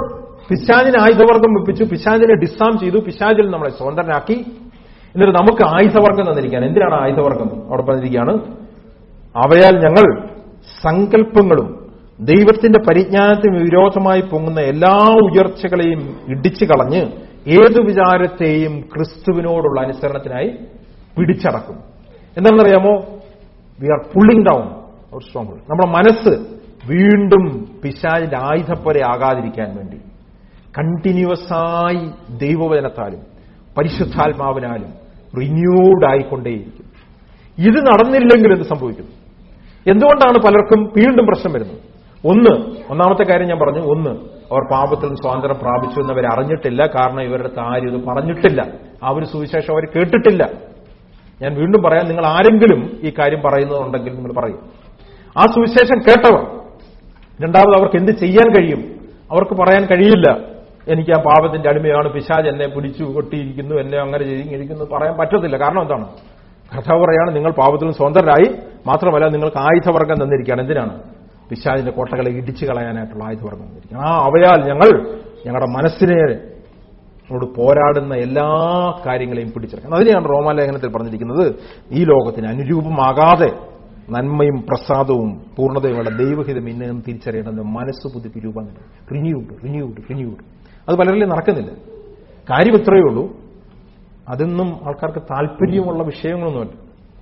പിശാചിന് ആയുധവർഗം വെപ്പിച്ചു പിശാചിനെ ഡിസാം ചെയ്തു പിശാചിൽ നമ്മളെ സ്വതന്ത്രനാക്കി എന്നിട്ട് നമുക്ക് ആയുധവർഗം തന്നിരിക്കുകയാണ് എന്തിനാണ് ആയുധവർഗം അവിടെ പറഞ്ഞിരിക്കുകയാണ് അവയാൽ ഞങ്ങൾ സങ്കല്പങ്ങളും ദൈവത്തിന്റെ പരിജ്ഞാനത്തിന് വിരോധമായി പൊങ്ങുന്ന എല്ലാ ഉയർച്ചകളെയും ഇടിച്ചു കളഞ്ഞ് ഏതു വിചാരത്തെയും ക്രിസ്തുവിനോടുള്ള അനുസരണത്തിനായി പിടിച്ചടക്കും എന്താണെന്നറിയാമോ we are pulling down our strong നമ്മുടെ മനസ്സ് വീണ്ടും പിശാചിന്റെ ആയുധപ്പരെ ആകാതിരിക്കാൻ വേണ്ടി കണ്ടിന്യൂസ് ആയി ദൈവവചനത്താലും പരിശുദ്ധാത്മാവിനാലും റിന്യൂഡ് ആയിക്കൊണ്ടേയിരിക്കും ഇത് നടന്നില്ലെങ്കിൽ എന്ത് സംഭവിക്കുന്നു എന്തുകൊണ്ടാണ് പലർക്കും വീണ്ടും പ്രശ്നം വരുന്നത് ഒന്ന് ഒന്നാമത്തെ കാര്യം ഞാൻ പറഞ്ഞു ഒന്ന് അവർ പാപത്തിൽ നിന്ന് സ്വാതന്ത്ര്യം പ്രാപിച്ചു എന്നവർ അറിഞ്ഞിട്ടില്ല കാരണം ഇവരുടെ അടുത്ത് ആരും ഇത് പറഞ്ഞിട്ടില്ല ആ ഒരു സുവിശേഷം അവർ കേട്ടിട്ടില്ല ഞാൻ വീണ്ടും പറയാം നിങ്ങൾ ആരെങ്കിലും ഈ കാര്യം പറയുന്നതുണ്ടെങ്കിൽ നിങ്ങൾ പറയും ആ സുവിശേഷം കേട്ടവർ രണ്ടാമത് അവർക്ക് എന്ത് ചെയ്യാൻ കഴിയും അവർക്ക് പറയാൻ കഴിയില്ല എനിക്ക് ആ പാപത്തിന്റെ അടിമയാണ് പിശാജ് എന്നെ പിടിച്ചു കൊട്ടിയിരിക്കുന്നു എന്നെ അങ്ങനെ ചെയ്തിരിക്കുന്നു പറയാൻ പറ്റത്തില്ല കാരണം എന്താണ് കർത്താവ് പറയാണ് നിങ്ങൾ പാപത്തിൽ നിന്ന് സ്വതന്ത്രരായി മാത്രമല്ല നിങ്ങൾക്ക് ആയുധവർഗം തന്നിരിക്കുകയാണ് എന്തിനാണ് പിശാജിന്റെ കോട്ടകളെ ഇടിച്ചു കളയാനായിട്ടുള്ള ആയുധവർഗം തന്നിരിക്കുകയാണ് ആ അവയാൽ ഞങ്ങൾ ഞങ്ങളുടെ മനസ്സിനെ ോട് പോരാടുന്ന എല്ലാ കാര്യങ്ങളെയും പിടിച്ചെടുക്കണം അതിനെയാണ് റോമാലേഖനത്തിൽ പറഞ്ഞിരിക്കുന്നത് ഈ ലോകത്തിന് അനുരൂപമാകാതെ നന്മയും പ്രസാദവും പൂർണ്ണതയുമുള്ള ദൈവഹിതം ഇന്നും തിരിച്ചറിയേണ്ടത് മനസ്സ് പുതുക്കി രൂപം റിന്യൂഡ് റിന്യൂഡ് റിന്യൂഡ് അത് പലരിലും നടക്കുന്നില്ല കാര്യം ഇത്രയേ ഉള്ളൂ അതൊന്നും ആൾക്കാർക്ക് താല്പര്യമുള്ള വിഷയങ്ങളൊന്നുമല്ല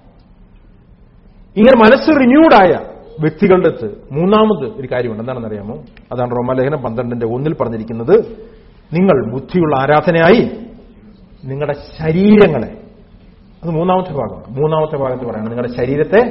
ഇങ്ങനെ മനസ്സ് റിന്യൂഡായ വ്യക്തികളുടെ അടുത്ത് മൂന്നാമത് ഒരു കാര്യമുണ്ട് എന്താണെന്ന് അറിയാമോ അതാണ് റോമാലേഖനം പന്ത്രണ്ടിന്റെ ഒന്നിൽ പറഞ്ഞിരിക്കുന്നത് നിങ്ങൾ ബുദ്ധിയുള്ള ആരാധനയായി നിങ്ങളുടെ ശരീരങ്ങളെ അത് മൂന്നാമത്തെ ഭാഗമാണ് മൂന്നാമത്തെ ഭാഗത്ത് പറയണം നിങ്ങളുടെ ശരീരത്തെ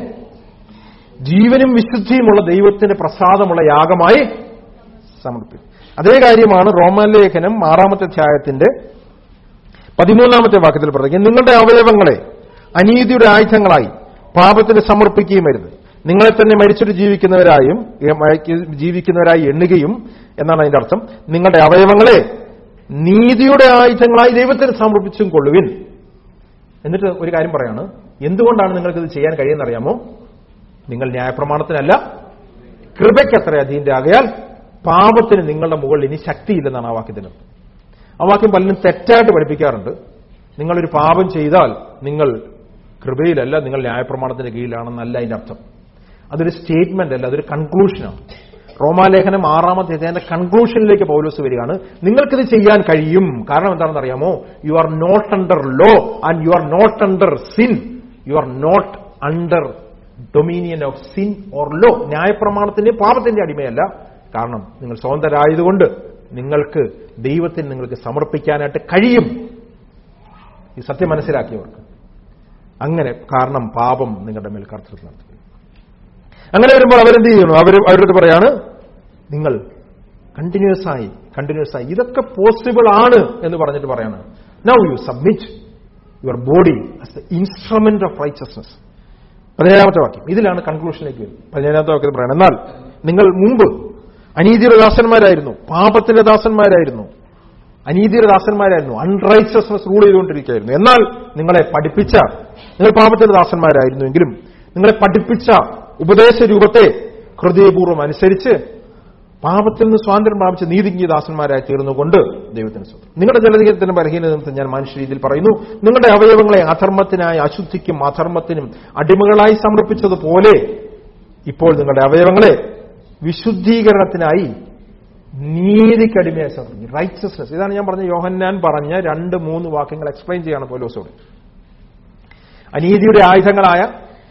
ജീവനും വിശുദ്ധിയുമുള്ള ദൈവത്തിന്റെ പ്രസാദമുള്ള യാഗമായി സമർപ്പിക്കും അതേ കാര്യമാണ് റോമാലേഖനം ആറാമത്തെ അധ്യായത്തിന്റെ പതിമൂന്നാമത്തെ വാക്യത്തിൽ പറയുന്നത് നിങ്ങളുടെ അവയവങ്ങളെ അനീതിയുടെ ആയുധങ്ങളായി പാപത്തിന് സമർപ്പിക്കുകയും വരുത് നിങ്ങളെ തന്നെ മരിച്ചിട്ട് ജീവിക്കുന്നവരായും ഏ, മരിക്ക- ജീവിക്കുന്നവരായി എണ്ണുകയും എന്നാണ് അതിന്റെ അർത്ഥം നിങ്ങളുടെ അവയവങ്ങളെ നീതിയുടെ ആയുധങ്ങളായി ദൈവത്തിന് സമർപ്പിച്ചും കൊള്ളുവിൻ എന്നിട്ട് ഒരു കാര്യം പറയാണ് എന്തുകൊണ്ടാണ് നിങ്ങൾക്കിത് ചെയ്യാൻ കഴിയുന്നറിയാമോ നിങ്ങൾ ന്യായപ്രമാണത്തിനല്ല കൃപയ്ക്കത്ര അധീന്റെ ആകയാൽ പാപത്തിന് നിങ്ങളുടെ മുകളിൽ ഇനി ശക്തിയില്ലെന്നാണ് ആ വാക്യത്തിന് ആ വാക്യം പലരും തെറ്റായിട്ട് പഠിപ്പിക്കാറുണ്ട് നിങ്ങളൊരു പാപം ചെയ്താൽ നിങ്ങൾ കൃപയിലല്ല നിങ്ങൾ ന്യായപ്രമാണത്തിന്റെ കീഴിലാണെന്നല്ല അതിന്റെ അർത്ഥം അതൊരു സ്റ്റേറ്റ്മെന്റ് അല്ല അതൊരു കൺക്ലൂഷനാണ് റോമാലേഖനം ആറാമത്തെ അധ്യായത്തിന്റെ കൺക്ലൂഷനിലേക്ക് പൗലോസ് വരികയാണ് നിങ്ങൾക്കിത് ചെയ്യാൻ കഴിയും കാരണം എന്താണെന്ന് അറിയാമോ you are not under law and you are not under sin you are not under dominion of sin or law ന്യായപ്രമാണത്തിന്റെ പാപത്തിന്റെ അടിമയല്ല കാരണം നിങ്ങൾ സ്വതന്ത്രരായതുകൊണ്ട് നിങ്ങൾക്ക് ദൈവത്തിന് നിങ്ങൾക്ക് സമർപ്പിക്കാനായിട്ട് കഴിയും ഈ സത്യം മനസ്സിലാക്കിയവർക്ക് അങ്ങനെ കാരണം പാപം നിങ്ങളുടെ മേൽ കർത്തൃത്വം നടത്തുക അങ്ങനെ വരുമ്പോൾ അവരെന്ത് ചെയ്യുന്നു അവർ അവരോട് പറയാണ് നിങ്ങൾ കണ്ടിന്യൂസ് ആയി കണ്ടിന്യൂസ് ആയി ഇതൊക്കെ പോസിബിൾ ആണ് എന്ന് പറഞ്ഞിട്ട് പറയാണ് now you submit your body as the instrument of righteousness പതിനേഴാമത്തെ വാക്യം ഇതിലാണ് കൺക്ലൂഷനിലേക്ക് വരുന്നത് പതിനേഴാമത്തെ വാക്യത്തിൽ പറയണം എന്നാൽ നിങ്ങൾ മുമ്പ് അനീതിയുടെ ദാസന്മാരായിരുന്നു പാപത്തിന്റെ ദാസന്മാരായിരുന്നു അനീതിയുടെ ദാസന്മാരായിരുന്നു അൺറൈച്ചസ്നസ് റൂൾ ചെയ്തുകൊണ്ടിരിക്കുകയായിരുന്നു എന്നാൽ നിങ്ങളെ പഠിപ്പിച്ച നിങ്ങൾ പാപത്തിന്റെ ദാസന്മാരായിരുന്നു എങ്കിലും നിങ്ങളെ പഠിപ്പിച്ച ഉപദേശ രൂപത്തെ ഹൃദയപൂർവ്വം അനുസരിച്ച് പാപത്തിൽ നിന്ന് സ്വാതന്ത്ര്യം പ്രാപിച്ച നീതിജ്ഞ ദാസന്മാരായി തീർന്നുകൊണ്ട് ദൈവത്തിന് സ്വന്തം നിങ്ങളുടെ ജലതീയത്തിന് ബലഹീനത നിമിത്തം ഞാൻ മനുഷ്യ രീതിയിൽ പറയുന്നു നിങ്ങളുടെ അവയവങ്ങളെ അധർമ്മത്തിനായി അശുദ്ധിക്കും അധർമ്മത്തിനും അടിമകളായി സമർപ്പിച്ചതുപോലെ ഇപ്പോൾ നിങ്ങളുടെ അവയവങ്ങളെ വിശുദ്ധീകരണത്തിനായി നീതിക്കടിമയായി സമർപ്പിക്കും റൈറ്റ്സസ്നെസ് ഇതാണ് ഞാൻ പറഞ്ഞ യോഹന്നാൻ പറഞ്ഞ രണ്ട് മൂന്ന് വാക്യങ്ങൾ എക്സ്പ്ലെയിൻ ചെയ്യാണ് പോലോസോട് അനീതിയുടെ ആയുധങ്ങളായ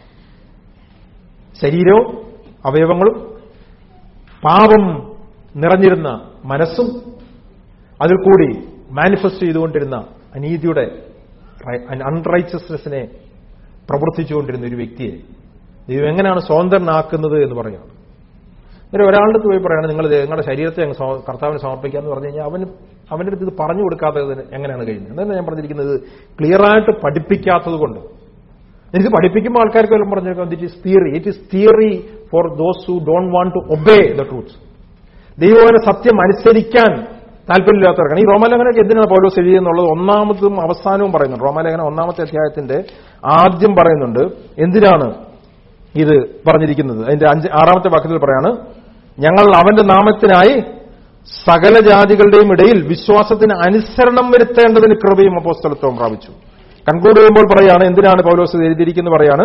ശരീരവും അവയവങ്ങളും പാപം നിറഞ്ഞിരുന്ന മനസ്സും അതിൽ കൂടി മാനിഫെസ്റ്റ് ചെയ്തുകൊണ്ടിരുന്ന അനീതിയുടെ അൺറൈച്ചസ്നെസ്സിനെ പ്രവർത്തിച്ചുകൊണ്ടിരുന്ന ഒരു വ്യക്തിയെ ദൈവം എങ്ങനെയാണ് സ്വതന്ത്രനാക്കുന്നത് എന്ന് പറയുകയാണ് അങ്ങനെ ഒരാളുടെ അടുത്ത് പോയി പറയാണ് നിങ്ങൾ നിങ്ങളുടെ ശരീരത്തെ അങ്ങ് സമ- കർത്താവിന് സമർപ്പിക്കുക എന്ന് പറഞ്ഞു കഴിഞ്ഞാൽ അവന് അവൻ്റെ അടുത്ത് ഇത് പറഞ്ഞു കൊടുക്കാത്തത് എങ്ങനെയാണ് കഴിയുന്നത് എന്നാണ് ഞാൻ പറഞ്ഞിരിക്കുന്നത് ക്ലിയറായിട്ട് പഠിപ്പിക്കാത്തത് കൊണ്ട് എനിക്ക് പഠിപ്പിക്കുമ്പോൾ ആൾക്കാർക്ക് വല്ലതും പറഞ്ഞേക്കാം it is theory it is theory for those who don't want to obey the truth ദൈവവന സത്യം അനുസരിക്കാൻ താല്പര്യമില്ലാത്തവർക്കാണ് ഈ റോമാലേഖനൊക്കെ എന്തിനാണ് പൗലോസ് എഴുതിയെന്നുള്ളത് ഒന്നാമതും അവസാനവും പറയുന്നുണ്ട് റോമാലേഖനം ഒന്നാമത്തെ അധ്യായത്തിന്റെ ആദ്യം പറയുന്നുണ്ട് എന്തിനാണ് ഇത് പറഞ്ഞിരിക്കുന്നത് അതിന്റെ അഞ്ച് ആറാമത്തെ വാക്യത്തിൽ പറയാണ് ഞങ്ങൾ അവന്റെ നാമത്തിനായി സകല ജാതികളുടെയും ഇടയിൽ വിശ്വാസത്തിന് അനുസരണം വരുത്തേണ്ടതിന് കൃപയും അപ്പോസ്തലത്വം പ്രാപിച്ചു കൺക്ലൂഡ് ചെയ്യുമ്പോൾ പറയാണ് എന്തിനാണ് പൗലോസ് ഇത് എഴുതിയിരിക്കുന്നത് പറയാണ്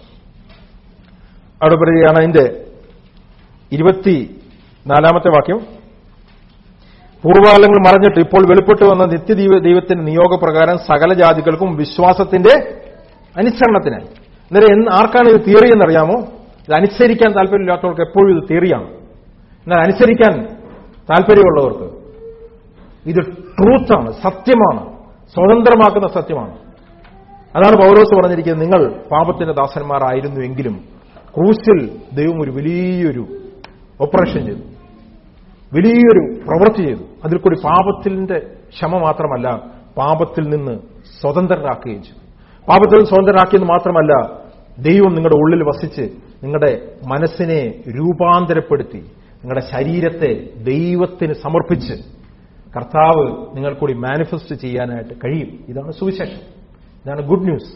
അവിടെ പറയുകയാണ് അതിന്റെ ഇരുപത്തി നാലാമത്തെ വാക്യം പൂർവ്വകാലങ്ങൾ മറഞ്ഞിട്ട് ഇപ്പോൾ വെളിപ്പെട്ട് വന്ന നിത്യദൈവ ദൈവത്തിന്റെ നിയോഗപ്രകാരം സകല ജാതികൾക്കും വിശ്വാസത്തിന്റെ അനുസരണത്തിനായി അന്നേരം എന്ന് ആർക്കാണ് ഇത് തിയറി എന്നറിയാമോ ഇത് അനുസരിക്കാൻ താല്പര്യമില്ലാത്തവർക്ക് എപ്പോഴും ഇത് തിയറിയാണ് എന്നാൽ അനുസരിക്കാൻ താല്പര്യമുള്ളവർക്ക് ഇത് ട്രൂത്താണ് സത്യമാണ് സ്വതന്ത്രമാക്കുന്ന സത്യമാണ് അതാണ് പൗലോസ് പറഞ്ഞിരിക്കുന്നത് നിങ്ങൾ പാപത്തിന്റെ ദാസന്മാരായിരുന്നു എങ്കിലും ക്രൂസിൽ ദൈവം ഒരു വലിയൊരു ഓപ്പറേഷൻ ചെയ്തു വലിയൊരു പ്രവൃത്തി ചെയ്തു അതിൽ കൂടി പാപത്തിന്റെ ക്ഷമ മാത്രമല്ല പാപത്തിൽ നിന്ന് സ്വതന്ത്രരാക്കുകയും ചെയ്തു പാപത്തിൽ നിന്ന് സ്വതന്ത്രരാക്കിയെന്ന് മാത്രമല്ല ദൈവം നിങ്ങളുടെ ഉള്ളിൽ വസിച്ച് നിങ്ങളുടെ മനസ്സിനെ രൂപാന്തരപ്പെടുത്തി നിങ്ങളുടെ ശരീരത്തെ ദൈവത്തിന് സമർപ്പിച്ച് കർത്താവ് നിങ്ങൾ കൂടി മാനിഫെസ്റ്റ് ചെയ്യാനായിട്ട് കഴിയും ഇതാണ് സുവിശേഷം ഇതാണ് ഗുഡ് ന്യൂസ്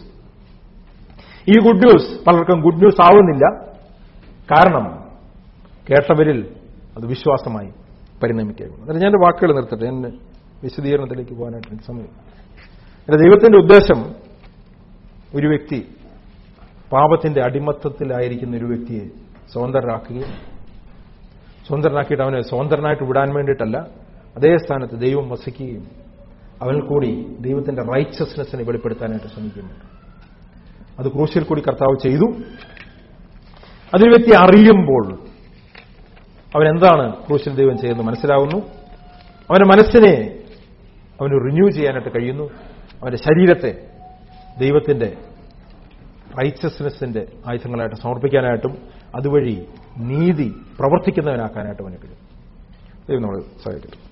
ഈ ഗുഡ് ന്യൂസ് പലർക്കും ഗുഡ് ന്യൂസ് ആവുന്നില്ല കാരണം കേട്ടവരിൽ അത് വിശ്വാസമായി പരിണമിക്കുക അന്നേരം ഞാൻ എൻ്റെ വാക്കുകൾ നിർത്തട്ടെ എന്നെ വിശദീകരണത്തിലേക്ക് പോകാനായിട്ട് എനിക്ക് സമയം എന്റെ ദൈവത്തിന്റെ ഉദ്ദേശം ഒരു വ്യക്തി പാപത്തിന്റെ അടിമത്തത്തിലായിരിക്കുന്ന ഒരു വ്യക്തിയെ സ്വതന്ത്രരാക്കുകയും സ്വതന്ത്രനാക്കിയിട്ട് അവനെ സ്വതന്ത്രനായിട്ട് വിടാൻ വേണ്ടിയിട്ടല്ല അതേ സ്ഥാനത്ത് ദൈവം വസിക്കുകയും അവനിൽ കൂടി ദൈവത്തിന്റെ റൈച്ചസ്നെസ്സിനെ വെളിപ്പെടുത്താനായിട്ട് ശ്രമിക്കുന്നുണ്ട് അത് ക്രൂശിൽ കൂടി കർത്താവ് ചെയ്തു അതിൽ വ്യക്തി അറിയുമ്പോൾ അവൻ എന്താണ് ക്രൂശിൽ ദൈവം ചെയ്യുന്നത് മനസ്സിലാവുന്നു അവന്റെ മനസ്സിനെ അവന് റിന്യൂ ചെയ്യാനായിട്ട് കഴിയുന്നു അവന്റെ ശരീരത്തെ ദൈവത്തിന്റെ റൈച്ചസ്നെസ്സിന്റെ ആയുധങ്ങളായിട്ട് സമർപ്പിക്കാനായിട്ടും അതുവഴി നീതി പ്രവർത്തിക്കുന്നവനാക്കാനായിട്ടും അവന് കഴിയും ദൈവം നമ്മൾ സഹായിക്കട്ടെ